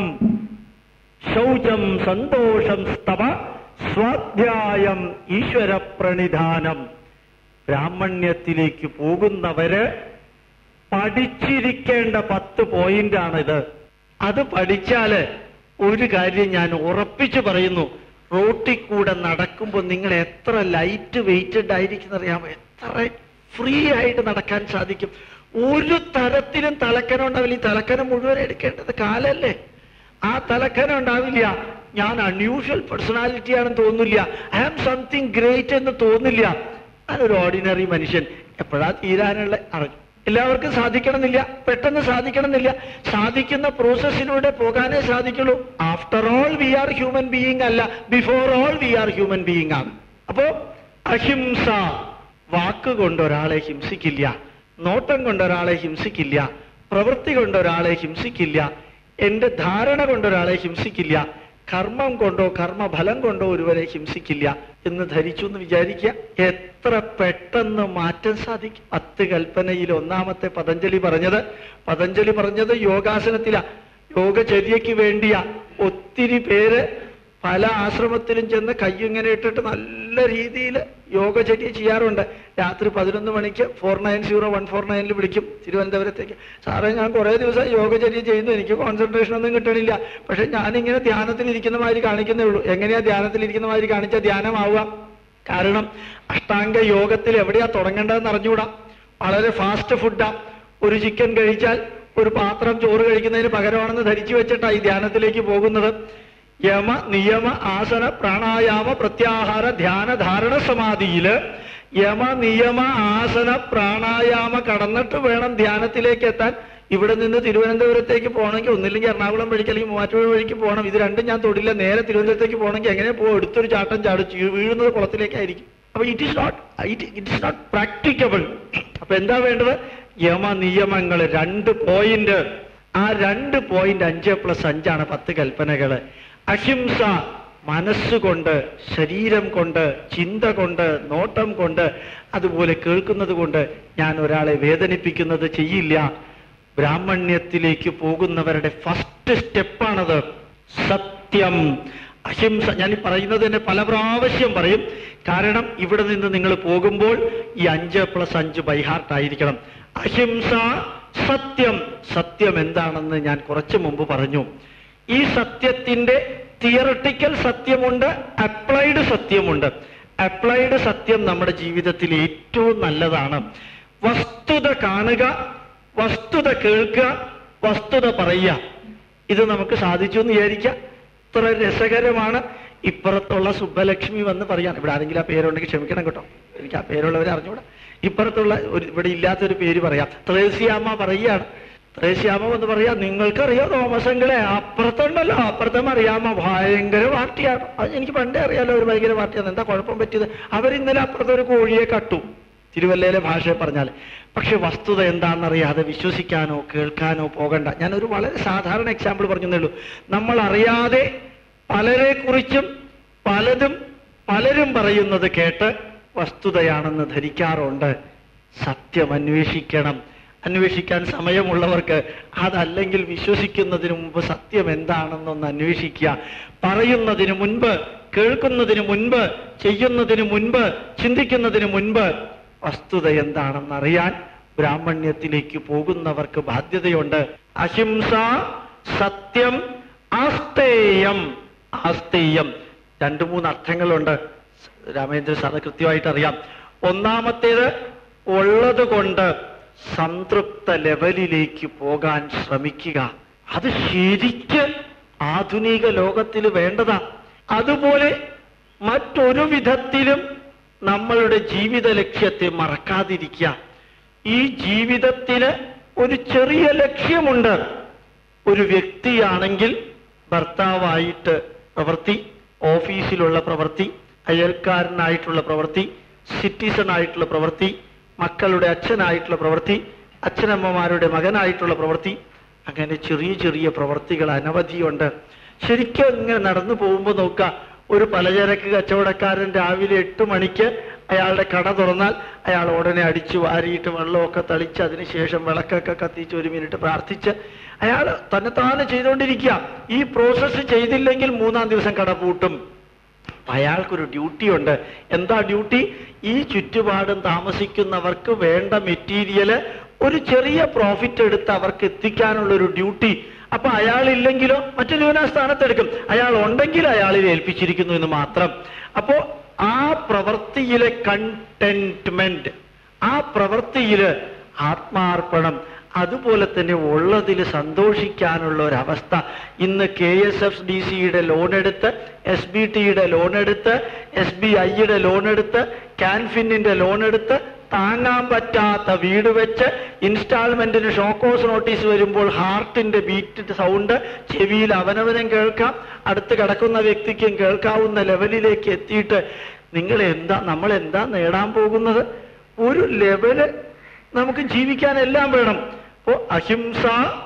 ശൗചം സന്തോഷം സ്തവ സ്വാധ്യായം ഈശ്വര പ്രണിധാനം ബ്രാഹ്മണ്യത്തിലേക്ക് പോകുന്നവര് പഠിച്ചിരിക്കേണ്ട പത്ത് പോയിന്റാണിത് അത് പഠിച്ചാല് ഒരു കാര്യം ഞാൻ ഉറപ്പിച്ചു പറയുന്നു റോട്ടിൽ കൂടെ നടക്കുമ്പോൾ നിങ്ങൾ എത്ര ലൈറ്റ് വെയിറ്റഡ് ആയിരിക്കും അറിയാമോ എത്ര ഫ്രീ ആയിട്ട് നടക്കാൻ സാധിക്കും ഒരു തരത്തിലും തലക്കനം ഉണ്ടാവില്ല ഈ തലക്കനം മുഴുവൻ എടുക്കേണ്ടത് കാലല്ലേ ആ തലക്കനം ഉണ്ടാവില്ല ഞാൻ അൺയൂഷ്വൽ പേഴ്സണാലിറ്റി ആണെന്ന് തോന്നില്ല ഐ ആം സംതിങ് ഗ്രേറ്റ് എന്ന് തോന്നില്ല ഞാനൊരു ഓർഡിനറി മനുഷ്യൻ എപ്പോഴാ തീരാനുള്ള അറിഞ്ഞു എല്ലാവർക്കും സാധിക്കണമെന്നില്ല പെട്ടെന്ന് സാധിക്കണമെന്നില്ല സാധിക്കുന്ന പ്രോസസ്സിലൂടെ പോകാനേ സാധിക്കുള്ളൂ after all we are human being അല്ല before all we are human being ആണ് അപ്പോ അഹിംസ വാക്കുകൊണ്ട് ഒരാളെ ഹിംസിക്കില്ല നോട്ടം കൊണ്ട് ഒരാളെ ഹിംസിക്കില്ല പ്രവൃത്തി കൊണ്ട് ഒരാളെ ഹിംസിക്കില്ല എന്റെ ധാരണ കൊണ്ട് ഒരാളെ ഹിംസിക്കില്ല കർമ്മം കൊണ്ടോ കർമ്മഫലം കൊണ്ടോ ഒരുവരെ ഹിംസിക്കില്ല എന്ന് ധരിച്ചു എന്ന് വിചാരിക്കുക എത്ര പെട്ടെന്ന് മാറ്റം സാധിക്കും പത്ത് കൽപ്പനയിൽ ഒന്നാമത്തെ പതഞ്ജലി പറഞ്ഞത് പതഞ്ജലി പറഞ്ഞത് യോഗാസനത്തിലാ യോഗചര്യയ്ക്ക് വേണ്ടിയാ ഒത്തിരി പേര് പല ആശ്രമത്തിലും ചെന്ന് കയ്യിങ്ങനെ ഇട്ടിട്ട് നല്ല രീതിയിൽ യോഗചര്യ ചെയ്യാറുണ്ട് രാത്രി പതിനൊന്ന് മണിക്ക് four nine zero one four നയനിൽ വിളിക്കും തിരുവനന്തപുരത്തേക്ക് സാറേ ഞാൻ കുറേ ദിവസം യോഗചര്യ ചെയ്യുന്നു എനിക്ക് കോൺസെൻട്രേഷൻ ഒന്നും കിട്ടണില്ല പക്ഷെ ഞാനിങ്ങനെ ധ്യാനത്തിൽ ഇരിക്കുന്ന മാതിരി കാണിക്കുന്നേ ഉള്ളൂ എങ്ങനെയാ ധ്യാനത്തിൽ ഇരിക്കുന്ന മാതിരി കാണിച്ച ധ്യാനമാവുക കാരണം അഷ്ടാംഗ യോഗത്തിൽ എവിടെയാ തുടങ്ങേണ്ടതെന്ന് അറിഞ്ഞുകൂടാ വളരെ ഫാസ്റ്റ് ഫുഡാ ഒരു ചിക്കൻ കഴിച്ചാൽ ഒരു പാത്രം ചോറ് കഴിക്കുന്നതിന് പകരമാണെന്ന് ധരിച്ചു വെച്ചിട്ടാ ഈ ധ്യാനത്തിലേക്ക് പോകുന്നത് യമ നിയമ ആസന പ്രാണായാമ പ്രത്യാഹാര ധ്യാന ധാരണ സമാധിയില് യമ നിയമ ആസന പ്രാണായാമ കടന്നിട്ട് വേണം ധ്യാനത്തിലേക്ക് എത്താൻ ഇവിടെ നിന്ന് തിരുവനന്തപുരത്തേക്ക് പോകണമെങ്കിൽ ഒന്നില്ലെങ്കിൽ എറണാകുളം വഴിക്ക് അല്ലെങ്കിൽ മൂവാറ്റുപുഴ വഴിക്ക് പോകണം ഇത് രണ്ടും ഞാൻ തൊടില്ല നേരെ തിരുവനന്തപുരത്തേക്ക് പോകണമെങ്കിൽ എങ്ങനെ പോകും എടുത്തൊരു ചാട്ടം ചാടിച്ച് വീഴുന്നത് കുളത്തിലേക്കായിരിക്കും അപ്പൊ it is not it it is not practicable അപ്പൊ എന്താ വേണ്ടത് യമ നിയമങ്ങൾ രണ്ട് പോയിന്റ് ആ രണ്ട് പോയിന്റ് അഞ്ച് പ്ലസ് അഞ്ചാണ് പത്ത് കൽപ്പനകള് അഹിംസ മനസ്സുകൊണ്ട് ശരീരം കൊണ്ട് ചിന്ത കൊണ്ട് നോട്ടം കൊണ്ട് അതുപോലെ കേൾക്കുന്നത് കൊണ്ട് ഞാൻ ഒരാളെ വേദനിപ്പിക്കുന്നത് ചെയ്യില്ല ബ്രാഹ്മണ്യത്തിലേക്ക് പോകുന്നവരുടെ ഫസ്റ്റ് സ്റ്റെപ്പാണത് സത്യം അഹിംസ ഞാൻ ഈ പറയുന്നത് തന്നെ പല പ്രാവശ്യം പറയും കാരണം ഇവിടെ നിന്ന് നിങ്ങൾ പോകുമ്പോൾ ഈ അഞ്ച് പ്ലസ് അഞ്ച് ബൈഹാർട്ട് ആയിരിക്കണം അഹിംസ സത്യം സത്യം എന്താണെന്ന് ഞാൻ കുറച്ചു മുമ്പ് പറഞ്ഞു ഈ സത്യത്തിന്റെ തിയറട്ടിക്കൽ സത്യമുണ്ട് അപ്ലൈഡ് സത്യമുണ്ട് അപ്ലൈഡ് സത്യം നമ്മുടെ ജീവിതത്തിൽ ഏറ്റവും നല്ലതാണ് വസ്തുത കാണുക വസ്തുത കേൾക്കുക വസ്തുത പറയുക ഇത് നമുക്ക് സാധിച്ചു എന്ന് വിചാരിക്കാം ഇത്ര രസകരമാണ് ഇപ്പുറത്തുള്ള സുബ്ബലക്ഷ്മി വന്ന് പറയാൻ ഇവിടെ ആരെങ്കിലും ആ പേരുണ്ടെങ്കിൽ ക്ഷമിക്കണം കേട്ടോ എനിക്ക് ആ പേരുള്ളവരെ അറിഞ്ഞൂടാ ഇപ്പുറത്തുള്ള ഒരു ഇവിടെ ഇല്ലാത്തൊരു പേര് പറയാം ത്രേസ്യാമ്മ പറയുകയാണ് ത്രേസ്യാമ്മ എന്ന് പറയാ നിങ്ങൾക്കറിയോ തോമസെങ്കിലെ അപ്പുറത്തുണ്ടല്ലോ അപ്പുറത്തെ അറിയാമോ ഭയങ്കര പാർട്ടിയാണ് അത് എനിക്ക് പണ്ടേ അറിയാലോ ഒരു ഭയങ്കര പാർട്ടിയാണ് എന്താ കുഴപ്പം പറ്റിയത് അവരിന്നലെ അപ്പുറത്തെ ഒരു കോഴിയെ കട്ടു തിരുവല്ലയിലെ ഭാഷയെ പറഞ്ഞാൽ പക്ഷെ വസ്തുത എന്താണെന്നറിയാതെ വിശ്വസിക്കാനോ കേൾക്കാനോ പോകണ്ട ഞാനൊരു വളരെ സാധാരണ എക്സാമ്പിൾ പറഞ്ഞേ ഉള്ളൂ നമ്മൾ അറിയാതെ പലരെ കുറിച്ചും പലതും പലരും പറയുന്നത് കേട്ട് വസ്തുതയാണെന്ന് ധരിക്കാറുണ്ട് സത്യം അന്വേഷിക്കണം അന്വേഷിക്കാൻ സമയമുള്ളവർക്ക് അതല്ലെങ്കിൽ വിശ്വസിക്കുന്നതിന് മുമ്പ് സത്യം എന്താണെന്നൊന്ന് അന്വേഷിക്കുക പറയുന്നതിന് മുൻപ് കേൾക്കുന്നതിന് മുൻപ് ചെയ്യുന്നതിന് മുൻപ് ചിന്തിക്കുന്നതിന് മുൻപ് വസ്തുത എന്താണെന്നറിയാൻ ബ്രാഹ്മണ്യത്തിലേക്ക് പോകുന്നവർക്ക് ബാധ്യതയുണ്ട് അഹിംസ സത്യം ആസ്തേയം ആസ്തേയം രണ്ടു മൂന്ന് അർത്ഥങ്ങളുണ്ട് രാമേന്ദ്ര സാറ് കൃത്യമായിട്ട് അറിയാം ഒന്നാമത്തേത് ഉള്ളത് കൊണ്ട് സംതൃപ്ത ലെവലിലേക്ക് പോകാൻ ശ്രമിക്കുക അത് ശരിക്ക് ആധുനിക ലോകത്തിൽ വേണ്ടതാ അതുപോലെ മറ്റൊരു വിധത്തിലും നമ്മളുടെ ജീവിത ലക്ഷ്യത്തെ മറക്കാതിരിക്കുക ഈ ജീവിതത്തിന് ഒരു ചെറിയ ലക്ഷ്യമുണ്ട് ഒരു വ്യക്തിയാണെങ്കിൽ ഭർത്താവായിട്ട് പ്രവൃത്തി ഓഫീസിലുള്ള പ്രവൃത്തി അയൽക്കാരനായിട്ടുള്ള പ്രവൃത്തി സിറ്റിസൺ ആയിട്ടുള്ള പ്രവൃത്തി മക്കളുടെ അച്ഛനായിട്ടുള്ള പ്രവൃത്തി അച്ഛനമ്മമാരുടെ മകനായിട്ടുള്ള പ്രവൃത്തി അങ്ങനെ ചെറിയ ചെറിയ പ്രവൃത്തികൾ അനവധിയുണ്ട് ശരിക്കും ഇങ്ങനെ നടന്നു പോകുമ്പോൾ നോക്കുക ഒരു പലചരക്ക് കച്ചവടക്കാരൻ രാവിലെ എട്ട് മണിക്ക് അയാളുടെ കട തുറന്നാൽ അയാൾ ഉടനെ അടിച്ചു വാരിയിട്ട് വെള്ളമൊക്കെ തളിച്ച് അതിനുശേഷം വിളക്കൊക്കെ കത്തിച്ച് ഒരു മിനിറ്റ് പ്രാർത്ഥിച്ച് അയാൾ തന്നെത്താനെ ചെയ്തുകൊണ്ടിരിക്കുക ഈ പ്രോസസ്സ് ചെയ്തില്ലെങ്കിൽ മൂന്നാം ദിവസം കട പൂട്ടും അയാൾക്കൊരു ഡ്യൂട്ടി ഉണ്ട് എന്താ ഡ്യൂട്ടി ഈ ചുറ്റുപാടും താമസിക്കുന്നവർക്ക് വേണ്ട മെറ്റീരിയല് ഒരു ചെറിയ പ്രോഫിറ്റ് എടുത്ത് അവർക്ക് എത്തിക്കാനുള്ള ഒരു ഡ്യൂട്ടി അപ്പൊ അയാളില്ലെങ്കിലോ മറ്റൊരുവനെ ആ സ്ഥാനത്തെടുക്കും അയാൾ ഉണ്ടെങ്കിൽ അയാളിൽ ഏൽപ്പിച്ചിരിക്കുന്നു എന്ന് മാത്രം അപ്പോ ആ പ്രവൃത്തിയിലെ കണ്ടെന്റ്മെന്റ് ആ പ്രവൃത്തിയില് ആത്മാർപ്പണം അതുപോലെ തന്നെ ഉള്ളതിൽ സന്തോഷിക്കാനുള്ള ഒരവസ്ഥ ഇന്ന് കെ എസ് എഫ് ഡി സിയുടെ ലോൺ എടുത്ത് എസ് ബി ടിയുടെ ലോൺ എടുത്ത് എസ് ബി ഐയുടെ ലോൺ എടുത്ത് കാൻഫിന്നിന്റെ ലോൺ എടുത്ത് താങ്ങാൻ പറ്റാത്ത വീട് വെച്ച് ഇൻസ്റ്റാൾമെന്റിന് ഷോക്കോസ് നോട്ടീസ് വരുമ്പോൾ ഹാർട്ടിന്റെ ബീറ്റ് സൗണ്ട് ചെവിയിൽ അവനവനും കേൾക്കാം അടുത്ത് കിടക്കുന്ന വ്യക്തിക്കും കേൾക്കാവുന്ന ലെവലിലേക്ക് എത്തിയിട്ട് നിങ്ങൾ എന്താ നമ്മൾ എന്താ നേടാൻ പോകുന്നത് ഒരു ലെവല് നമുക്ക് ജീവിക്കാൻ എല്ലാം വേണം അപ്പോ അഹിംസ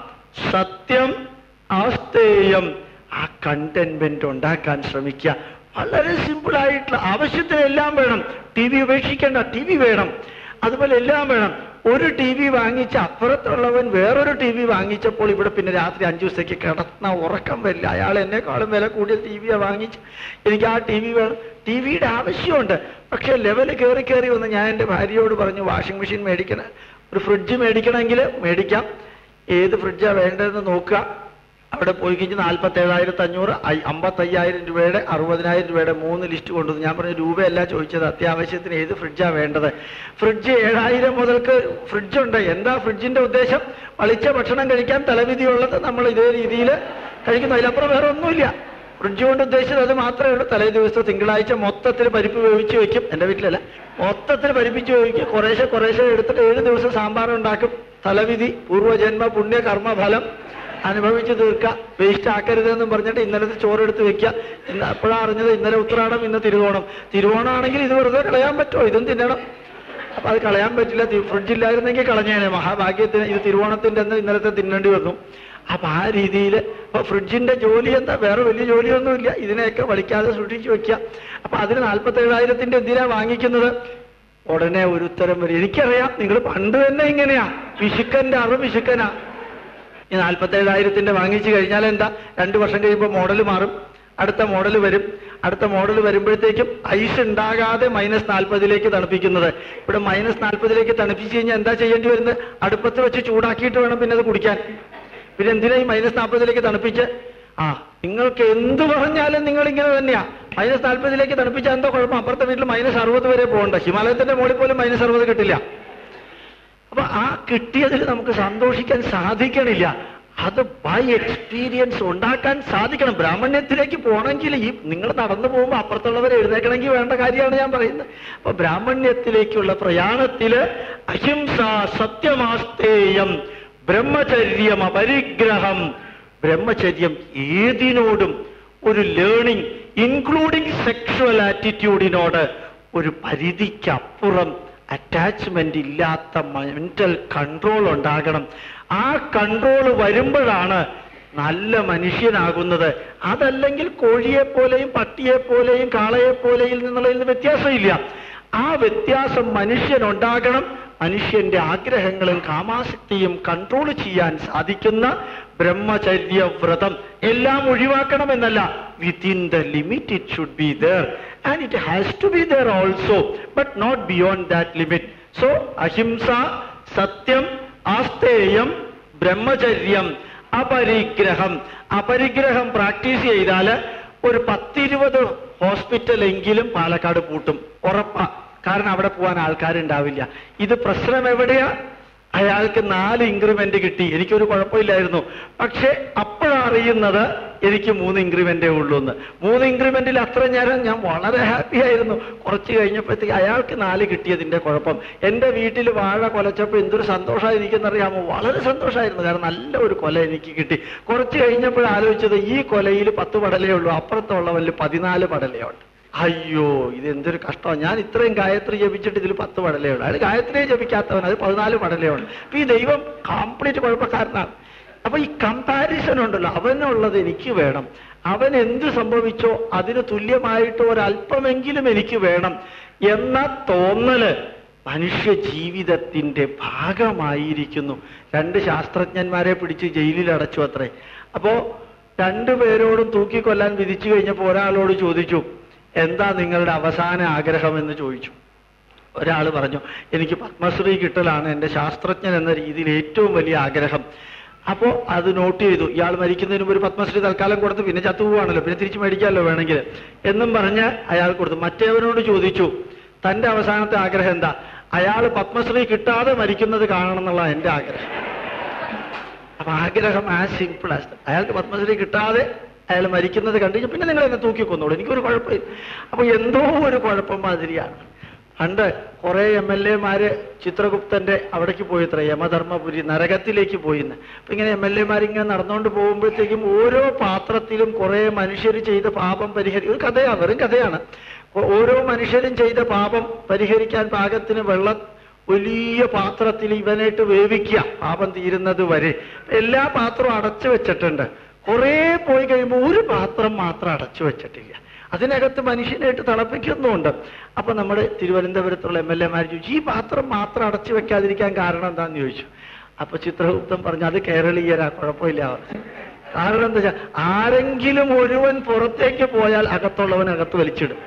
സത്യം ആസ്തേയം ആ കണ്ടന്റ്മെന്റ് ഉണ്ടാക്കാൻ ശ്രമിക്കുക വളരെ സിമ്പിൾ ആയിട്ടുള്ള ആവശ്യത്തിന് എല്ലാം വേണം ടി വി ഉപേക്ഷിക്കേണ്ട ടി വി വേണം അതുപോലെ എല്ലാം വേണം ഒരു ടി വി വാങ്ങിച്ച അപ്പുറത്തുള്ളവൻ വേറൊരു ടി വി വാങ്ങിച്ചപ്പോൾ ഇവിടെ പിന്നെ രാത്രി അഞ്ചു ദിവസത്തേക്ക് കിടന്ന ഉറക്കം വരില്ല അയാൾ എന്നെക്കാളും വില കൂടിയ ടി വിയാ വാങ്ങിച്ച് എനിക്ക് ആ ടി വി വേണം ടി വിയുടെ ആവശ്യമുണ്ട് പക്ഷെ ലെവൽ കയറി കയറി വന്ന് ഞാൻ എൻ്റെ ഭാര്യയോട് പറഞ്ഞു വാഷിംഗ് മെഷീൻ മേടിക്കണം ഒരു ഫ്രിഡ്ജ് മേടിക്കണമെങ്കിൽ മേടിക്കാം ഏത് ഫ്രിഡ്ജാ വേണ്ടതെന്ന് നോക്കുക അവിടെ പോയി കഴിഞ്ഞ് നാൽപ്പത്തി ഏഴായിരത്തി അഞ്ഞൂറ് അമ്പത്തയ്യായിരം രൂപയുടെ അറുപതിനായിരം രൂപയുടെ മൂന്ന് ലിസ്റ്റ് കൊണ്ടുവന്നു ഞാൻ പറഞ്ഞു രൂപയല്ല ചോദിച്ചത് അത്യാവശ്യത്തിന് ഏത് ഫ്രിഡ്ജാ വേണ്ടത് ഫ്രിഡ്ജ് ഏഴായിരം മുതൽക്ക് ഫ്രിഡ്ജുണ്ട് എന്താ ഫ്രിഡ്ജിന്റെ ഉദ്ദേശം വളിച്ച ഭക്ഷണം കഴിക്കാൻ തലവിധിയുള്ളത് നമ്മൾ ഇതേ രീതിയിൽ കഴിക്കുന്നു അതിലപ്പുറം വേറെ ഒന്നുമില്ല ഫ്രിഡ്ജ് കൊണ്ട് ഉദ്ദേശിച്ചത് അത് മാത്രമേ ഉള്ളൂ തലേ ദിവസം തിങ്കളാഴ്ച മൊത്തത്തിൽ പരിപ്പ് വേവിച്ച് വെക്കും എൻ്റെ വീട്ടിലല്ല മൊത്തത്തിൽ പരിപ്പിച്ച് വേവിക്കും കുറേശ്ശെ കുറേശ്ശെ എടുത്തിട്ട് ഏഴ് ദിവസം സാമ്പാർ ഉണ്ടാക്കും തലവിധി പൂർവ്വജന്മ പുണ്യ കർമ്മഫലം അനുഭവിച്ച് തീർക്കുക വേസ്റ്റ് ആക്കരുതെന്നും പറഞ്ഞിട്ട് ഇന്നലത്തെ ചോറെടുത്ത് വെക്കുക ഇന്ന് അപ്പോഴാണ് അറിഞ്ഞത് ഇന്നലെ ഉത്രാടം ഇന്ന് തിരുവോണം തിരുവോണമാണെങ്കിൽ ഇത് വെറുതെ കളയാൻ പറ്റുമോ ഇതും തിന്നണം അപ്പൊ അത് കളയാൻ പറ്റില്ല ഫ്രിഡ്ജില്ലായിരുന്നെങ്കിൽ കളഞ്ഞേനെ മഹാഭാഗ്യത്തിന് ഇത് തിരുവോണത്തിന്റെ അന്ന് ഇന്നലത്തെ തിന്നേണ്ടി വന്നു അപ്പൊ ആ രീതിയിൽ ഇപ്പൊ ഫ്രിഡ്ജിന്റെ ജോലി എന്താ വേറെ വലിയ ജോലിയൊന്നുമില്ല ഇതിനെയൊക്കെ വലിക്കാതെ സൂക്ഷിച്ചു വെക്കുക അപ്പൊ അതിന് നാൽപ്പത്തി ഏഴായിരത്തിന്റെ എന്തിനാ വാങ്ങിക്കുന്നത് ഉടനെ ഒരു ഉത്തരം വരും എനിക്കറിയാം നിങ്ങൾ പണ്ട് തന്നെ ഇങ്ങനെയാ പിശുക്കന്റെ അറു പിശുക്കനാ ഈ നാൽപ്പത്തി ഏഴായിരത്തിന്റെ വാങ്ങിച്ചു കഴിഞ്ഞാൽ എന്താ രണ്ടു വർഷം കഴിയുമ്പോൾ മോഡൽ മാറും അടുത്ത മോഡൽ വരും അടുത്ത മോഡൽ വരുമ്പോഴത്തേക്കും ഐസ് ഉണ്ടാകാതെ മൈനസ് നാൽപ്പതിലേക്ക് തണുപ്പിക്കുന്നത് ഇവിടെ മൈനസ് നാൽപ്പതിലേക്ക് തണുപ്പിച്ചു കഴിഞ്ഞാൽ എന്താ ചെയ്യേണ്ടി വരുന്നത് അടുപ്പത്ത് വെച്ച് ചൂടാക്കിയിട്ട് വേണം പിന്നെ അത് കുടിക്കാൻ പിന്നെ എന്തിനാ ഈ മൈനസ് നാൽപ്പതിലേക്ക് തണുപ്പിച്ച് ആ നിങ്ങൾക്ക് എന്ത് പറഞ്ഞാലും നിങ്ങൾ ഇങ്ങനെ തന്നെയാ മൈനസ് നാൽപ്പതിലേക്ക് തണുപ്പിച്ചാൽ എന്തോ കുഴപ്പം അപ്പുറത്തെ വീട്ടിൽ മൈനസ് അറുപത് വരെ പോകണ്ട ഹിമാലയത്തിന്റെ മുകളിൽ പോലും മൈനസ് അറുപത് കിട്ടില്ല അപ്പൊ ആ കിട്ടിയതിൽ നമുക്ക് സന്തോഷിക്കാൻ സാധിക്കണില്ല അത് ബൈ എക്സ്പീരിയൻസ് ഉണ്ടാക്കാൻ സാധിക്കണം ബ്രാഹ്മണ്യത്തിലേക്ക് പോകണമെങ്കിൽ ഈ നിങ്ങൾ നടന്നു പോകുമ്പോൾ അപ്പുറത്തുള്ളവരെ എഴുന്നേക്കണമെങ്കിൽ വേണ്ട കാര്യമാണ് ഞാൻ പറയുന്നത് അപ്പൊ ബ്രാഹ്മണ്യത്തിലേക്കുള്ള പ്രയാണത്തില് അഹിംസ സത്യമാസ്തേയം ബ്രഹ്മചര്യം അപരിഗ്രഹം ബ്രഹ്മചര്യം ഏതിനോടും ഒരു ലേണിംഗ് ഇൻക്ലൂഡിംഗ് സെക്ഷുവൽ ആറ്റിറ്റ്യൂഡിനോട് ഒരു പരിധിക്കപ്പുറം അറ്റാച്ച്മെന്റ് ഇല്ലാത്ത മെന്റൽ കൺട്രോൾ ഉണ്ടാകണം ആ കൺട്രോൾ വരുമ്പോഴാണ് നല്ല മനുഷ്യനാകുന്നത് അതല്ലെങ്കിൽ കോഴിയെ പോലെയും പട്ടിയെ പോലെയും കാളയെ പോലെയും നിന്നുള്ളതിൽ നിന്ന് വ്യത്യാസമില്ല ആ വ്യത്യാസം മനുഷ്യനുണ്ടാകണം മനുഷ്യന്റെ ആഗ്രഹങ്ങളും കാമാസക്തിയും കൺട്രോൾ ചെയ്യാൻ സാധിക്കുന്ന ബ്രഹ്മചര്യ വ്രതം എല്ലാം ഒഴിവാക്കണമെന്നല്ല within the limit it should be there and it has to be there also but not beyond that limit so അഹിംസ സത്യം ആസ്തേയം ബ്രഹ്മചര്യം അപരിഗ്രഹം അപരിഗ്രഹം പ്രാക്ടീസ് ചെയ്താൽ ഒരു പത്തിരുപത് ഹോസ്പിറ്റൽ എങ്കിലും പാലക്കാട് പൂട്ടും ഉറപ്പാ കാരണം അവിടെ പോകാൻ ആൾക്കാരുണ്ടാവില്ല ഇത് പ്രശ്നം എവിടെയാ അയാൾക്ക് നാല് ഇൻക്രിമെന്റ് കിട്ടി എനിക്കൊരു കുഴപ്പമില്ലായിരുന്നു പക്ഷെ അപ്പോഴറിയുന്നത് എനിക്ക് മൂന്ന് ഇൻക്രിമെന്റേ ഉള്ളൂ എന്ന് മൂന്ന് ഇൻക്രിമെന്റിൽ അത്ര നേരം ഞാൻ വളരെ ഹാപ്പി ആയിരുന്നു കുറച്ച് കഴിഞ്ഞപ്പോഴത്തേക്ക് അയാൾക്ക് നാല് കിട്ടിയതിന്റെ കുഴപ്പം എന്റെ വീട്ടിൽ വാഴ കൊലച്ചപ്പോൾ എന്തൊരു സന്തോഷമായി എനിക്കെന്നറിയാമോ വളരെ സന്തോഷമായിരുന്നു കാരണം നല്ല ഒരു കൊല എനിക്ക് കിട്ടി കുറച്ച് കഴിഞ്ഞപ്പോൾ ആലോചിച്ചത് ഈ കൊലയിൽ പത്ത് പടലേ ഉള്ളൂ അപ്പുറത്തുള്ളവരിൽ പതിനാല് പടലയുണ്ട് അയ്യോ ഇത് എന്തൊരു കഷ്ടമാണ് ഞാൻ ഇത്രയും ഗായത്രി ജപിച്ചിട്ട് ഇതിൽ പത്ത് പടലേ ഉള്ളൂ അത് ഗായത്രിയെ ജപിക്കാത്തവൻ അത് പതിനാല് പടലേ ഉള്ളൂ അപ്പൊ ഈ ദൈവം കംപ്ലീറ്റ് കുഴപ്പക്കാരനാണ് അപ്പൊ ഈ കമ്പാരിസൺ ഉണ്ടല്ലോ അവനുള്ളത് എനിക്ക് വേണം അവൻ എന്ത് സംഭവിച്ചോ അതിന് തുല്യമായിട്ട് ഒരല്പമെങ്കിലും എനിക്ക് വേണം എന്ന തോന്നല് മനുഷ്യ ജീവിതത്തിന്റെ ഭാഗമായിരിക്കുന്നു രണ്ട് ശാസ്ത്രജ്ഞന്മാരെ പിടിച്ച് ജയിലിൽ അടച്ചു അത്രേ അപ്പോ രണ്ടുപേരോടും തൂക്കിക്കൊല്ലാൻ വിധിച്ചു കഴിഞ്ഞപ്പോൾ ഒരാളോട് ചോദിച്ചു എന്താ നിങ്ങളുടെ അവസാന ആഗ്രഹം എന്ന് ചോദിച്ചു ഒരാൾ പറഞ്ഞു എനിക്ക് പത്മശ്രീ കിട്ടലാണ് എൻ്റെ ശാസ്ത്രജ്ഞൻ എന്ന രീതിയിൽ ഏറ്റവും വലിയ ആഗ്രഹം അപ്പോ അത് നോട്ട് ചെയ്തു ഇയാൾ മരിക്കുന്നതിന് മുമ്പ് ഒരു പത്മശ്രീ തൽക്കാലം കൊടുത്ത് പിന്നെ ചത്തുപോവാണല്ലോ പിന്നെ തിരിച്ചു മേടിക്കാമല്ലോ വേണമെങ്കിൽ എന്നും പറഞ്ഞ് അയാൾ കൊടുത്തു മറ്റേവനോട് ചോദിച്ചു തന്റെ അവസാനത്തെ ആഗ്രഹം എന്താ അയാൾ പത്മശ്രീ കിട്ടാതെ മരിക്കുന്നത് കാണണം എന്നുള്ള എന്റെ ആഗ്രഹം അപ്പൊ ആഗ്രഹം ആസ് സിമ്പിൾ ആസ് അയാൾക്ക് പത്മശ്രീ കിട്ടാതെ അയാൾ മരിക്കുന്നത് കണ്ടു പിന്നെ നിങ്ങൾ എന്നെ തൂക്കി കൊന്നോളൂ എനിക്കൊരു കുഴപ്പമില്ല അപ്പൊ എന്തോ ഒരു കുഴപ്പം മാതിരിയാണ് പണ്ട് കുറെ എം എൽ എമാര് ചിത്രഗുപ്തന്റെ അവിടേക്ക് പോയിത്ര യമധർമ്മപുരി നരകത്തിലേക്ക് പോയിന്ന് അപ്പൊ ഇങ്ങനെ എം എൽ എമാർ ഇങ്ങനെ നടന്നുകൊണ്ട് പോകുമ്പോഴത്തേക്കും ഓരോ പാത്രത്തിലും കുറെ മനുഷ്യർ ചെയ്ത പാപം പരിഹരി ഒരു കഥയാണ് വെറും കഥയാണ് ഓ- ഓരോ മനുഷ്യരും ചെയ്ത പാപം പരിഹരിക്കാൻ പാകത്തിന് വെള്ളം വലിയ പാത്രത്തിൽ ഇവനായിട്ട് വേവിക്കുക പാപം തീരുന്നത് വരെ എല്ലാ പാത്രവും അടച്ചു വെച്ചിട്ടുണ്ട് കുറേ പോയി കഴിയുമ്പോൾ ഒരു പാത്രം മാത്രം അടച്ചു വെച്ചിട്ടില്ല അതിനകത്ത് മനുഷ്യനായിട്ട് തിളപ്പിക്കുന്നുമുണ്ട് അപ്പൊ നമ്മുടെ തിരുവനന്തപുരത്തുള്ള എം എൽ എമാർ ചോദിച്ചു ഈ പാത്രം മാത്രം അടച്ചു വെക്കാതിരിക്കാൻ കാരണം എന്താന്ന് ചോദിച്ചു അപ്പൊ ചിത്രഗുപ്തൻ പറഞ്ഞു അത് കേരളീയരാ കുഴപ്പമില്ല പറഞ്ഞു. കാരണം എന്താ വെച്ചാൽ ആരെങ്കിലും ഒരുവൻ പുറത്തേക്ക് പോയാൽ അകത്തുള്ളവൻ അകത്ത് വലിച്ചിടും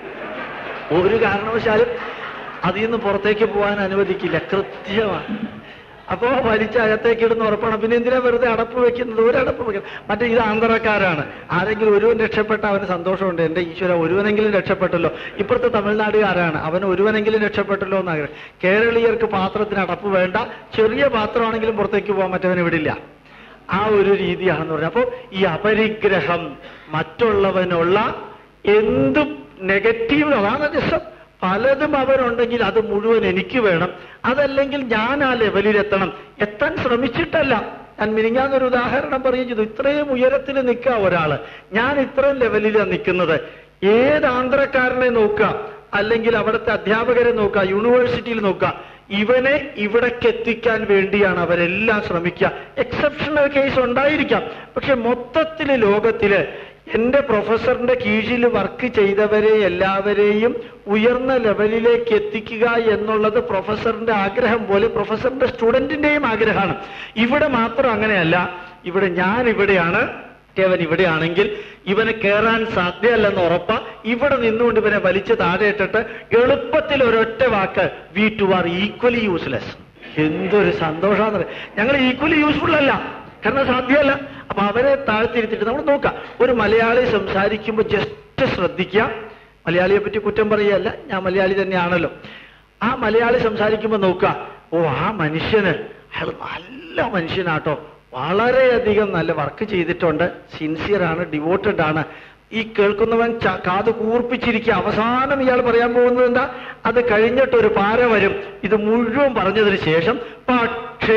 ഒരു കാരണവശാലും അതിൽ നിന്ന് പുറത്തേക്ക് പോകാൻ അനുവദിക്കില്ല കൃത്യമാണ് അപ്പോ വലിച്ച അകത്തേക്ക് ഇടുന്ന ഉറപ്പാണ് പിന്നെ എന്തിനാ വെറുതെ അടപ്പ് വെക്കുന്നത് ഒരു അടപ്പ് വെക്കുന്നത് മറ്റേ ഇത് ആന്ധ്രക്കാരാണ് ആരെങ്കിലും ഒരുവൻ രക്ഷപ്പെട്ട അവന് സന്തോഷമുണ്ട് എന്റെ ഈശ്വര ഒരുവനെങ്കിലും രക്ഷപ്പെട്ടല്ലോ ഇപ്പുറത്തെ തമിഴ്നാടുകാരാണ് അവന് ഒരുവനെങ്കിലും രക്ഷപ്പെട്ടല്ലോ എന്നാഗ്രഹം കേരളീയർക്ക് പാത്രത്തിന് അടപ്പ് വേണ്ട ചെറിയ പാത്രമാണെങ്കിലും പുറത്തേക്ക് പോകാൻ മറ്റവന് വിടില്ല ആ ഒരു രീതിയാണെന്ന് പറഞ്ഞത് അപ്പോൾ ഈ അപരിഗ്രഹം മറ്റുള്ളവനുള്ള എന്തും നെഗറ്റീവ് അതാണ് രസം പലതും അവരുണ്ടെങ്കിൽ അത് മുഴുവൻ എനിക്ക് വേണം അതല്ലെങ്കിൽ ഞാൻ ആ ലെവലിലെത്തണം എത്താൻ ശ്രമിച്ചിട്ടല്ല ഞാൻ മിനിങ്ങാന്നൊരു ഉദാഹരണം പറയുകയും ചെയ്തു ഇത്രയും ഉയരത്തിൽ നിൽക്കുക ഒരാള് ഞാൻ ഇത്രയും ലെവലിലാണ് നിൽക്കുന്നത് ഏത് ആന്ധ്രക്കാരനെ നോക്കുക അല്ലെങ്കിൽ അവിടുത്തെ അധ്യാപകരെ നോക്കുക യൂണിവേഴ്സിറ്റിയിൽ നോക്കുക ഇവനെ ഇവിടേക്ക് എത്തിക്കാൻ വേണ്ടിയാണ് അവരെല്ലാം ശ്രമിക്കുക എക്സെപ്ഷണൽ കേസ് ഉണ്ടായിരിക്കാം പക്ഷെ മൊത്തത്തില് ലോകത്തില് എന്റെ പ്രൊഫസറിന്റെ കീഴിൽ വർക്ക് ചെയ്തവരെ എല്ലാവരെയും ഉയർന്ന ലെവലിലേക്ക് എത്തിക്കുക എന്നുള്ളത് പ്രൊഫസറിന്റെ ആഗ്രഹം പോലെ പ്രൊഫസറിന്റെ സ്റ്റുഡന്റിന്റെയും ആഗ്രഹമാണ് ഇവിടെ മാത്രം അങ്ങനെയല്ല ഇവിടെ ഞാൻ ഇവിടെയാണ് അവൻ ഇവിടെയാണെങ്കിൽ ഇവന് കയറാൻ സാധ്യമല്ലെന്ന് ഉറപ്പ ഇവിടെ നിന്നുകൊണ്ട് ഇവനെ വലിച്ച് താഴെ ഇട്ടിട്ട് എളുപ്പത്തിൽ ഒരൊറ്റ വാക്ക് we too are equally useless എന്തൊരു സന്തോഷാന്ന് ഞങ്ങൾ ഈക്വലി യൂസ്ഫുൾ അല്ല കാരണം സാധ്യമല്ല അപ്പൊ അവരെ താഴ്ത്തിരുത്തിട്ട് നമ്മൾ നോക്കാം ഒരു മലയാളി സംസാരിക്കുമ്പോൾ ജസ്റ്റ് ശ്രദ്ധിക്കുക മലയാളിയെ പറ്റി കുറ്റം പറയുകയല്ല ഞാൻ മലയാളി തന്നെയാണല്ലോ ആ മലയാളി സംസാരിക്കുമ്പോൾ നോക്കുക ഓ ആ മനുഷ്യന് അയാൾ നല്ല മനുഷ്യനാട്ടോ വളരെയധികം നല്ല വർക്ക് ചെയ്തിട്ടുണ്ട് സിൻസിയർ ആണ് ഡിവോട്ടഡ് ആണ് ഈ കേൾക്കുന്നവൻ ച- കാത് കൂർപ്പിച്ചിരിക്കുക അവസാനം ഇയാൾ പറയാൻ പോകുന്നത് എന്താ അത് കഴിഞ്ഞിട്ട് ഒരു പാര വരും ഇത് മുഴുവൻ പറഞ്ഞതിന് ശേഷം പക്ഷേ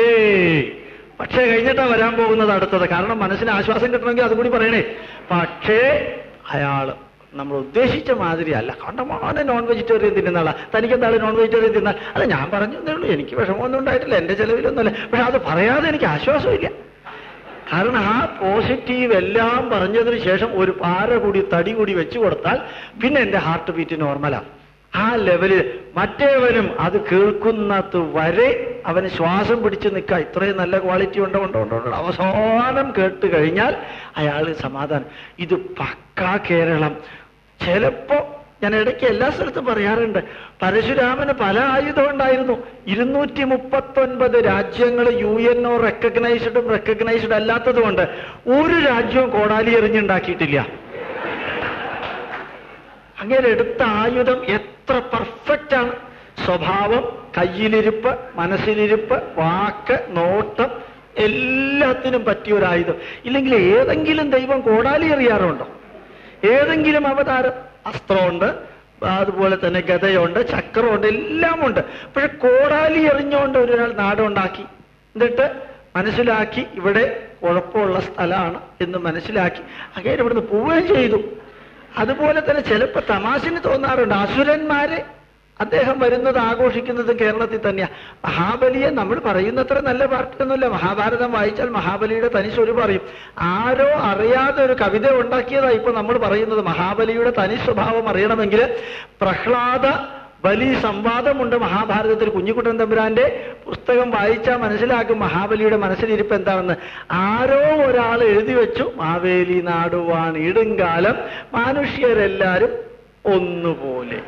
പക്ഷേ കഴിഞ്ഞിട്ടാ വരാൻ പോകുന്നത് അടുത്തത് കാരണം മനസ്സിന് ആശ്വാസം കിട്ടണമെങ്കിൽ അതും കൂടി പറയണേ പക്ഷേ അയാള് നമ്മൾ ഉദ്ദേശിച്ച മാതിരി അല്ല കണ്ടമാനം നോൺ വെജിറ്റേറിയൻ തിന്നുന്ന ആളാ തനിക്ക് എന്താണ് നോൺ വെജിറ്റേറിയൻ തിന്നാൽ അല്ല ഞാൻ പറഞ്ഞതേ ഉള്ളൂ എനിക്ക് വിഷമമൊന്നും ഉണ്ടായിട്ടില്ല എന്റെ ചെലവിലൊന്നുമല്ല പക്ഷെ അത് പറയാതെ എനിക്ക് ആശ്വാസമില്ല കാരണം ആ പോസിറ്റീവ് എല്ലാം പറഞ്ഞതിന് ശേഷം ഒരു പാര കൂടി തടി കൂടി വെച്ചു കൊടുത്താൽ പിന്നെ എന്റെ ഹാർട്ട് ബീറ്റ് നോർമലാണ് ആ ലെവലിൽ മറ്റേവനും അത് കേൾക്കുന്നത് വരെ അവന് ശ്വാസം പിടിച്ചു നിൽക്കുക ഇത്രയും നല്ല ക്വാളിറ്റി ഉണ്ടോ ഉണ്ടോ ഉണ്ടോ ഉണ്ടോ അവസാനം കേട്ട് കഴിഞ്ഞാൽ അയാൾ സമാധാനം ഇത് പക്കാ കേരളം ചിലപ്പോ ഞാൻ ഇടയ്ക്ക് എല്ലാ സ്ഥലത്തും പറയാറുണ്ട് പരശുരാമന് പല ആയുധം ഉണ്ടായിരുന്നു ഇരുന്നൂറ്റി മുപ്പത്തൊൻപത് രാജ്യങ്ങൾ യു എൻ ഒ റെക്കഗ്നൈസ്ഡും റെക്കഗ്നൈസ്ഡ് അല്ലാത്തതുകൊണ്ട് ഒരു രാജ്യവും കോടാലി എറിഞ്ഞുണ്ടാക്കിയിട്ടില്ല അങ്ങനെ എടുത്ത ആയുധം എത്ര പെർഫെക്റ്റ് ആണ് സ്വഭാവം കയ്യിലിരിപ്പ് മനസ്സിലിരിപ്പ് വാക്ക് നോട്ടം എല്ലാത്തിനും പറ്റിയ ഒരു ആയുധം ഇല്ലെങ്കിൽ ഏതെങ്കിലും ദൈവം കോടാലി എറിയാറുണ്ടോ ഏതെങ്കിലും അവതാരം അസ്ത്രമുണ്ട് അതുപോലെ തന്നെ ഗതയുണ്ട് ചക്രമുണ്ട് എല്ലാം ഉണ്ട് പക്ഷെ കോടാലി എറിഞ്ഞുകൊണ്ട് ഒരാൾ നാടുണ്ടാക്കി എന്നിട്ട് മനസ്സിലാക്കി ഇവിടെ കുഴപ്പമുള്ള സ്ഥലമാണ് എന്ന് മനസ്സിലാക്കി അങ്ങനെ ഇവിടുന്ന് പോവുകയും ചെയ്തു അതുപോലെ തന്നെ ചിലപ്പോൾ തമാശന് തോന്നാറുണ്ട് അസുരന്മാരെ അദ്ദേഹം വരുന്നത് ആഘോഷിക്കുന്നത് കേരളത്തിൽ തന്നെയാ മഹാബലിയെ നമ്മൾ പറയുന്നത്ര നല്ല പാർട്ടിയൊന്നുമില്ല മഹാഭാരതം വായിച്ചാൽ മഹാബലിയുടെ തനി സ്വരൂപം അറിയും ആരോ അറിയാതെ ഒരു കവിത ഉണ്ടാക്കിയതാ ഇപ്പൊ നമ്മൾ പറയുന്നത് മഹാബലിയുടെ തനി സ്വഭാവം അറിയണമെങ്കിൽ പ്രഹ്ലാദ ബലി സംവാദമുണ്ട് മഹാഭാരതത്തിൽ കുഞ്ഞിക്കുട്ടൻ തമ്പുരാന്റെ പുസ്തകം വായിച്ചാൽ മനസ്സിലാക്കും മഹാബലിയുടെ മനസ്സിലിരിപ്പ് എന്താണെന്ന് ആരോ ഒരാൾ എഴുതി വെച്ചു മാവേലി നാടുവാൻ ഇടുങ്കാലം മനുഷ്യരെല്ലാരും ഒന്നുപോലെ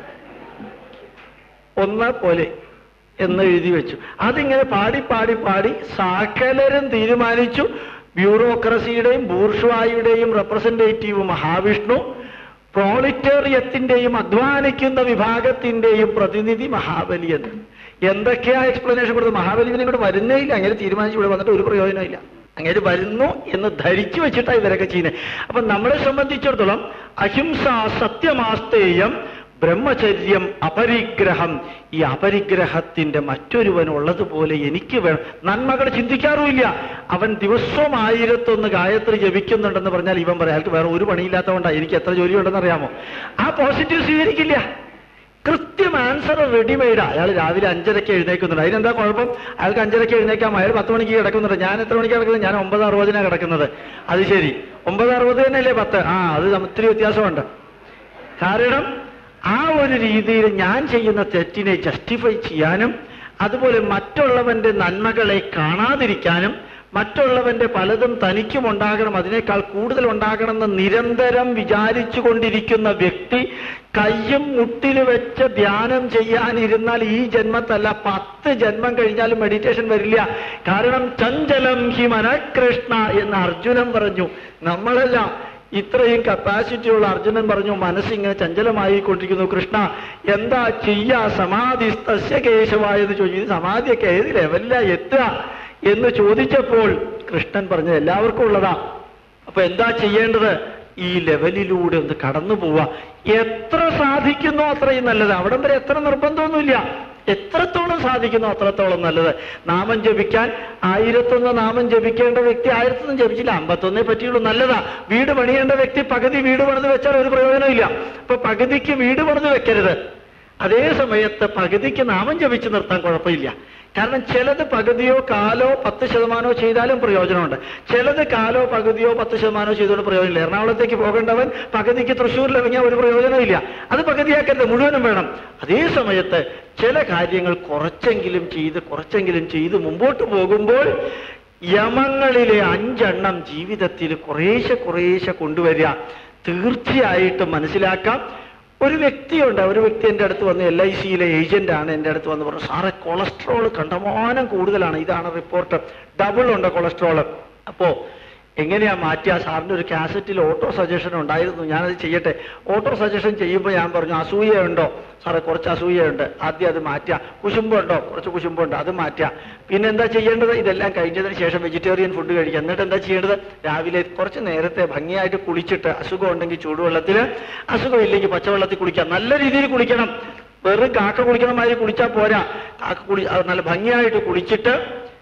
ഒന്ന പോലെ എന്ന് എഴുതി വെച്ചു അതിങ്ങനെ പാടി പാടി പാടി സകലരും തീരുമാനിച്ചു ബ്യൂറോക്രസിയുടെയും ബൂർഷ്വായുടെയും റെപ്രസെന്റേറ്റീവ് മഹാവിഷ്ണു പ്രോളിറ്റേറിയത്തിന്റെയും അധ്വാനിക്കുന്ന വിഭാഗത്തിന്റെയും പ്രതിനിധി മഹാബലി എന്ന് എന്തൊക്കെയാ എക്സ്പ്ലനേഷൻ കൊടുത്തത് മഹാബലി ഇതിനെ കൂടെ വരുന്നേ ഇല്ല അങ്ങനെ തീരുമാനിച്ചു ഇവിടെ വന്നിട്ട് ഒരു പ്രയോജനമില്ല അങ്ങനെ വരുന്നു എന്ന് ധരിച്ചു വെച്ചിട്ടാണ് ഇവരൊക്കെ ചെയ്യുന്നത് അപ്പൊ നമ്മളെ സംബന്ധിച്ചിടത്തോളം അഹിംസ സത്യമാസ്തേയം ബ്രഹ്മചര്യം അപരിഗ്രഹം ഈ അപരിഗ്രഹത്തിന്റെ മറ്റൊരുവനുള്ളതുപോലെ എനിക്ക് വേണം നന്മകൾ ചിന്തിക്കാറുമില്ല അവൻ ദിവസവും ആയിരത്തൊന്ന് ഗായത്രി ജപിക്കുന്നുണ്ടെന്ന് പറഞ്ഞാൽ ഇവൻ പറയാം അയാൾക്ക് വേറെ ഒരു പണിയില്ലാത്തതുകൊണ്ടാണ് എനിക്ക് എത്ര ജോലി ഉണ്ടെന്ന് അറിയാമോ ആ പോസിറ്റീവ് സ്വീകരിക്കില്ല കൃത്യം ആൻസർ റെഡിമെയ്ഡാ അയാൾ രാവിലെ അഞ്ചരയ്ക്ക് എഴുന്നേക്കുന്നുണ്ട് അതിനെന്താ കുഴപ്പം അയാൾക്ക് അഞ്ചരയ്ക്ക് എഴുന്നേക്കാം അയാൾ പത്ത് മണിക്ക് കിടക്കുന്നുണ്ട് ഞാൻ എത്ര മണിക്ക് കിടക്കുന്നത് ഞാൻ ഒമ്പത് അറുപതിനാണ് കിടക്കുന്നത് അത് ശരി ഒമ്പത് അറുപത് തന്നെയല്ലേ പത്ത് ആ അത് ഒത്തിരി വ്യത്യാസമുണ്ട് കാരണം ആ ഒരു രീതിയിൽ ഞാൻ ചെയ്യുന്ന തെറ്റിനെ ജസ്റ്റിഫൈ ചെയ്യാനും അതുപോലെ മറ്റുള്ളവന്റെ നന്മകളെ കാണാതിരിക്കാനും മറ്റുള്ളവന്റെ പലതും തനിക്കും ഉണ്ടാകണം അതിനേക്കാൾ കൂടുതൽ ഉണ്ടാകണമെന്ന് നിരന്തരം വിചാരിച്ചു കൊണ്ടിരിക്കുന്ന വ്യക്തി കയ്യും മുട്ടിൽ വെച്ച് ധ്യാനം ചെയ്യാനിരുന്നാൽ ഈ ജന്മത്തല്ല പത്ത് ജന്മം കഴിഞ്ഞാലും മെഡിറ്റേഷൻ വരില്ല കാരണം ചഞ്ചലം ഹി മനകൃഷ്ണ എന്ന് അർജുനൻ പറഞ്ഞു നമ്മളല്ല ഇത്രയും കപ്പാസിറ്റി ഉള്ള അർജുനൻ പറഞ്ഞു മനസ്സിങ്ങനെ ചഞ്ചലമായി കൊണ്ടിരിക്കുന്നു കൃഷ്ണ എന്താ ചെയ്യാ സമാധി തസ്യ കേശവായ എന്ന് ചോദിച്ചു "ഇത് സമാധിയൊക്കെ ഏത് ലെവലിലാ എത്തുക എന്ന് ചോദിച്ചപ്പോൾ കൃഷ്ണൻ പറഞ്ഞത് എല്ലാവർക്കും ഉള്ളതാ അപ്പൊ എന്താ ചെയ്യേണ്ടത് ഈ ലെവലിലൂടെ ഒന്ന് കടന്നു പോവുക എത്ര സാധിക്കുന്നോ അത്രയും നല്ലത് അവിടം വരെ എത്ര നിർബന്ധമൊന്നുമില്ല എത്രത്തോളം സാധിക്കുന്നോ അത്രത്തോളം നല്ലത് നാമം ജപിക്കാൻ ആയിരത്തൊന്ന് നാമം ജപിക്കേണ്ട വ്യക്തി ആയിരത്തൊന്നും ജപിച്ചില്ല അമ്പത്തൊന്നേ പറ്റിയുള്ളൂ നല്ലതാ വീട് പണിയേണ്ട വ്യക്തി പകുതി വീട് പണിത് വെച്ചാൽ ഒരു പ്രയോജനമില്ല അപ്പൊ പകുതിക്ക് വീട് പണിത് വെക്കരുത് അതേ സമയത്ത് പകുതിക്ക് നാമം ജപിച്ച് നിർത്താൻ കുഴപ്പമില്ല കാരണം ചിലത് പകുതിയോ കാലോ പത്ത് ശതമാനോ ചെയ്താലും പ്രയോജനമുണ്ട് ചിലത് കാലോ പകുതിയോ പത്ത് ശതമാനോ ചെയ്തുകൊണ്ട് പ്രയോജനമില്ല എറണാകുളത്തേക്ക് പോകേണ്ടവൻ പകുതിക്ക് തൃശ്ശൂരിൽ ഇറങ്ങിയാൽ ഒരു പ്രയോജനമില്ല അത് പകുതിയാക്കരുത് മുഴുവനും വേണം അതേ സമയത്ത് ചില കാര്യങ്ങൾ കുറച്ചെങ്കിലും ചെയ്ത് കുറച്ചെങ്കിലും ചെയ്ത് മുമ്പോട്ട് പോകുമ്പോൾ യമങ്ങളിലെ അഞ്ചെണ്ണം ജീവിതത്തിൽ കുറേശ്ശെ കുറേശ്ശെ കൊണ്ടുവരിക തീർച്ചയായിട്ടും മനസ്സിലാക്കാം ഒരു വ്യക്തിയുണ്ട് ഒരു വ്യക്തി എൻ്റെ അടുത്ത് വന്ന് എൽ ഐ സിയിലെ ഏജന്റ് ആണ് എൻ്റെ അടുത്ത് വന്ന് പറഞ്ഞു സാറേ കൊളസ്ട്രോൾ കണ്ടമാനം കൂടുതലാണ് ഇതാണ് റിപ്പോർട്ട് ഡബിൾ ഉണ്ട് കൊളസ്ട്രോൾ അപ്പോ എങ്ങനെയാ മാറ്റുക സാറിന്റെ ഒരു കാസറ്റിൽ ഓട്ടോ സജഷൻ ഉണ്ടായിരുന്നു ഞാനത് ചെയ്യട്ടെ ഓട്ടോ സജഷൻ ചെയ്യുമ്പോൾ ഞാൻ പറഞ്ഞു അസൂയയുണ്ടോ സാറേ കുറച്ച് അസൂയയുണ്ട് ആദ്യം അത് മാറ്റുക കുശുമ്പുണ്ടോ കുറച്ച് കുശുമ്പുണ്ട് അത് മാറ്റുക പിന്നെ എന്താ ചെയ്യേണ്ടത് ഇതെല്ലാം കഴിഞ്ഞതിന് ശേഷം വെജിറ്റേറിയൻ ഫുഡ് കഴിക്കുക എന്നിട്ട് എന്താ ചെയ്യേണ്ടത് രാവിലെ കുറച്ച് നേരത്തെ ഭംഗിയായിട്ട് കുളിച്ചിട്ട് അസുഖം ഉണ്ടെങ്കിൽ ചൂടുവെള്ളത്തിൽ അസുഖം ഇല്ലെങ്കിൽ പച്ചവെള്ളത്തിൽ കുളിക്കാം നല്ല രീതിയിൽ കുളിക്കണം വെറും കാക്ക കുളിക്കണ മാതിരി കുളിച്ചാൽ പോരാ കാക്ക കുളി അത് നല്ല ഭംഗിയായിട്ട് കുളിച്ചിട്ട്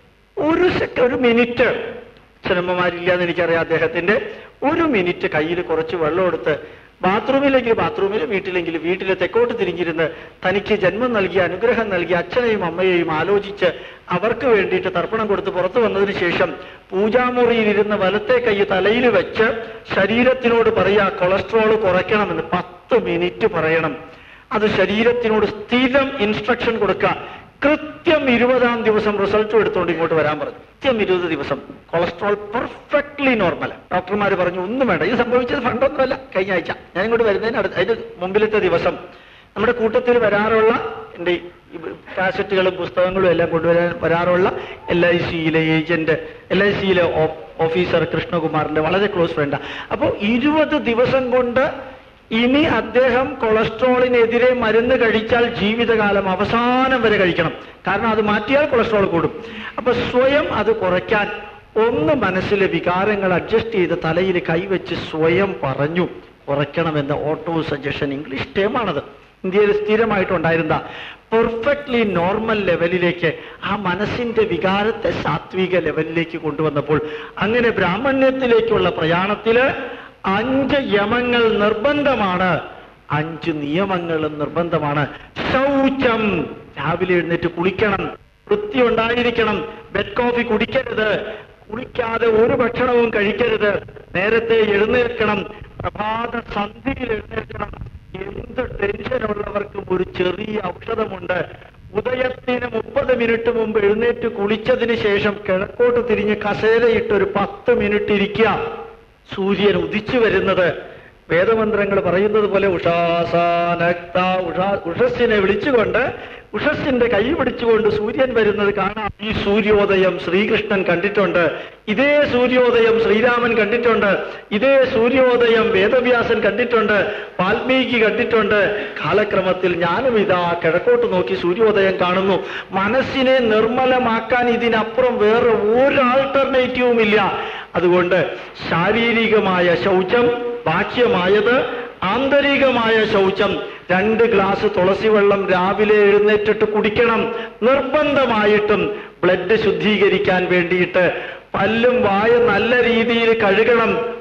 ഒരു സെക്ക ഒരു മിനിറ്റ് സിനിമമാരില്ലാന്ന് എനിക്കറിയാം അദ്ദേഹത്തിന്റെ ഒരു മിനിറ്റ് കയ്യിൽ കുറച്ച് വെള്ളം എടുത്ത് ബാത്റൂമിലെങ്കിൽ ബാത്റൂമിൽ വീട്ടിലെങ്കിൽ വീട്ടിലെ തെക്കോട്ട് തിരിഞ്ഞിരുന്ന് തനിക്ക് ജന്മം നൽകിയ അനുഗ്രഹം നൽകിയ അച്ഛനെയും അമ്മയെയും ആലോചിച്ച് അവർക്ക് വേണ്ടിയിട്ട് തർപ്പണം കൊടുത്ത് പുറത്തു വന്നതിന് ശേഷം പൂജാമുറിയിലിരുന്ന് വലത്തെ കൈ തലയിൽ വെച്ച് ശരീരത്തിനോട് പറയാ കൊളസ്ട്രോൾ കുറയ്ക്കണമെന്ന് പത്ത് മിനിറ്റ് പറയണം അത് ശരീരത്തിനോട് സ്ഥിരം ഇൻസ്ട്രക്ഷൻ കൊടുക്കുക കൃത്യം ഇരുപതാം ദിവസം റിസൾട്ട് എടുത്തുകൊണ്ട് ഇങ്ങോട്ട് വരാൻ പറഞ്ഞു കൃത്യം ഇരുപത് ദിവസം കൊളസ്ട്രോൾ പെർഫെക്റ്റ്ലി നോർമൽ ഡോക്ടർമാർ പറഞ്ഞു ഒന്നും വേണ്ട ഇത് സംഭവിച്ചത് ഫണ്ടൊന്നുമല്ല കഴിഞ്ഞ ആഴ്ച ഞാൻ ഇങ്ങോട്ട് വരുന്നതിന് അടുത്ത് അതിന്റെ മുമ്പിലത്തെ ദിവസം നമ്മുടെ കൂട്ടത്തിൽ വരാറുള്ള എൻ്റെ ഈ കാസറ്റുകളും പുസ്തകങ്ങളും എല്ലാം കൊണ്ടുവരാൻ വരാറുള്ള എൽ ഐ സിയിലെ ഏജന്റ് എൽ ഐ സിയിലെ ഓഫീസർ കൃഷ്ണകുമാറിന്റെ വളരെ ക്ലോസ് ഫ്രണ്ടാണ് അപ്പോൾ ഇരുപത് ദിവസം കൊണ്ട് ഇനി അദ്ദേഹം കൊളസ്ട്രോളിനെതിരെ മരുന്ന് കഴിച്ചാൽ ജീവിതകാലം അവസാനം വരെ കഴിക്കണം കാരണം അത് മാറ്റിയാൽ കൊളസ്ട്രോൾ കൂടും അപ്പൊ സ്വയം അത് കുറയ്ക്കാൻ ഒന്ന് മനസ്സിലെ വികാരങ്ങൾ അഡ്ജസ്റ്റ് ചെയ്ത് തലയിൽ കൈവച്ച് സ്വയം പറഞ്ഞു കുറയ്ക്കണമെന്ന ഓട്ടോ സജഷൻ ഇംഗ്ലീഷ് ടേമാണത് ഇന്ത്യയിൽ സ്ഥിരമായിട്ടുണ്ടായിരുന്ന പെർഫെക്റ്റ്ലി നോർമൽ ലെവലിലേക്ക് ആ മനസ്സിന്റെ വികാരത്തെ സാത്വിക ലെവലിലേക്ക് കൊണ്ടുവന്നപ്പോൾ അങ്ങനെ ബ്രാഹ്മണ്യത്തിലേക്കുള്ള പ്രയാണത്തില് അഞ്ച് യമങ്ങൾ നിർബന്ധമാണ് അഞ്ച് നിയമങ്ങളും നിർബന്ധമാണ് ശൗചം രാവിലെ എഴുന്നേറ്റ് കുളിക്കണം വൃത്തി ഉണ്ടായിരിക്കണം ബെഡ് കോഫി കുടിക്കരുത് കുളിക്കാതെ ഒരു ഭക്ഷണവും കഴിക്കരുത് നേരത്തെ എഴുന്നേൽക്കണം പ്രഭാത സന്ധിയിൽ എഴുന്നേൽക്കണം എന്ത് ടെൻഷനുള്ളവർക്കും ഒരു ചെറിയ ഔഷധമുണ്ട് ഉദയത്തിന് മുപ്പത് മിനിറ്റ് മുമ്പ് എഴുന്നേറ്റ് കുളിച്ചതിന് ശേഷം കിഴക്കോട്ട് തിരിഞ്ഞ് കസേരയിട്ട് ഒരു പത്ത് മിനിറ്റ് ഇരിക്കുക സൂര്യൻ ഉദിച്ചു വരുന്നത് വേദമന്ത്രങ്ങൾ പറയുന്നത് പോലെ ഉഷാസാനക്ത ഉഷാ ഉഷസ്സിനെ വിളിച്ചുകൊണ്ട് ഉഷസ്സിന്റെ കൈ പിടിച്ചുകൊണ്ട് സൂര്യൻ വരുന്നത് കാണാം ഈ സൂര്യോദയം ശ്രീകൃഷ്ണൻ കണ്ടിട്ടുണ്ട് ഇതേ സൂര്യോദയം ശ്രീരാമൻ കണ്ടിട്ടുണ്ട് ഇതേ സൂര്യോദയം വേദവ്യാസൻ കണ്ടിട്ടുണ്ട് വാൽമീകി കണ്ടിട്ടുണ്ട് കാലക്രമത്തിൽ ഞാനും ഇതാ കിഴക്കോട്ട് നോക്കി സൂര്യോദയം കാണുന്നു മനസ്സിനെ നിർമ്മലമാക്കാൻ ഇതിനപ്പുറം വേറെ ഒരു ആൾട്ടർനേറ്റീവും ഇല്ല അതുകൊണ്ട് ശാരീരികമായ ശൗചം ബാഹ്യമായത് ആന്തരികമായ ശൗചം രണ്ട് ഗ്ലാസ് തുളസി വെള്ളം രാവിലെ എഴുന്നേറ്റിട്ട് കുടിക്കണം നിർബന്ധമായിട്ടും ബ്ലഡ് ശുദ്ധീകരിക്കാൻ വേണ്ടിയിട്ട് പല്ലും വായ നല്ല രീതിയിൽ കഴുകണം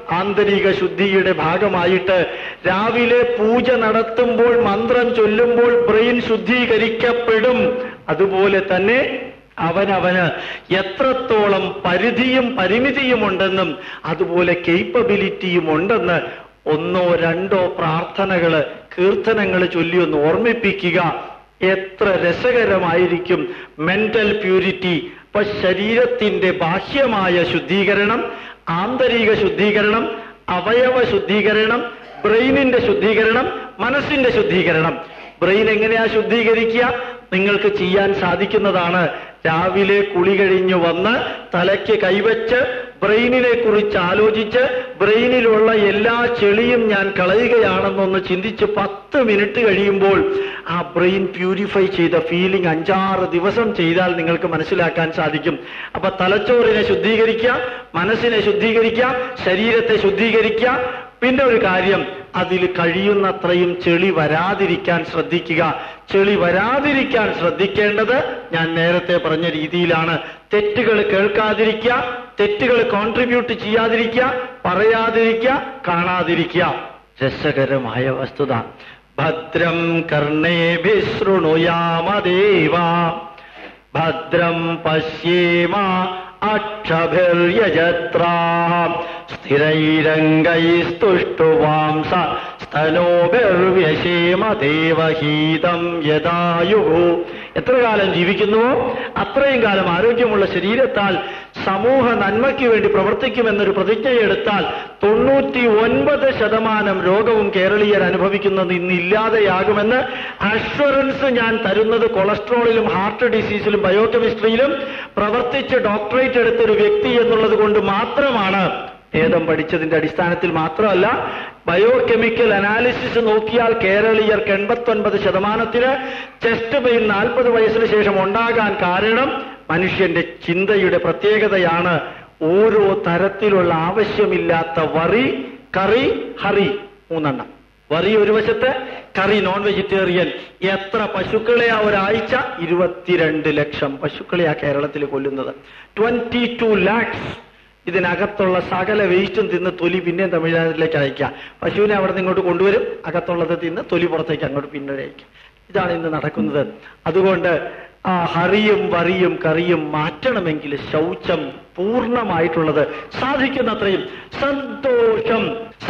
ആന്തരിക ശുദ്ധിയുടെ ഭാഗമായിട്ട് രാവിലെ പൂജ നടത്തുമ്പോൾ മന്ത്രം ചൊല്ലുമ്പോൾ ബ്രെയിൻ ശുദ്ധീകരിക്കപ്പെടും അതുപോലെ തന്നെ അവനവന് എത്രത്തോളം പരിധിയും പരിമിതിയും ഉണ്ടെന്നും അതുപോലെ കേപ്പബിലിറ്റിയും ഉണ്ടെന്ന് ഒന്നോ രണ്ടോ പ്രാർത്ഥനകള് കീർത്തനങ്ങൾ ചൊല്ലി ഒന്ന് ഓർമ്മിപ്പിക്കുക എത്ര രസകരമായിരിക്കും മെന്റൽ പ്യൂരിറ്റി ഇപ്പൊ ശരീരത്തിന്റെ ബാഹ്യമായ ശുദ്ധീകരണം ആന്തരിക ശുദ്ധീകരണം അവയവ ശുദ്ധീകരണം ബ്രെയിനിന്റെ ശുദ്ധീകരണം മനസ്സിന്റെ ശുദ്ധീകരണം ബ്രെയിൻ എങ്ങനെയാ ശുദ്ധീകരിക്കുക നിങ്ങൾക്ക് ചെയ്യാൻ സാധിക്കുന്നതാണ് രാവിലെ കുളി കഴിഞ്ഞു വന്ന് തലയ്ക്ക് കൈവച്ച് ബ്രെയിനിനെ കുറിച്ച് ആലോചിച്ച് ബ്രെയിനിലുള്ള എല്ലാ ചെളിയും ഞാൻ കളയുകയാണെന്നൊന്ന് ചിന്തിച്ച് പത്ത് മിനിറ്റ് കഴിയുമ്പോൾ ആ ബ്രെയിൻ പ്യൂരിഫൈ ചെയ്ത ഫീലിംഗ് അഞ്ചാറ് ദിവസം ചെയ്താൽ നിങ്ങൾക്ക് മനസ്സിലാക്കാൻ സാധിക്കും അപ്പൊ തലച്ചോറിനെ ശുദ്ധീകരിക്കുക മനസ്സിനെ ശുദ്ധീകരിക്കുക ശരീരത്തെ ശുദ്ധീകരിക്കുക പിന്നെ ഒരു കാര്യം അതിൽ കഴിയുന്നത്രയും ചെളി വരാതിരിക്കാൻ ശ്രദ്ധിക്കുക ചെളി വരാതിരിക്കാൻ ശ്രദ്ധിക്കേണ്ടത് ഞാൻ നേരത്തെ പറഞ്ഞ രീതിയിലാണ് തെറ്റുകൾ കേൾക്കാതിരിക്കുക തെറ്റുകൾ കോൺട്രിബ്യൂട്ട് ചെയ്യാതിരിക്കുക പറയാതിരിക്കുക കാണാതിരിക്കുക രസകരമായ വസ്തുത ഭദ്രം കർണേഭിശൃണുയാമദേവ ഭദ്രം പശ്യേമ അക്ഷഭിർയജത്രാ സ്ഥിരൈരംഗൈസ്തുഷ്ടുവാംസ സ്തനോഭിർവ്യശേമ ദേവഹീതം യദായു എത്ര കാലം ജീവിക്കുന്നുവോ അത്രയും കാലം ആരോഗ്യമുള്ള ശരീരത്താൽ സമൂഹ നന്മയ്ക്ക് വേണ്ടി പ്രവർത്തിക്കുമെന്നൊരു പ്രതിജ്ഞയെടുത്താൽ തൊണ്ണൂറ്റി ഒൻപത് ശതമാനം രോഗവും കേരളീയർ അനുഭവിക്കുന്നത് ഇന്ന് ഇല്ലാതെയാകുമെന്ന് അഷ്വറൻസ് ഞാൻ തരുന്നത് കൊളസ്ട്രോളിലും ഹാർട്ട് ഡിസീസിലും ബയോകെമിസ്ട്രിയിലും പ്രവർത്തിച്ച് ഡോക്ടറേറ്റ് എടുത്തൊരു വ്യക്തി എന്നുള്ളത് കൊണ്ട് മാത്രമാണ് വേദം പഠിച്ചതിന്റെ അടിസ്ഥാനത്തിൽ മാത്രമല്ല ബയോകെമിക്കൽ അനാലിസിസ് നോക്കിയാൽ കേരളീയർക്ക് എൺപത്തൊൻപത് ശതമാനത്തിന് ചെസ്റ്റ് പെയിൻ നാൽപ്പത് വയസ്സിന് ശേഷം ഉണ്ടാകാൻ കാരണം മനുഷ്യന്റെ ചിന്തയുടെ പ്രത്യേകതയാണ് ഓരോ തരത്തിലുള്ള ആവശ്യമില്ലാത്ത വറി കറി ഹറി മൂന്നെണ്ണം വറി ഒരു വശത്ത് കറി നോൺ വെജിറ്റേറിയൻ എത്ര പശുക്കളെയാ ഒരാഴ്ച ഇരുപത്തിരണ്ട് ലക്ഷം പശുക്കളെയാ കേരളത്തിൽ കൊല്ലുന്നത് ട്വന്റി ടു ലാക്സ് ഇതിനകത്തുള്ള സകല വേസ്റ്റും തിന്ന് തൊലി പിന്നെയും തമിഴ്നാട്ടിലേക്ക് അയക്കാം പശുവിനെ അവിടെ നിന്ന് ഇങ്ങോട്ട് കൊണ്ടുവരും അകത്തുള്ളത് തിന്ന് തൊലി പുറത്തേക്ക് അങ്ങോട്ട് പിന്നീട് അയക്കാം ഇതാണ് ഇന്ന് നടക്കുന്നത് അതുകൊണ്ട് ആ ഹറിയും വറിയും കറിയും മാറ്റണമെങ്കിൽ ശൗചം പൂർണ്ണമായിട്ടുള്ളത് സാധിക്കുന്നത്രയും സന്തോഷം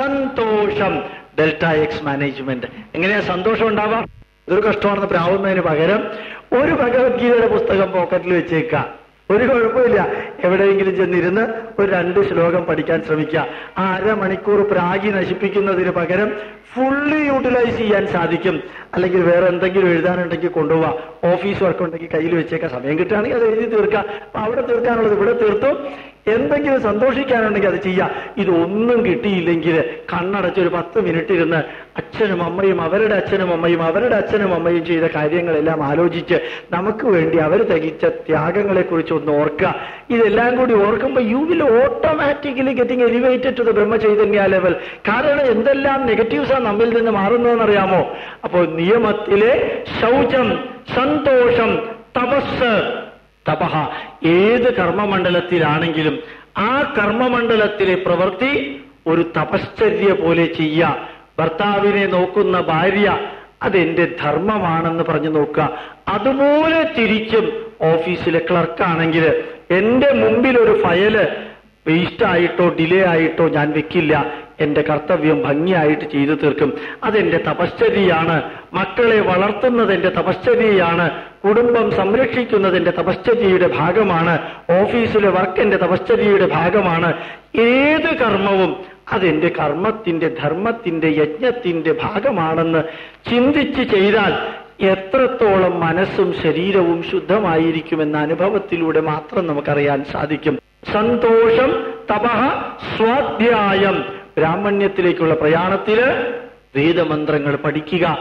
സന്തോഷം ഡെൽറ്റ എക്സ് മാനേജ്മെന്റ് എങ്ങനെയാ സന്തോഷം ഉണ്ടാവാം ഇതൊരു കഷ്ടമാണെന്ന് പ്രാവുന്നതിന് പകരം ഒരു ഭഗവത്ഗീതയുടെ പുസ്തകം പോക്കറ്റിൽ വെച്ചേക്കുക ഒരു കുഴപ്പമില്ല എവിടെയെങ്കിലും ചെന്നിരുന്ന് ഒരു രണ്ട് ശ്ലോകം പഠിക്കാൻ ശ്രമിക്കുക ആ അരമണിക്കൂർ പ്രാഗി നശിപ്പിക്കുന്നതിന് പകരം ഫുള്ളി യൂട്ടിലൈസ് ചെയ്യാൻ സാധിക്കും അല്ലെങ്കിൽ വേറെ എന്തെങ്കിലും എഴുതാനുണ്ടെങ്കിൽ കൊണ്ടുപോവാ ഓഫീസ് വർക്ക് ഉണ്ടെങ്കിൽ കയ്യിൽ വെച്ചേക്കാം സമയം കിട്ടുകയാണെങ്കിൽ അത് എഴുതി തീർക്കാം അപ്പൊ അവിടെ തീർക്കാനുള്ളത് ഇവിടെ തീർത്തു എന്തെങ്കിലും സന്തോഷിക്കാനുണ്ടെങ്കിൽ അത് ചെയ്യാം ഇതൊന്നും കിട്ടിയില്ലെങ്കിൽ കണ്ണടച്ച് ഒരു പത്ത് മിനിറ്റ് ഇരുന്ന് അച്ഛനും അമ്മയും അവരുടെ അച്ഛനും അമ്മയും അവരുടെ അച്ഛനും അമ്മയും ചെയ്ത കാര്യങ്ങളെല്ലാം ആലോചിച്ച് നമുക്ക് വേണ്ടി അവർ തകിച്ച ത്യാഗങ്ങളെ കുറിച്ച് ഒന്ന് ഓർക്കുക ഇതെല്ലാം കൂടി ഓർക്കുമ്പോൾ you will automatically getting elevated to the ബ്രഹ്മചൈതന്യ ലെവൽ കാരണം എന്തെല്ലാം നെഗറ്റീവ്സാണ് നമ്മിൽ നിന്ന് മാറുന്നതെന്നറിയാമോ അപ്പോൾ നിയമത്തിലെ ശൗചം സന്തോഷം തപസ് തപഹ ഏത് കർമ്മമണ്ഡലത്തിലാണെങ്കിലും ആ കർമ്മമണ്ഡലത്തിലെ പ്രവൃത്തി ഒരു തപശ്ചര്യ പോലെ ചെയ്യുക ഭർത്താവിനെ നോക്കുന്ന ഭാര്യ അതെന്റെ ധർമ്മമാണെന്ന് പറഞ്ഞു നോക്കുക അതുപോലെ തിരിച്ചും ഓഫീസിലെ ക്ലർക്കാണെങ്കിൽ എന്റെ മുമ്പിൽ ഒരു ഫയല് വേസ്റ്റ് ആയിട്ടോ ഡിലേ ആയിട്ടോ ഞാൻ വെക്കില്ല എന്റെ കർത്തവ്യം ഭംഗിയായിട്ട് ചെയ്തു തീർക്കും അതെന്റെ തപശ്ചര്യയാണ് മക്കളെ വളർത്തുന്നത് എന്റെ തപശ്ചര്യയാണ് കുടുംബം സംരക്ഷിക്കുന്നത് എന്റെ തപശ്ചര്യയുടെ ഭാഗമാണ് ഓഫീസിലെ വർക്ക് എന്റെ തപശ്ചര്യയുടെ ഭാഗമാണ് ഏത് കർമ്മവും അതെന്റെ കർമ്മത്തിന്റെ ധർമ്മത്തിന്റെ യജ്ഞത്തിന്റെ ഭാഗമാണെന്ന് ചിന്തിച്ച് ചെയ്താൽ എത്രത്തോളം മനസ്സും ശരീരവും ശുദ്ധമായിരിക്കുമെന്ന അനുഭവത്തിലൂടെ മാത്രം നമുക്കറിയാൻ സാധിക്കും സന്തോഷം തപഹ സ്വാധ്യായം ബ്രാഹ്മണ്യത്തിലേക്കുള്ള പ്രയാണത്തില് വേദമന്ത്രങ്ങൾ പഠിക്കുക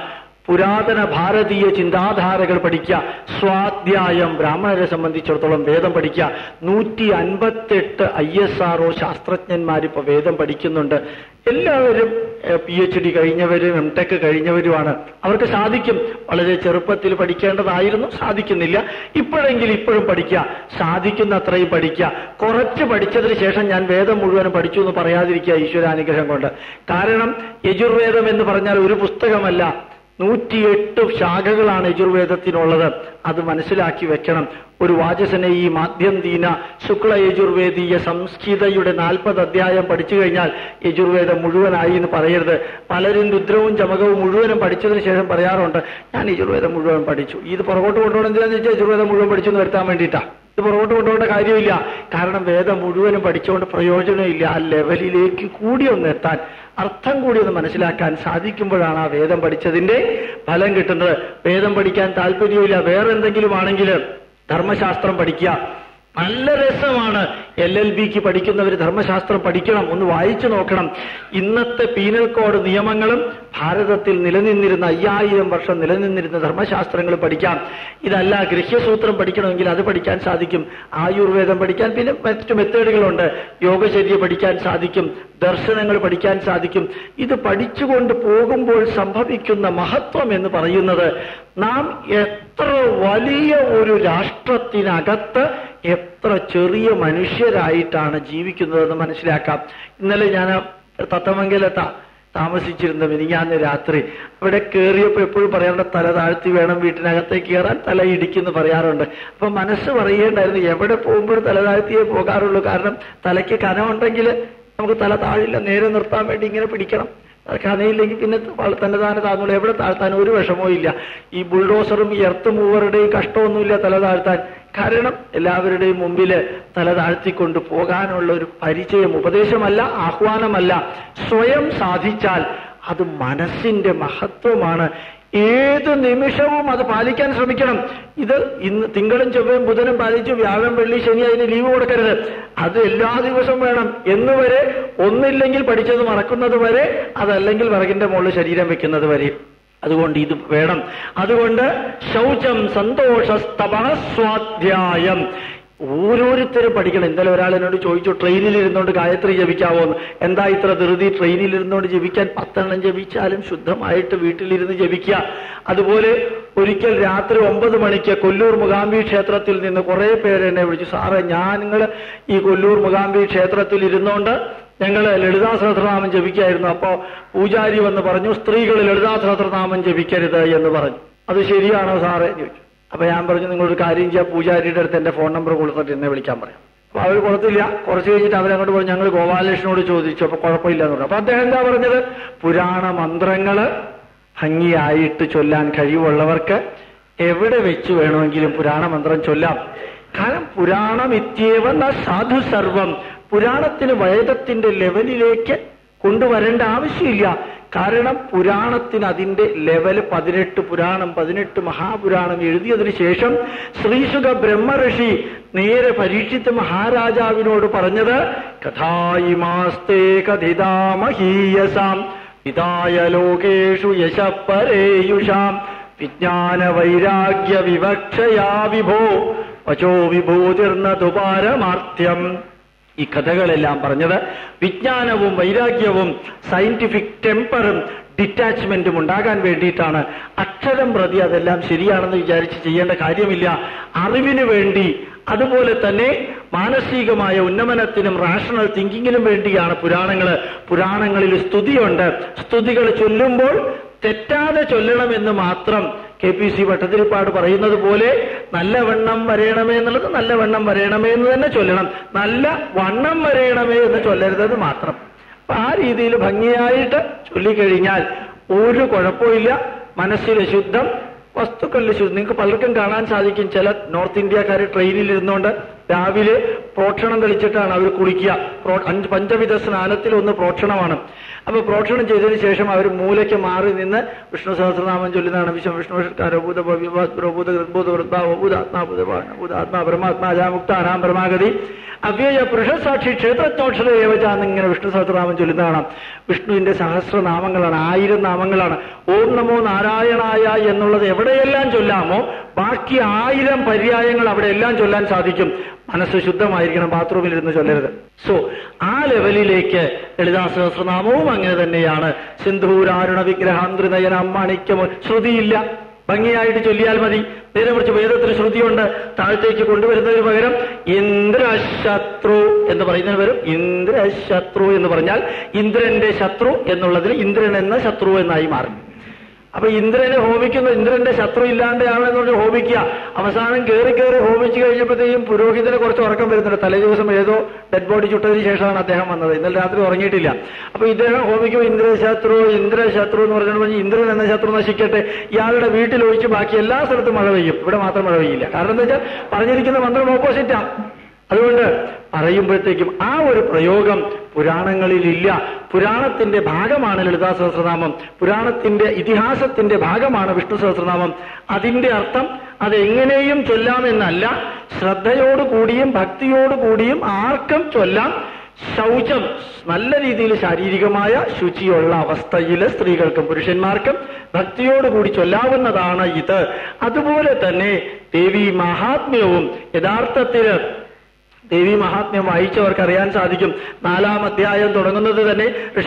പുരാതന ഭാരതീയ ചിന്താധാരകൾ പഠിക്കുക സ്വാധ്യായം ബ്രാഹ്മണരെ സംബന്ധിച്ചിടത്തോളം വേദം പഠിക്കുക നൂറ്റി അൻപത്തെട്ട് ഐ എസ് ആർ ഒ ശാസ്ത്രജ്ഞന്മാരിപ്പോ വേദം പഠിക്കുന്നുണ്ട് എല്ലാവരും പി എച്ച് ഡി കഴിഞ്ഞവരും എം ടെക് കഴിഞ്ഞവരുമാണ് അവർക്ക് സാധിക്കും വളരെ ചെറുപ്പത്തിൽ പഠിക്കേണ്ടതായിരുന്നു സാധിക്കുന്നില്ല ഇപ്പോഴെങ്കിലും ഇപ്പോഴും പഠിക്കുക സാധിക്കുന്ന അത്രയും പഠിക്കുക കുറച്ച് പഠിച്ചതിന് ശേഷം ഞാൻ വേദം മുഴുവനും പഠിച്ചു എന്ന് പറയാതിരിക്കുക ഈശ്വരാനുഗ്രഹം കൊണ്ട് കാരണം യജുർവേദം എന്ന് പറഞ്ഞാൽ ഒരു പുസ്തകമല്ല നൂറ്റിയെട്ട് ശാഖകളാണ് യജുർവേദത്തിനുള്ളത് അത് മനസ്സിലാക്കി വെക്കണം ഒരു വാചസനെ ഈ മാധ്യന്തീന ശുക്ല യജുർവേദീയ സംസ്കൃതയുടെ നാൽപ്പത് അധ്യായം പഠിച്ചു കഴിഞ്ഞാൽ യജുർവേദം മുഴുവനായി എന്ന് പറയരുത് പലരും രുദ്രവും ചമകവും മുഴുവനും പഠിച്ചതിന് ശേഷം പറയാറുണ്ട് ഞാൻ യജുർവേദം മുഴുവൻ പഠിച്ചു ഇത് പുറകോട്ട് കൊണ്ടുപോകണം എന്തിനാന്ന് വെച്ചാൽ യജുർവേദം മുഴുവൻ പഠിച്ചു എന്ന് വരുത്താൻ വേണ്ടിയിട്ടാണ് ഇത് പുറകോട്ട് കൊണ്ടുപോകേണ്ട കാര്യമില്ല കാരണം വേദം മുഴുവനും പഠിച്ചുകൊണ്ട് പ്രയോജനമില്ല ആ ലെവലിലേക്ക് കൂടി ഒന്ന് എത്താൻ അർത്ഥം കൂടി ഒന്ന് മനസ്സിലാക്കാൻ സാധിക്കുമ്പോഴാണ് ആ വേദം പഠിച്ചതിന്റെ ഫലം കിട്ടുന്നത് വേദം പഠിക്കാൻ താല്പര്യമില്ല വേറെ എന്തെങ്കിലും ആണെങ്കിൽ ധർമ്മശാസ്ത്രം പഠിക്കുക നല്ല രസമാണ് എൽ എൽ ബിക്ക് പഠിക്കുന്നവർ ധർമ്മശാസ്ത്രം പഠിക്കണം ഒന്ന് വായിച്ചു നോക്കണം ഇന്നത്തെ പീനൽ കോഡ് നിയമങ്ങളും ഭാരതത്തിൽ നിലനിന്നിരുന്ന അയ്യായിരം വർഷം നിലനിന്നിരുന്ന ധർമ്മശാസ്ത്രങ്ങൾ പഠിക്കാം ഇതല്ല ഗൃഹ്യസൂത്രം പഠിക്കണമെങ്കിൽ അത് പഠിക്കാൻ സാധിക്കും ആയുർവേദം പഠിക്കാൻ പിന്നെ മറ്റു മെത്തേഡുകളുണ്ട് യോഗചര്യ പഠിക്കാൻ സാധിക്കും ദർശനങ്ങൾ പഠിക്കാൻ സാധിക്കും ഇത് പഠിച്ചുകൊണ്ട് പോകുമ്പോൾ സംഭവിക്കുന്ന മഹത്വം എന്ന് പറയുന്നത് നാം എത്ര വലിയ ഒരു രാഷ്ട്രത്തിനകത്ത് എത്ര ചെറിയ മനുഷ്യരായിട്ടാണ് ജീവിക്കുന്നതെന്ന് മനസ്സിലാക്കാം ഇന്നലെ ഞാൻ തത്തമംഗലത്ത താമസിച്ചിരുന്ന മിനിഞ്ഞാന്ന് രാത്രി അവിടെ കയറിയപ്പോൾ എപ്പോഴും പറയാറുണ്ട് തല താഴ്ത്തി വേണം വീട്ടിനകത്തേക്ക് കയറാൻ തല ഇടിക്കുന്നു പറയാറുണ്ട് അപ്പൊ മനസ്സ് പറയേണ്ടായിരുന്നു എവിടെ പോകുമ്പോഴും തല താഴ്ത്തിയേ പോകാറുള്ളൂ കാരണം തലയ്ക്ക് കനമുണ്ടെങ്കിൽ നമുക്ക് തല താഴില്ല നേരെ നിർത്താൻ വേണ്ടി ഇങ്ങനെ പിടിക്കണം കനയില്ലെങ്കിൽ പിന്നെ തന്നെ താനെ താഴ്ന്നുള്ളൂ എവിടെ താഴ്ത്താൻ ഒരു വിഷമവും ഇല്ല ഈ ബുൾഡോസറും ഈ എർത്ത് മൂവറുടെയും കഷ്ടമൊന്നുമില്ല തല താഴ്ത്താൻ കാരണം എല്ലാവരുടെയും മുമ്പിൽ തല താഴ്ത്തിക്കൊണ്ട് പോകാനുള്ള ഒരു പരിചയം ഉപദേശമല്ല ആഹ്വാനമല്ല സ്വയം സാധിച്ചാൽ അത് മനസ്സിന്റെ മഹത്വമാണ് ഏത് നിമിഷവും അത് പാലിക്കാൻ ശ്രമിക്കണം ഇത് ഇന്ന് തിങ്കളും ചൊവ്വയും ബുധനും പാലിച്ചു വ്യാഴം വെള്ളി ശനി അതിന് ലീവ് കൊടുക്കരുത് അത് എല്ലാ ദിവസവും വേണം എന്നുവരെ ഒന്നില്ലെങ്കിൽ പഠിച്ചത് മറക്കുന്നത് വരെ അതല്ലെങ്കിൽ വിറകിന്റെ മുകളിൽ ശരീരം വെക്കുന്നത് വരെ അതുകൊണ്ട് ഇത് വേണം അതുകൊണ്ട് ശൗചം സന്തോഷസ്തപ സ്വാധ്യായം ഓരോരുത്തരും പഠിക്കണം ഇന്നലെ ഒരാൾ എന്നോട് ചോദിച്ചു ട്രെയിനിൽ ഇരുന്നുകൊണ്ട് ഗായത്രി ജപിക്കാവോ എന്ന് എന്താ ഇത്ര ധൃതി ട്രെയിനിൽ ഇരുന്നുകൊണ്ട് ജപിക്കാൻ പത്തെണ്ണം ജപിച്ചാലും ശുദ്ധമായിട്ട് വീട്ടിലിരുന്ന് ജപിക്കുക അതുപോലെ ഒരിക്കൽ രാത്രി ഒമ്പത് മണിക്ക് കൊല്ലൂർ മുകാംബി ക്ഷേത്രത്തിൽ നിന്ന് കുറെ പേര് എന്നെ വിളിച്ചു സാറേ ഞാൻ നിങ്ങൾ ഈ കൊല്ലൂർ മുകാംബി ക്ഷേത്രത്തിൽ ഇരുന്നുകൊണ്ട് ഞങ്ങൾ ലളിതാ സഹസ്രനാമം ജപിക്കായിരുന്നു അപ്പോ പൂജാരി വന്ന് പറഞ്ഞു സ്ത്രീകൾ ലളിതാ സഹസ്രനാമം ജപിക്കരുത് എന്ന് പറഞ്ഞു അത് ശരിയാണോ സാറേ എന്ന് ചോദിച്ചു അപ്പൊ ഞാൻ പറഞ്ഞു നിങ്ങളൊരു കാര്യം ചെയ്യാം പൂജാരിയുടെ അടുത്ത് എന്റെ ഫോൺ നമ്പർ കൊടുത്തിട്ട് എന്നെ വിളിക്കാൻ പറയാം അപ്പൊ അവർ കൊടുത്തില്ല കുറച്ച് കഴിഞ്ഞിട്ട് അവരങ്ങോട്ട് പറഞ്ഞു ഞങ്ങൾ ഗോപാലകൃഷ്ണനോട് ചോദിച്ചു അപ്പൊ കുഴപ്പമില്ല എന്ന് പറഞ്ഞു അപ്പൊ അദ്ദേഹം എന്താ പറഞ്ഞത് പുരാണ മന്ത്രങ്ങള് ഭംഗിയായിട്ട് ചൊല്ലാൻ കഴിവുള്ളവർക്ക് എവിടെ വെച്ച് വേണമെങ്കിലും പുരാണ മന്ത്രം ചൊല്ലാം കാരണം പുരാണം ഇത്യേവ ന സാധു സർവം പുരാണത്തിന് വേദത്തിന്റെ ലെവലിലേക്ക് കൊണ്ടുവരേണ്ട ആവശ്യമില്ല കാരണം പുരാണത്തിന് അതിന്റെ ലെവല് പതിനെട്ട് പുരാണം പതിനെട്ട് മഹാപുരാണം എഴുതിയതിനു ശേഷം ശ്രീസുഖ ബ്രഹ്മഋഷി നേരെ പരീക്ഷിത്ത് മഹാരാജാവിനോട് പറഞ്ഞത് കഥായിമാസ്തേ കഥിതാമഹീയസാം പിതായ ലോകേഷു യശപ്പരേയുഷാം വിജ്ഞാന വൈരാഗ്യ വിവക്ഷയാ വിഭോ വചോ വിഭൂതിർന്നതു പാരമാർത്ഥ്യം ഈ കഥകളെല്ലാം പറഞ്ഞത് വിജ്ഞാനവും വൈരാഗ്യവും സയന്റിഫിക് ടെമ്പറും ഡിറ്റാച്ച്മെന്റും ഉണ്ടാകാൻ വേണ്ടിയിട്ടാണ് അക്ഷരം പ്രതി അതെല്ലാം ശരിയാണെന്ന് വിചാരിച്ച് ചെയ്യേണ്ട കാര്യമില്ല അറിവിന് വേണ്ടി അതുപോലെ തന്നെ മാനസികമായ ഉന്നമനത്തിനും റാഷണൽ തിങ്കിങ്ങിനും വേണ്ടിയാണ് പുരാണങ്ങൾ പുരാണങ്ങളിൽ സ്തുതിയുണ്ട് സ്തുതികൾ ചൊല്ലുമ്പോൾ തെറ്റാതെ ചൊല്ലണമെന്ന് മാത്രം കെ പി സി ഭട്ടതിരിപ്പാട് പറയുന്നത് പോലെ നല്ല വണ്ണം വരയണമേ എന്നുള്ളത് നല്ല വണ്ണം വരയണമേ എന്ന് തന്നെ ചൊല്ലണം നല്ല വണ്ണം വരയണമേ എന്ന് ചൊല്ലരുതെന്ന് മാത്രം അപ്പൊ ആ രീതിയിൽ ഭംഗിയായിട്ട് ചൊല്ലിക്കഴിഞ്ഞാൽ ഒരു കുഴപ്പമില്ല മനസ്സിലെ ശുദ്ധം വസ്തുക്കളിൽ ശുദ്ധം നിങ്ങൾക്ക് പലർക്കും കാണാൻ സാധിക്കും ചില നോർത്ത് ഇന്ത്യക്കാർ ട്രെയിനിൽ ഇരുന്നുകൊണ്ട് രാവിലെ പ്രോക്ഷണം തെളിച്ചിട്ടാണ് അവർ കുളിക്കുക പ്രോ- അഞ്ച് പഞ്ചവിധ സ്നാനത്തിൽ ഒന്ന് പ്രോക്ഷണമാണ് അപ്പൊ പ്രോക്ഷണം ചെയ്തതിന് ശേഷം അവർ മൂലയ്ക്ക് മാറി നിന്ന് വിഷ്ണു സഹസ്രനാമം ചൊല്ലുന്നതാണ് വിശ്വം വിഷ്ണു ഷട്കാരോ ഭൂത ഭവ്യഭൂത ഭൂത ഭൂത വൃദ്ധാവോ ഭൂതാത്മാ ഭൂതപാന ഭൂതാത്മാ പരമാത്മാ മുക്താനാം പരമാഗതി അവ്യയ പുരുഷസാക്ഷി ക്ഷേത്രത്തോക്ഷര ഏവച എന്നിങ്ങനെ വിഷ്ണു സഹസ്രനാമം ചൊല്ലുന്നതാണ് വിഷ്ണുവിന്റെ സഹസ്രനാമങ്ങളാണ് ആയിരം നാമങ്ങളാണ് ഓം നമോ നാരായണായ എന്നുള്ളത് എവിടെയെല്ലാം ചൊല്ലാമോ ബാക്കി ആയിരം പര്യായങ്ങൾ അവിടെ എല്ലാം ചൊല്ലാൻ സാധിക്കും മനസ്സ് ശുദ്ധമായിരിക്കണം ബാത്റൂമിൽ ഇരുന്ന് ചൊല്ലരുത് സോ ആ ലെവലിലേക്ക് ലളിതാ സഹസ്രനാമവും അങ്ങനെ തന്നെയാണ് സിന്ധൂരാരുണ വിഗ്രഹാന്ത്രിനയനം മാണിക്യമോ ശ്രുതിയില്ല ഭംഗിയായിട്ട് ചൊല്ലിയാൽ മതി നേരെ കുറിച്ച് വേദത്തിന് ശ്രുതിയുണ്ട് താഴത്തേക്ക് കൊണ്ടുവരുന്നതിന് പകരം ഇന്ദ്രശത്രു എന്ന് പറയുന്നതിന് പകരം ഇന്ദ്രശത്രു എന്ന് പറഞ്ഞാൽ ഇന്ദ്രന്റെ ശത്രു എന്നുള്ളതിൽ ഇന്ദ്രൻ എന്ന ശത്രു എന്നായി മാറും അപ്പൊ ഇന്ദ്രനെ ഹോമിക്കുന്നു ഇന്ദ്രന്റെ ശത്രു ഇല്ലാണ്ടാണ് എന്നുകൊണ്ട് ഹോമിക്കുക അവസാനം കയറി കയറി ഹോമിച്ചു കഴിഞ്ഞപ്പോഴത്തേക്കും പുരോഹിതന് കുറച്ച് ഉറക്കം വരുന്നുണ്ട് തലേ ദിവസം ഏതോ ഡെഡ് ബോഡി ചുട്ടതിന് ശേഷമാണ് അദ്ദേഹം വന്നത് ഇന്നലെ രാത്രി ഉറങ്ങിയിട്ടില്ല അപ്പൊ ഇദ്ദേഹം ഹോമിക്കും ഇന്ദ്രശത്രു ഇന്ദ്രശത്രു എന്ന് പറഞ്ഞാൽ ഇന്ദ്രൻ എന്ന ശത്രു നശിക്കട്ടെ ഇയാളുടെ വീട്ടിൽ ഒഴിച്ച് ബാക്കി എല്ലാ സ്ഥലത്തും മഴ പെയ്യും ഇവിടെ മാത്രം മഴ പെയ്യില്ല കാരണം എന്താ വെച്ചാൽ പറഞ്ഞിരിക്കുന്ന മന്ത്രം ഓപ്പോസിറ്റാ അതുകൊണ്ട് പറയുമ്പോഴത്തേക്കും ആ ഒരു പ്രയോഗം പുരാണങ്ങളിലില്ല പുരാണത്തിന്റെ ഭാഗമാണ് ലളിതാ സഹസ്രനാമം പുരാണത്തിന്റെ ഇതിഹാസത്തിന്റെ ഭാഗമാണ് വിഷ്ണു സഹസ്രനാമം അതിന്റെ അർത്ഥം അത് എങ്ങനെയും ചൊല്ലാമെന്നല്ല ശ്രദ്ധയോടുകൂടിയും ഭക്തിയോടുകൂടിയും ആർക്കും ചൊല്ലാം ശൗചം നല്ല രീതിയിൽ ശാരീരികമായ ശുചിയുള്ള അവസ്ഥയിൽ സ്ത്രീകൾക്കും പുരുഷന്മാർക്കും ഭക്തിയോടുകൂടി ചൊല്ലാവുന്നതാണ് ഇത് അതുപോലെ തന്നെ ദേവി മഹാത്മ്യവും യഥാർത്ഥത്തിൽ ദേവി മഹാത്മ്യം വായിച്ചവർക്ക് അറിയാൻ സാധിക്കും നാലാം അധ്യായം തുടങ്ങുന്നത് തന്നെ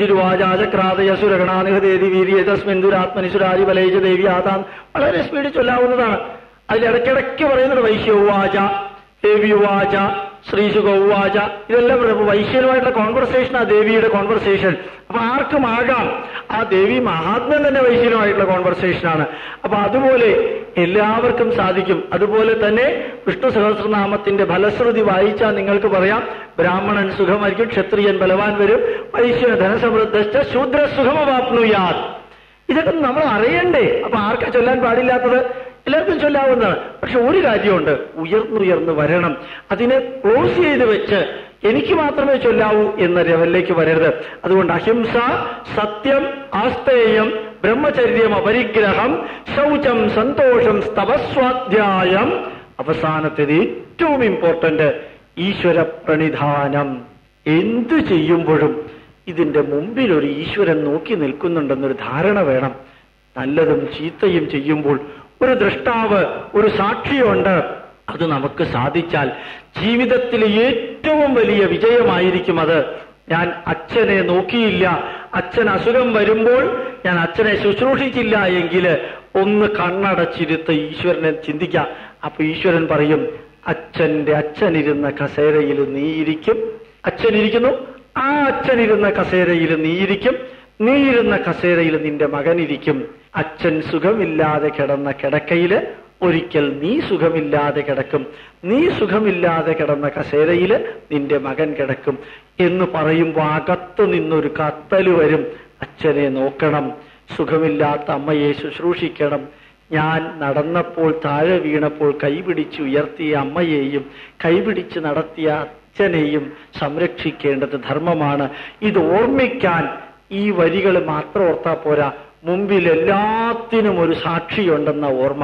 ഋഷിരുവാചാചക്രാതയസുരഗണാനിഹദേവി വീര്യ തസ്മിന്ദുരാത്മനിസുരാരി വലയിച്ച ദേവി ആതാൻ വളരെ സ്പീഡിൽ ചൊല്ലാവുന്നതാണ് അതിലിടയ്ക്കിടയ്ക്ക് പറയുന്നത് വൈശ്യവാച ദേവിയുവാച ശ്രീശുഖവാച ഇതെല്ലാം വൈശ്യനുമായിട്ടുള്ള കോൺവെർസേഷൻ ആ ദേവിയുടെ കോൺവെർസേഷൻ അപ്പൊ ആർക്കും ആകാം ആ ദേവി മഹാത്മ്യം തന്നെ വൈശ്യനുമായിട്ടുള്ള കോൺവെർസേഷനാണ് അപ്പൊ അതുപോലെ എല്ലാവർക്കും സാധിക്കും അതുപോലെ തന്നെ വിഷ്ണു സഹസ്രനാമത്തിന്റെ ഫലശ്രുതി വായിച്ചാൽ നിങ്ങൾക്ക് പറയാം ബ്രാഹ്മണൻ സുഖമായിരിക്കും ക്ഷത്രിയൻ ബലവാൻ വരും വൈശ്യൻ ധനസമൃദ്ധ ശൂദ്ര സുഖമവാപ്നുയാത് ഇതൊക്കെ നമ്മൾ അറിയണ്ടേ അപ്പൊ ആർക്കാ ചൊല്ലാൻ പാടില്ലാത്തത് എല്ലാവർക്കും ചൊല്ലാവുന്നതാണ് പക്ഷെ ഒരു കാര്യമുണ്ട് ഉയർന്നുയർന്ന് വരണം അതിനെ ക്ലോസ് ചെയ്ത് വെച്ച് എനിക്ക് മാത്രമേ ചൊല്ലാവൂ എന്ന ലെവലിലേക്ക് വരരുത് അതുകൊണ്ട് അഹിംസ സത്യം ആസ്തേയം ബ്രഹ്മചര്യം അപരിഗ്രഹം ശൗചം സന്തോഷം സ്തവസ്വാധ്യായം അവസാനത്തേത് ഏറ്റവും ഇമ്പോർട്ടന്റ് ഈശ്വര പ്രണിധാനം എന്തു ചെയ്യുമ്പോഴും ഇതിന്റെ മുമ്പിൽ ഒരു ഈശ്വരൻ നോക്കി നിൽക്കുന്നുണ്ടെന്നൊരു ധാരണ വേണം നല്ലതും ചീത്തയും ചെയ്യുമ്പോൾ ഒരു ദൃഷ്ടാവ് ഒരു സാക്ഷിയുണ്ട് അത് നമുക്ക് സാധിച്ചാൽ ജീവിതത്തിലെ ഏറ്റവും വലിയ വിജയമായിരിക്കും അത് ഞാൻ അച്ഛനെ നോക്കിയില്ല അച്ഛൻ അസുഖം വരുമ്പോൾ ഞാൻ അച്ഛനെ ശുശ്രൂഷിച്ചില്ല എങ്കിൽ ഒന്ന് കണ്ണടച്ചിരുത്ത് ഈശ്വരനെ ചിന്തിക്കാം അപ്പൊ ഈശ്വരൻ പറയും അച്ഛന്റെ അച്ഛനിരുന്ന കസേരയിൽ നീയിരിക്കും അച്ഛനിരിക്കുന്നു ആ അച്ഛനിരുന്ന കസേരയിൽ നീയിരിക്കും നീ ഇരുന്ന കസേരയിൽ നിന്റെ മകനിരിക്കും അച്ഛൻ സുഖമില്ലാതെ കിടന്ന കിടക്കയില് ഒരിക്കൽ നീ സുഖമില്ലാതെ കിടക്കും നീ സുഖമില്ലാതെ കിടന്ന കസേരയില് നിന്റെ മകൻ കിടക്കും എന്ന് പറയുമ്പോൾ അകത്തു നിന്നൊരു കത്തല് വരും അച്ഛനെ നോക്കണം സുഖമില്ലാത്ത അമ്മയെ ശുശ്രൂഷിക്കണം ഞാൻ നടന്നപ്പോൾ താഴെ വീണപ്പോൾ കൈപിടിച്ച് ഉയർത്തിയ അമ്മയെയും കൈപിടിച്ച് നടത്തിയ അച്ഛനെയും സംരക്ഷിക്കേണ്ടത് ധർമ്മമാണ് ഇത് ഓർമ്മിക്കാൻ ഈ വരികൾ മാത്രം ഓർത്താ പോരാ മുമ്പിൽ എല്ലാത്തിനും ഒരു സാക്ഷിയുണ്ടെന്ന ഓർമ്മ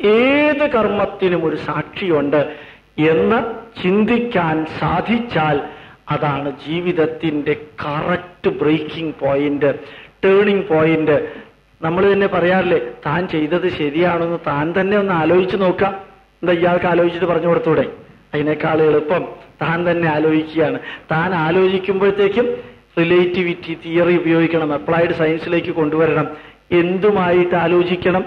ഏത് കർമ്മത്തിനും ഒരു സാക്ഷിയുണ്ട് എന്ന് ചിന്തിക്കാൻ സാധിച്ചാൽ അതാണ് ജീവിതത്തിന്റെ correct breaking point turning point നമ്മൾ തന്നെ പറയാറില്ലേ താൻ ചെയ്തത് ശരിയാണെന്ന് താൻ തന്നെ ഒന്ന് ആലോചിച്ച് നോക്കാം എന്താ ഇയാൾക്ക് ആലോചിച്ചിട്ട് പറഞ്ഞു കൊടുത്തൂടെ അതിനേക്കാൾ എളുപ്പം താൻ തന്നെ ആലോചിക്കുകയാണ് താൻ ആലോചിക്കുമ്പോഴത്തേക്കും റിലേറ്റിവിറ്റി തിയറി ഉപയോഗിക്കണം അപ്ലൈഡ് സയൻസിലേക്ക് കൊണ്ടുവരണം എന്തുമായിട്ട് ആലോചിക്കണം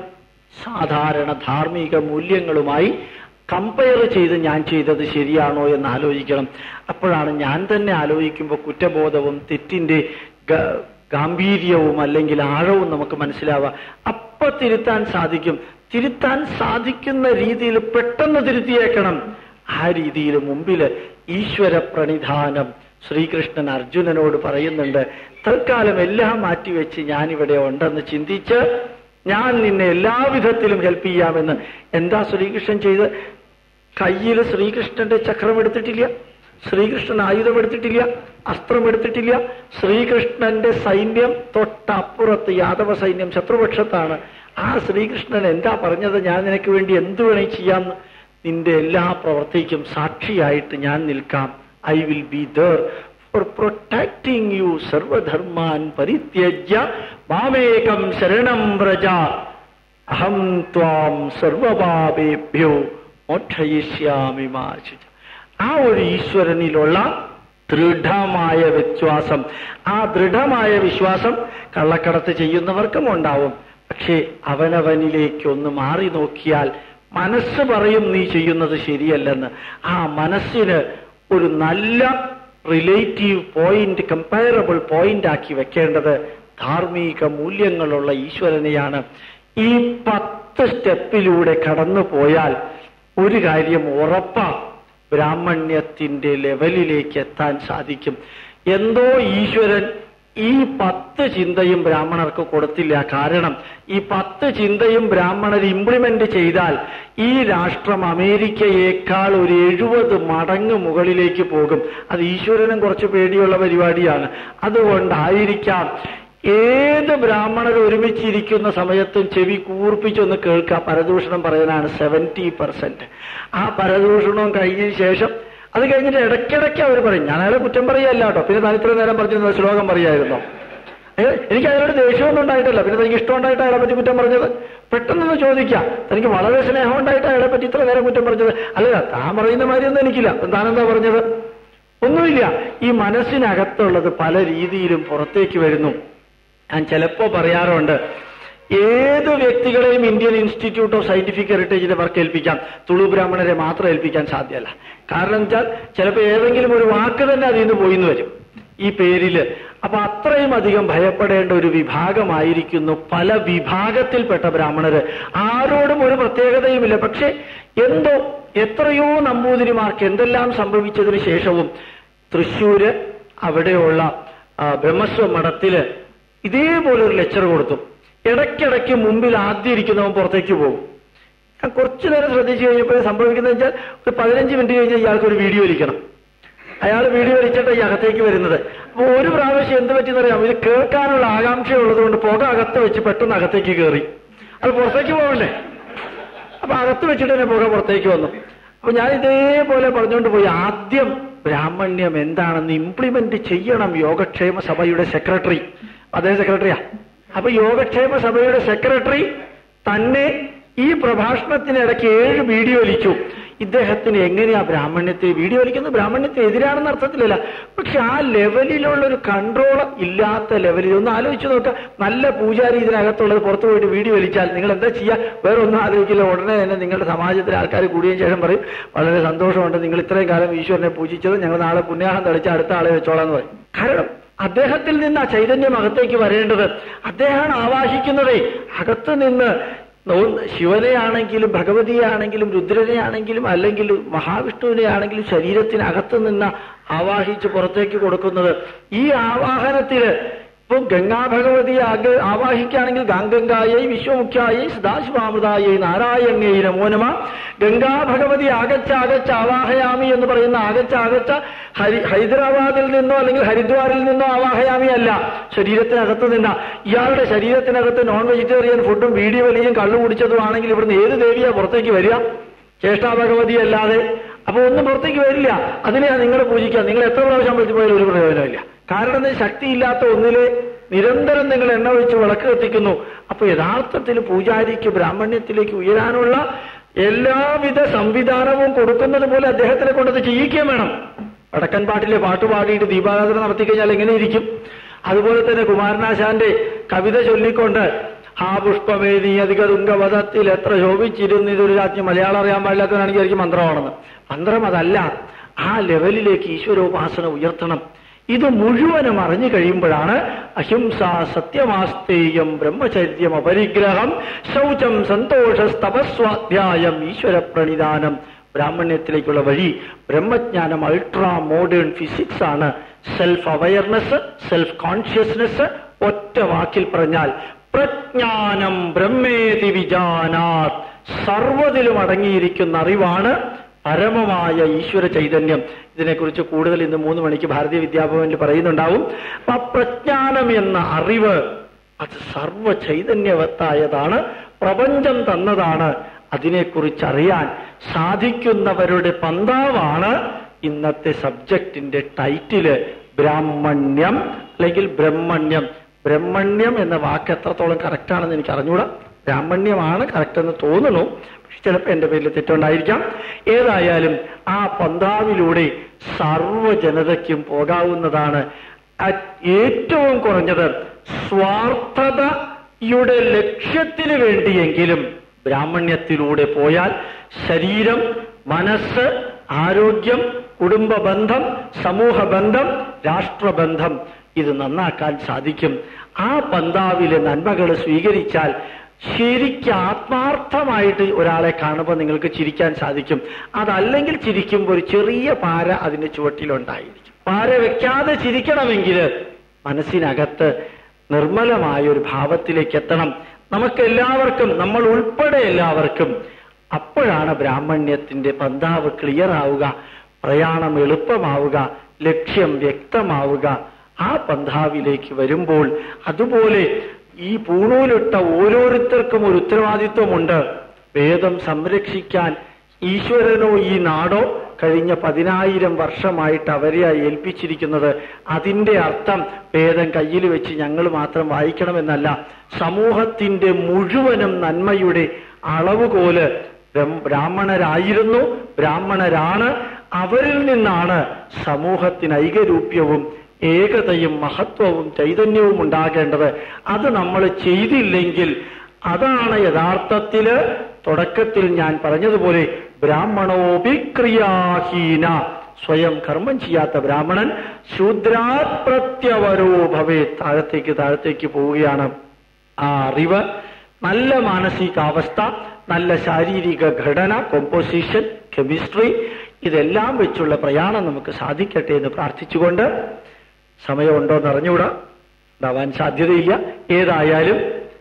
സാധാരണ ധാർമ്മിക മൂല്യങ്ങളുമായി കമ്പയർ ചെയ്ത് ഞാൻ ചെയ്തത് ശരിയാണോ എന്ന് ആലോചിക്കണം അപ്പോഴാണ് ഞാൻ തന്നെ ആലോചിക്കുമ്പോൾ കുറ്റബോധവും തെറ്റിന്റെ ഗ- ഗാംഭീര്യവും അല്ലെങ്കിൽ ആഴവും നമുക്ക് മനസ്സിലാവുക അപ്പൊ തിരുത്താൻ സാധിക്കും തിരുത്താൻ സാധിക്കുന്ന രീതിയിൽ പെട്ടെന്ന് തിരുത്തിയേക്കണം ആ രീതിയിൽ മുമ്പില് ഈശ്വര പ്രണിധാനം ശ്രീകൃഷ്ണൻ അർജുനനോട് പറയുന്നുണ്ട് തൽക്കാലം എല്ലാം മാറ്റിവെച്ച് ഞാനിവിടെ ഉണ്ടെന്ന് ചിന്തിച്ച് ഞാൻ നിന്നെ എല്ലാവിധത്തിലും ഹെൽപ്പ് ചെയ്യാമെന്ന് എന്താ ശ്രീകൃഷ്ണൻ ചെയ്ത് കയ്യിൽ ശ്രീകൃഷ്ണന്റെ ചക്രം എടുത്തിട്ടില്ല ശ്രീകൃഷ്ണൻ ആയുധം എടുത്തിട്ടില്ല അസ്ത്രം എടുത്തിട്ടില്ല ശ്രീകൃഷ്ണന്റെ സൈന്യം തൊട്ടപ്പുറത്ത് യാദവ സൈന്യം ശത്രുപക്ഷത്താണ് ആ ശ്രീകൃഷ്ണൻ എന്താ പറഞ്ഞത് ഞാൻ നിനക്ക് വേണ്ടി എന്തു വേണേ ചെയ്യാന്ന് നിന്റെ എല്ലാ പ്രവൃത്തിക്കും സാക്ഷിയായിട്ട് ഞാൻ നിൽക്കാം I will be there for protecting you സർവധർമാൻ പരിത്യജ്യ മാമേകം ശരണം വ്രജ അഹം ത്വാം സർവപാപേഭ്യോ മോക്ഷയിഷ്യാമി മാശിച്ച ആ ഒരു ഈശ്വരനിലുള്ള ദൃഢമായ വിശ്വാസം ആ ദൃഢമായ വിശ്വാസം കള്ളക്കടത്ത് ചെയ്യുന്നവർക്കും ഉണ്ടാവും പക്ഷേ അവനവനിലേക്കൊന്ന് മാറി നോക്കിയാൽ മനസ്സ് പറയും നീ ചെയ്യുന്നത് ശരിയല്ലെന്ന് ആ മനസ്സിന് ഒരു നല്ല റിലേറ്റീവ് പോയിന്റ് കമ്പയറബിൾ പോയിന്റ് ആക്കി വെക്കേണ്ടത് ധാർമ്മിക മൂല്യങ്ങളുള്ള ഈശ്വരനെയാണ് ഈ പത്ത് സ്റ്റെപ്പിലൂടെ കടന്നു പോയാൽ ഒരു കാര്യം ഉറപ്പാ ബ്രാഹ്മണ്യത്തിന്റെ ലെവലിലേക്ക് എത്താൻ സാധിക്കും എന്തോ ഈശ്വരൻ ഈ പത്ത് ചിന്തയും ബ്രാഹ്മണർക്ക് കൊടുത്തില്ല കാരണം ഈ പത്ത് ചിന്തയും ബ്രാഹ്മണർ ഇംപ്ലിമെന്റ് ചെയ്താൽ ഈ രാഷ്ട്രം അമേരിക്കയേക്കാൾ ഒരു എഴുപത് മടങ്ങ് മുകളിലേക്ക് പോകും അത് ഈശ്വരനും കുറച്ച് പേടിയുള്ള പരിപാടിയാണ് അതുകൊണ്ടായിരിക്കാം ഏത് ബ്രാഹ്മണർ ഒരുമിച്ചിരിക്കുന്ന സമയത്തും ചെവി കൂർപ്പിച്ചൊന്ന് കേൾക്കുക പരദൂഷണം പറയാനാണ് സെവന്റി പെർസെന്റ് ആ പരദൂഷണവും കഴിഞ്ഞതിന് ശേഷം അത് കഴിഞ്ഞിട്ട് ഇടയ്ക്കിടയ്ക്ക് അവർ പറയും ഞാൻ അയാളെ കുറ്റം പറയല്ല കേട്ടോ പിന്നെ താൻ ഇത്ര നേരം പറഞ്ഞിരുന്ന ശ്ലോകം പറയായിരുന്നോ ഏ, എനിക്ക് അതിനോട് ദേഷ്യമൊന്നും ഉണ്ടായിട്ടില്ല പിന്നെ തനിക്ക് ഇഷ്ടം ഉണ്ടായിട്ട് അയാളെ പറ്റി കുറ്റം പറഞ്ഞത് പെട്ടെന്നൊന്ന് ചോദിക്കാം തനിക്ക് വളരെ സ്നേഹം ഉണ്ടായിട്ട് അയാളെ പറ്റി ഇത്ര നേരം കുറ്റം പറഞ്ഞത് അല്ല താൻ പറയുന്ന മാതിരിയൊന്നും എനിക്കില്ല താനെന്താ പറഞ്ഞത് ഒന്നുമില്ല ഈ മനസ്സിനകത്തുള്ളത് പല രീതിയിലും പുറത്തേക്ക് വരുന്നു ഞാൻ ചിലപ്പോ പറയാറുണ്ട് ഏത് വ്യക്തികളെയും ഇന്ത്യൻ ഇൻസ്റ്റിറ്റ്യൂട്ട് ഓഫ് സയന്റിഫിക് ഹെറിറ്റേജിന്റെ വർക്ക് ഏൽപ്പിക്കാം തുളു ബ്രാഹ്മണരെ മാത്രം ഏൽപ്പിക്കാൻ സാധ്യമല്ല കാരണം വെച്ചാൽ ചിലപ്പോൾ ഏതെങ്കിലും ഒരു വാക്ക് തന്നെ അതിൽ നിന്ന് പോയിന്ന് വരും ഈ പേരില് അപ്പൊ അത്രയും അധികം ഭയപ്പെടേണ്ട ഒരു വിഭാഗമായിരിക്കുന്നു പല വിഭാഗത്തിൽപ്പെട്ട ബ്രാഹ്മണര് ആരോടും ഒരു പ്രത്യേകതയുമില്ല പക്ഷെ എന്തോ എത്രയോ നമ്പൂതിരിമാർക്ക് എന്തെല്ലാം സംഭവിച്ചതിന് ശേഷവും തൃശ്ശൂര് അവിടെയുള്ള ആ, ബ്രഹ്മസ്വ മഠത്തില് ഇതേപോലെ ഒരു ലെക്ചർ കൊടുത്തു ഇടയ്ക്കിടയ്ക്ക് മുമ്പിൽ ആദ്യം ഇരിക്കുന്നവൻ പുറത്തേക്ക് പോകും ഞാൻ കുറച്ചു നേരം ശ്രദ്ധിച്ചു കഴിഞ്ഞപ്പോൾ സംഭവിക്കുന്നത് വെച്ചാൽ ഒരു പതിനഞ്ച് മിനിറ്റ് കഴിഞ്ഞ് ഇയാൾക്ക് ഒരു വീഡിയോ വലിക്കണം അയാൾ വീഡിയോ വലിച്ചിട്ട് ഈ അകത്തേക്ക് വരുന്നത് അപ്പൊ ഒരു പ്രാവശ്യം എന്ത് പറ്റിയെന്നറിയാം ഇത് കേൾക്കാനുള്ള ആകാംക്ഷ ഉള്ളതുകൊണ്ട് പുക അകത്ത് വെച്ച് പെട്ടെന്ന് അകത്തേക്ക് കയറി അത് പുറത്തേക്ക് പോകണ്ടേ അപ്പൊ അകത്ത് വെച്ചിട്ട് തന്നെ പുക പുറത്തേക്ക് വന്നു അപ്പൊ ഞാൻ ഇതേപോലെ പറഞ്ഞുകൊണ്ട് പോയി ആദ്യം ബ്രാഹ്മണ്യം എന്താണെന്ന് ഇംപ്ലിമെന്റ് ചെയ്യണം യോഗക്ഷേമ സഭയുടെ സെക്രട്ടറി അദ്ദേഹം സെക്രട്ടറിയാ അപ്പൊ യോഗക്ഷേമ സഭയുടെ സെക്രട്ടറി തന്നെ ഈ പ്രഭാഷണത്തിനിടയ്ക്ക് ഏഴ് വീഡിയോ വലിച്ചു ഇദ്ദേഹത്തിന് എങ്ങനെയാ ബ്രാഹ്മണ്യത്തെ വീഡിയോ വലിക്കുന്നത് ബ്രാഹ്മണ്യത്തിന് എതിരാണെന്ന അർത്ഥത്തിലല്ല പക്ഷെ ആ ലെവലിലുള്ള ഒരു കൺട്രോൾ ഇല്ലാത്ത ലെവലിൽ ഒന്ന് ആലോചിച്ച് നോക്കുക നല്ല പൂജാരി ഇതിനകത്തുള്ളത് പുറത്തു പോയിട്ട് വീഡിയോ വലിച്ചാൽ നിങ്ങൾ എന്താ ചെയ്യുക വേറെ ഒന്നും ആലോചിക്കില്ല ഉടനെ തന്നെ നിങ്ങളുടെ സമാജത്തിലെ ആൾക്കാർ കൂടിയതിനു ശേഷം പറയും വളരെ സന്തോഷമുണ്ട് നിങ്ങൾ ഇത്രയും കാലം ഈശ്വരനെ പൂജിച്ചത് ഞങ്ങൾ നാളെ പുണ്യാഹം തെളിച്ച് അടുത്ത ആളെ വെച്ചോളാന്ന് പറയും കാരണം അദ്ദേഹത്തിൽ നിന്ന് ആ ചൈതന്യം അകത്തേക്ക് വരേണ്ടത് അദ്ദേഹമാണ് ആവാഹിക്കുന്നതേ അകത്ത് നിന്ന് നോ- ശിവനെ ആണെങ്കിലും ഭഗവതിയെ ആണെങ്കിലും രുദ്രനെ ആണെങ്കിലും അല്ലെങ്കിൽ മഹാവിഷ്ണുവിനെ ആണെങ്കിലും ശരീരത്തിനകത്ത് നിന്ന് ആവാഹിച്ച് പുറത്തേക്ക് കൊടുക്കുന്നത് ഈ ആവാഹനത്തില് ഇപ്പൊ ഗംഗാ ഭഗവതിയെ ആഗ ആവാഹിക്കുകയാണെങ്കിൽ ഗാംഗംഗായൈ വിശ്വമുഖ്യായൈ സദാശിവാമൃതായൈ നാരായണ്യൈ നമോ നമ ഗംഗാ ഭഗവതി ആഗച്ച ആഗച്ച ആവാഹയാമി എന്ന് പറയുന്ന ആഗച്ച ആഗച്ച ഹരി ഹൈദരാബാദിൽ നിന്നോ അല്ലെങ്കിൽ ഹരിദ്വാറിൽ നിന്നോ ആവാഹയാമി അല്ല ശരീരത്തിനകത്ത് നിന്ന ഇയാളുടെ ശരീരത്തിനകത്ത് നോൺ വെജിറ്റേറിയൻ ഫുഡും വീഡിയോ വലിയും കള്ളു കുടിച്ചതുമാണെങ്കിൽ ഇവിടുന്ന് ഏത് ദേവിയാ പുറത്തേക്ക് വരിക ചേഷ്ടാഭഗവതി അല്ലാതെ അപ്പൊ ഒന്നും പുറത്തേക്ക് വരില്ല അതിനെയാ നിങ്ങൾ പൂജിക്കുക നിങ്ങൾ എത്ര പ്രാവശ്യം വിളിച്ചു പോയാലും ഒരു പ്രയോജനമില്ല കാരണം ഇത് ശക്തിയില്ലാത്ത ഒന്നിലെ നിരന്തരം നിങ്ങൾ എണ്ണ ഒഴിച്ച് വിളക്ക് കത്തിക്കുന്നു അപ്പൊ യഥാർത്ഥത്തിൽ പൂജാരിക്ക് ബ്രാഹ്മണ്യത്തിലേക്ക് ഉയരാനുള്ള എല്ലാവിധ സംവിധാനവും കൊടുക്കുന്നത് പോലെ അദ്ദേഹത്തിനെ കൊണ്ടത് ചെയ്യിക്കുകയും വേണം വടക്കൻ പാട്ടിലെ പാട്ട് പാടിയിട്ട് ദീപാരാധന നടത്തി കഴിഞ്ഞാൽ എങ്ങനെ ഇരിക്കും അതുപോലെ തന്നെ കുമാരനാശാന്റെ കവിത ചൊല്ലിക്കൊണ്ട് ആ പുഷ്പമേ നീ അധിക തുങ്കവധത്തിൽ എത്ര ശോഭിച്ചിരുന്നു ഇതൊരു രാജ്യം മലയാളം അറിയാൻ പാടില്ലാത്തവനാണെങ്കിൽ ആയിരിക്കും മന്ത്രമാണെന്ന് മന്ത്രം അതല്ല ആ ലെവലിലേക്ക് ഈശ്വരോപാസന ഉയർത്തണം ഇത് മുഴുവനും അറിഞ്ഞു കഴിയുമ്പോഴാണ് അഹിംസ സത്യമാസ്തേയം ബ്രഹ്മചര്യം അപരിഗ്രഹം ശൗചം സന്തോഷസ്തപസ്വാധ്യായം ഈശ്വര പ്രണിധാനം ബ്രാഹ്മണ്യത്തിലേക്കുള്ള വഴി ബ്രഹ്മജ്ഞാനം അൾട്രാ മോഡേൺ ഫിസിക്സ് ആണ് സെൽഫ് അവയർനെസ് സെൽഫ് കോൺഷ്യസ്നെസ് ഒറ്റ വാക്കിൽ പറഞ്ഞാൽ പ്രജ്ഞാനം ബ്രഹ്മേതി വിജാനാത് സർവ്വതിലും അടങ്ങിയിരിക്കുന്ന അറിവാണ് പരമമായ ഈശ്വര ചൈതന്യം ഇതിനെക്കുറിച്ച് കൂടുതൽ ഇന്ന് മൂന്ന് മണിക്ക് ഭാരതീയ വിദ്യാഭവനിൽ പറയുന്നുണ്ടാവും അപ്പൊ ആ പ്രജ്ഞാനം എന്ന അറിവ് അത് സർവ ചൈതന്യവത്തായതാണ് പ്രപഞ്ചം തന്നതാണ് അതിനെക്കുറിച്ച് അറിയാൻ സാധിക്കുന്നവരുടെ പന്താവാണ് ഇന്നത്തെ സബ്ജക്റ്റിന്റെ ടൈറ്റില് ബ്രാഹ്മണ്യം അല്ലെങ്കിൽ ബ്രഹ്മണ്യം ബ്രഹ്മണ്യം എന്ന വാക്ക് എത്രത്തോളം കറക്റ്റ് ആണെന്ന് എനിക്ക് അറിഞ്ഞൂടാ ബ്രാഹ്മണ്യമാണ് കറക്റ്റ് എന്ന് തോന്നുന്നു പക്ഷെ ചിലപ്പോൾ എന്റെ പേരിൽ തെറ്റുണ്ടായിരിക്കാം ഏതായാലും ആ പന്താവിലൂടെ സർവ്വ ജനതയ്ക്കും പോകാവുന്നതാണ് അ- ഏറ്റവും കുറഞ്ഞത് സ്വാർത്ഥതയുടെ ലക്ഷ്യത്തിന് വേണ്ടിയെങ്കിലും ബ്രാഹ്മണ്യത്തിലൂടെ പോയാൽ ശരീരം മനസ്സ് ആരോഗ്യം കുടുംബ ബന്ധം സമൂഹ ബന്ധം രാഷ്ട്രബന്ധം ഇത് നന്നാക്കാൻ സാധിക്കും ആ പന്താവിലെ നന്മകൾ സ്വീകരിച്ചാൽ ശരിക്ക് ആത്മാർത്ഥമായിട്ട് ഒരാളെ കാണുമ്പോൾ നിങ്ങൾക്ക് ചിരിക്കാൻ സാധിക്കും അതല്ലെങ്കിൽ ചിരിക്കുമ്പോൾ ഒരു ചെറിയ പാര അതിന്റെ ചുവട്ടിലുണ്ടായിരിക്കും പാര വെക്കാതെ ചിരിക്കണമെങ്കിൽ മനസ്സിനകത്ത് നിർമ്മലമായ ഒരു ഭാവത്തിലേക്ക് എത്തണം നമുക്ക് എല്ലാവർക്കും നമ്മൾ ഉൾപ്പെടെ എല്ലാവർക്കും അപ്പോഴാണ് ബ്രാഹ്മണ്യത്തിന്റെ പന്താവ് ക്ലിയർ ആവുക പ്രയാണം എളുപ്പമാവുക ലക്ഷ്യം വ്യക്തമാവുക ആ പന്താവിലേക്ക് വരുമ്പോൾ അതുപോലെ ഈ പൂണൂലിട്ട ഓരോരുത്തർക്കും ഒരു ഉത്തരവാദിത്വമുണ്ട് വേദം സംരക്ഷിക്കാൻ ഈശ്വരനോ ഈ നാടോ കഴിഞ്ഞ പതിനായിരം വർഷമായിട്ട് അവരെ ഏൽപ്പിച്ചിരിക്കുന്നത് അതിന്റെ അർത്ഥം വേദം കയ്യിൽ വെച്ച് ഞങ്ങൾ മാത്രം വായിക്കണമെന്നല്ല സമൂഹത്തിന്റെ മുഴുവനും നന്മയുടെ അളവുകോല് ബ്രം- ബ്രാഹ്മണരായിരുന്നു ബ്രാഹ്മണരാണ് അവരിൽ നിന്നാണ് സമൂഹത്തിന് ഐകരൂപ്യവും ഏകതയും മഹത്വവും ചൈതന്യവും ഉണ്ടാകേണ്ടത് അത് നമ്മൾ ചെയ്തില്ലെങ്കിൽ അതാണ് യഥാർത്ഥത്തില് തുടക്കത്തിൽ ഞാൻ പറഞ്ഞതുപോലെ ബ്രാഹ്മണോപിക്രിയാഹീന സ്വയം കർമ്മം ചെയ്യാത്ത ബ്രാഹ്മണൻ ശൂദ്രാപ്രത്യവരോ ഭവേ താഴത്തേക്ക് താഴത്തേക്ക് പോവുകയാണ് ആ അറിവ് നല്ല മാനസികാവസ്ഥ നല്ല ശാരീരിക ഘടന കോമ്പോസിഷൻ കെമിസ്ട്രി ഇതെല്ലാം വെച്ചുള്ള പ്രയാണം നമുക്ക് സാധിക്കട്ടെ എന്ന് പ്രാർത്ഥിച്ചുകൊണ്ട് സമയമുണ്ടോ എന്ന് അറിഞ്ഞുകൂടാ ഉണ്ടാവാൻ സാധ്യതയില്ല ഏതായാലും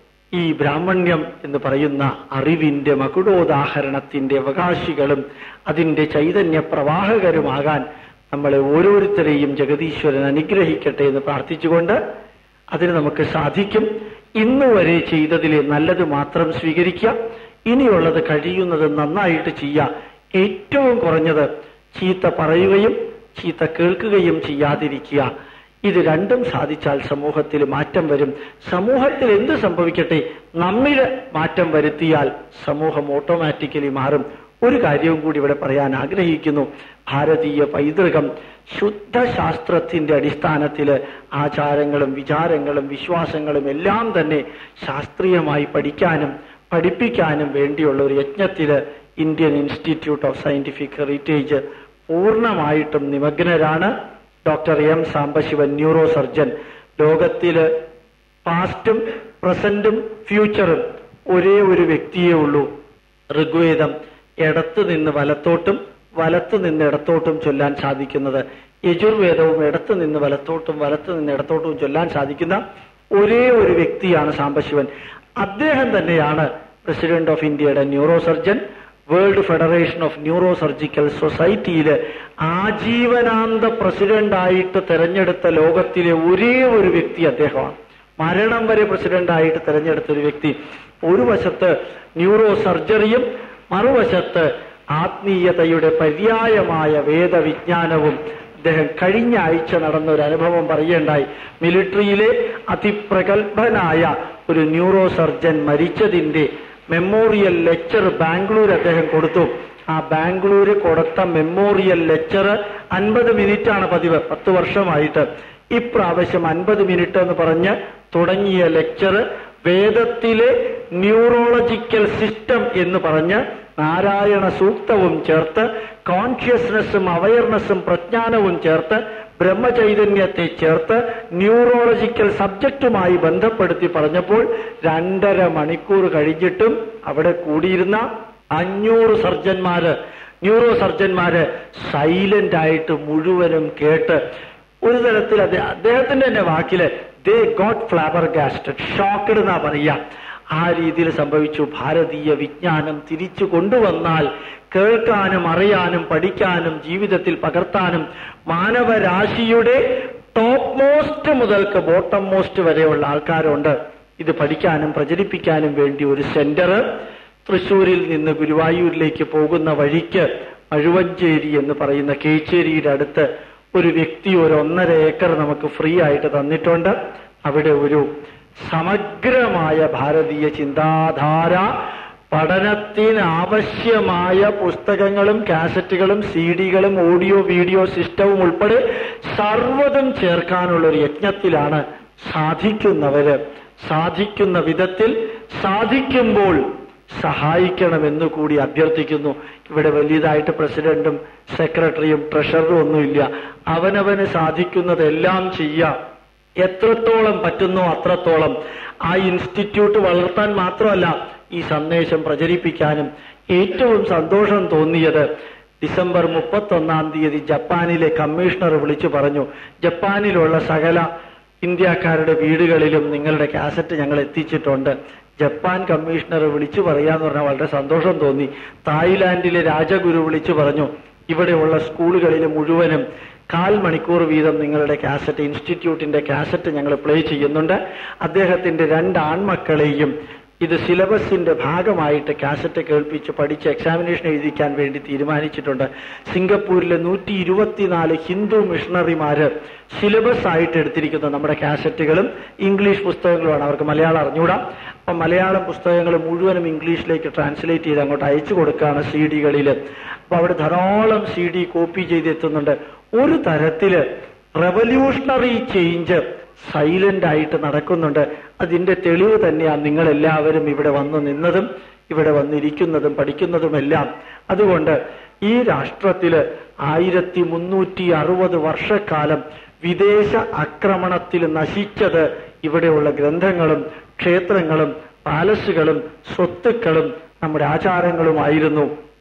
ഈ ബ്രാഹ്മണ്യം എന്ന് പറയുന്ന അറിവിന്റെ മകുടോദാഹരണത്തിന്റെ അവകാശികളും അതിന്റെ ചൈതന്യ പ്രവാഹകരുമാകാൻ നമ്മളെ ഓരോരുത്തരെയും ജഗതീശ്വരൻ അനുഗ്രഹിക്കട്ടെ എന്ന് പ്രാർത്ഥിച്ചുകൊണ്ട് അതിന് നമുക്ക് സാധിക്കും ഇന്ന് വരെ ചെയ്തതിലെ നല്ലത് മാത്രം സ്വീകരിക്കുക ഇനിയുള്ളത് കഴിയുന്നത് നന്നായിട്ട് ചെയ്യുക ഏറ്റവും കുറഞ്ഞത് ചീത്ത പറയുകയും ചീത്ത കേൾക്കുകയും ചെയ്യാതിരിക്കുക ഇത് രണ്ടും സാധിച്ചാൽ സമൂഹത്തിൽ മാറ്റം വരും സമൂഹത്തിൽ എന്ത് സംഭവിക്കട്ടെ നമ്മിൽ മാറ്റം വരുത്തിയാൽ സമൂഹം ഓട്ടോമാറ്റിക്കലി മാറും ഒരു കാര്യവും കൂടി ഇവിടെ പറയാൻ ആഗ്രഹിക്കുന്നു ഭാരതീയ പൈതൃകം ശുദ്ധശാസ്ത്രത്തിന്റെ അടിസ്ഥാനത്തിൽ ആചാരങ്ങളും വിചാരങ്ങളും വിശ്വാസങ്ങളും എല്ലാം തന്നെ ശാസ്ത്രീയമായി പഠിക്കാനും പഠിപ്പിക്കാനും വേണ്ടിയുള്ള ഒരു യജ്ഞത്തില് Indian Institute of Scientific Heritage പൂർണ്ണമായിട്ടും നിമഗ്നരാണ് doctor M Sambasivan neuro surgeon ലോകത്തില് പാസ്റ്റും പ്രസന്റും ഫ്യൂച്ചറും ഒരേ ഒരു വ്യക്തിയേ ഉള്ളൂ ഋഗ്വേദം ഇടത്ത് നിന്ന് വലത്തോട്ടും വലത്ത് നിന്ന് ഇടത്തോട്ടും ചൊല്ലാൻ സാധിക്കുന്നത് യജുർവേദവും ഇടത്ത് നിന്ന് വലത്തോട്ടും വലത്ത് നിന്ന് ഇടത്തോട്ടും ചൊല്ലാൻ സാധിക്കുന്ന ഒരേ ഒരു വ്യക്തിയാണ് സാംബശിവൻ അദ്ദേഹം തന്നെയാണ് പ്രസിഡന്റ് ഓഫ് ഇന്ത്യയുടെ neuro surgeon world federation of neuro surgical സൊസൈറ്റിയില് ആജീവനാന്ത പ്രസിഡന്റായിട്ട് തെരഞ്ഞെടുത്ത ലോകത്തിലെ ഒരേ ഒരു വ്യക്തി അദ്ദേഹമാണ് മരണം വരെ പ്രസിഡന്റായിട്ട് തെരഞ്ഞെടുത്ത ഒരു വ്യക്തി ഒരു വശത്ത് ന്യൂറോ സർജറിയും മറുവശത്ത് ആത്മീയതയുടെ പര്യായമായ വേദവിജ്ഞാനവും അദ്ദേഹം കഴിഞ്ഞ ആഴ്ച നടന്ന ഒരു അനുഭവം പറയേണ്ടായി മിലിറ്ററിയിലെ അതിപ്രഗത്ഭനായ ഒരു ന്യൂറോ സർജൻ മരിച്ചതിന്റെ മെമ്മോറിയൽ ലെക്ചർ ബാംഗ്ലൂർ അദ്ദേഹം കൊടുത്തു ആ ബാംഗ്ലൂര് കൊടുത്ത മെമ്മോറിയൽ ലെക്ചർ അൻപത് മിനിറ്റ് ആണ് പതിവ് പത്ത് വർഷമായിട്ട് ഇപ്രാവശ്യം അൻപത് മിനിറ്റ് എന്ന് പറഞ്ഞ് തുടങ്ങിയ ലെക്ചർ വേദത്തിലെ ന്യൂറോളജിക്കൽ സിസ്റ്റം എന്ന് പറഞ്ഞ് നാരായണ സൂക്തവും ചേർത്ത് കോൺഷ്യസ്നെസ്സും അവയർനെസ്സും പ്രജ്ഞാനവും ചേർത്ത് ബ്രഹ്മചൈതന്യത്തെ ചേർത്ത് ന്യൂറോളജിക്കൽ സബ്ജക്റ്റുമായി ബന്ധപ്പെടുത്തി പറഞ്ഞപ്പോൾ രണ്ടര മണിക്കൂർ കഴിഞ്ഞിട്ടും അവിടെ കൂടിയിരുന്ന അഞ്ഞൂറ് സർജന്മാര് ന്യൂറോ സർജന്മാര് സൈലന്റ് ആയിട്ട് മുഴുവനും കേട്ട് ഒരു തരത്തിൽ അദ്ദേഹത്തിന്റെ തന്നെ വാക്കില് they got flabbergasted shocked എന്നാ പറയുക ആ രീതിയിൽ സംഭവിച്ചു ഭാരതീയ വിജ്ഞാനം തിരിച്ചു കൊണ്ടുവന്നാൽ കേൾക്കാനും അറിയാനും പഠിക്കാനും ജീവിതത്തിൽ പകർത്താനും മാനവരാശിയുടെ ടോപ്പ് മോസ്റ്റ് മുതൽക്ക് ബോട്ടം മോസ്റ്റ് വരെയുള്ള ആൾക്കാരുണ്ട് ഇത് പഠിക്കാനും പ്രചരിപ്പിക്കാനും വേണ്ടി ഒരു സെന്റർ തൃശൂരിൽ നിന്ന് ഗുരുവായൂരിലേക്ക് പോകുന്ന വഴിക്ക് മഴുവഞ്ചേരി എന്ന് പറയുന്ന കേച്ചേരിയുടെ അടുത്ത് ഒരു വ്യക്തി ഒരു ഒന്നര ഏക്കർ നമുക്ക് ഫ്രീ ആയിട്ട് തന്നിട്ടുണ്ട് അവിടെ ഒരു സമഗ്രമായ ഭാരതീയ ചിന്താധാര പഠനത്തിന് ആവശ്യമായ പുസ്തകങ്ങളും കാസറ്റുകളും സി ഡികളും ഓഡിയോ വീഡിയോ സിസ്റ്റവും ഉൾപ്പെടെ സർവ്വതും ചേർക്കാനുള്ള ഒരു യജ്ഞത്തിലാണ് സാധിക്കുന്നവര് സാധിക്കുന്ന വിധത്തിൽ സാധിക്കുമ്പോൾ സഹായിക്കണമെന്ന് കൂടി അഭ്യർത്ഥിക്കുന്നു ഇവിടെ വലിയതായിട്ട് പ്രസിഡന്റും സെക്രട്ടറിയും ട്രഷററും ഒന്നുമില്ല അവനവന് സാധിക്കുന്നതെല്ലാം ചെയ്യാം എത്രത്തോളം പറ്റുന്നോ അത്രത്തോളം ആ ഇൻസ്റ്റിറ്റ്യൂട്ട് വളർത്താൻ മാത്രമല്ല ഈ സന്ദേശം പ്രചരിപ്പിക്കാനും ഏറ്റവും സന്തോഷം തോന്നിയത് ഡിസംബർ മുപ്പത്തൊന്നാം തീയതി ജപ്പാനിലെ കമ്മീഷണർ വിളിച്ചു പറഞ്ഞു ജപ്പാനിലുള്ള സകല ഇന്ത്യക്കാരുടെ വീടുകളിലും നിങ്ങളുടെ കാസറ്റ് ഞങ്ങൾ എത്തിച്ചിട്ടുണ്ട് ജപ്പാൻ കമ്മീഷണർ വിളിച്ചു പറയാന്ന് പറഞ്ഞാൽ വളരെ സന്തോഷം തോന്നി തായ്ലാന്റിലെ രാജഗുരു വിളിച്ചു പറഞ്ഞു ഇവിടെയുള്ള സ്കൂളുകളിൽ മുഴുവനും കാൽ മണിക്കൂർ വീതം നിങ്ങളുടെ കാസറ്റ് ഇൻസ്റ്റിറ്റ്യൂട്ടിന്റെ കാസറ്റ് ഞങ്ങൾ പ്ലേ ചെയ്യുന്നുണ്ട് അദ്ദേഹത്തിന്റെ രണ്ട് ആൺമക്കളെയും ഇത് സിലബസിന്റെ ഭാഗമായിട്ട് കാസറ്റ് കേൾപ്പിച്ച് പഠിച്ച് എക്സാമിനേഷൻ എഴുതിക്കാൻ വേണ്ടി തീരുമാനിച്ചിട്ടുണ്ട് സിംഗപ്പൂരിലെ നൂറ്റി ഇരുപത്തിനാല് ഹിന്ദു മിഷണറിമാര് സിലബസ് ആയിട്ട് എടുത്തിരിക്കുന്ന നമ്മുടെ കാസറ്റുകളും ഇംഗ്ലീഷ് പുസ്തകങ്ങളുമാണ് അവർക്ക് മലയാളം അറിഞ്ഞൂടാ അപ്പൊ മലയാളം പുസ്തകങ്ങൾ മുഴുവനും ഇംഗ്ലീഷിലേക്ക് ട്രാൻസ്ലേറ്റ് ചെയ്ത് അങ്ങോട്ട് അയച്ചു കൊടുക്കുകയാണ് സി ഡികളിൽ അപ്പൊ അവിടെ ധാരാളം സി ഡി കോപ്പി ചെയ്തെത്തുന്നുണ്ട് ഒരു തരത്തില് റവല്യൂഷണറി ചേഞ്ച് സൈലന്റ് ആയിട്ട് നടക്കുന്നുണ്ട് അതിന്റെ തെളിവ് തന്നെയാണ് നിങ്ങൾ എല്ലാവരും ഇവിടെ വന്നു നിന്നതും ഇവിടെ വന്നിരിക്കുന്നതും പഠിക്കുന്നതുമെല്ലാം അതുകൊണ്ട് ഈ രാഷ്ട്രത്തില് ആയിരത്തി മുന്നൂറ്റി അറുപത് വർഷക്കാലം വിദേശ ആക്രമണത്തിൽ നശിച്ചത് ഇവിടെയുള്ള ഗ്രന്ഥങ്ങളും ക്ഷേത്രങ്ങളും പാലസുകളും സ്വത്തുക്കളും നമ്മുടെ ആചാരങ്ങളുമായിരുന്നു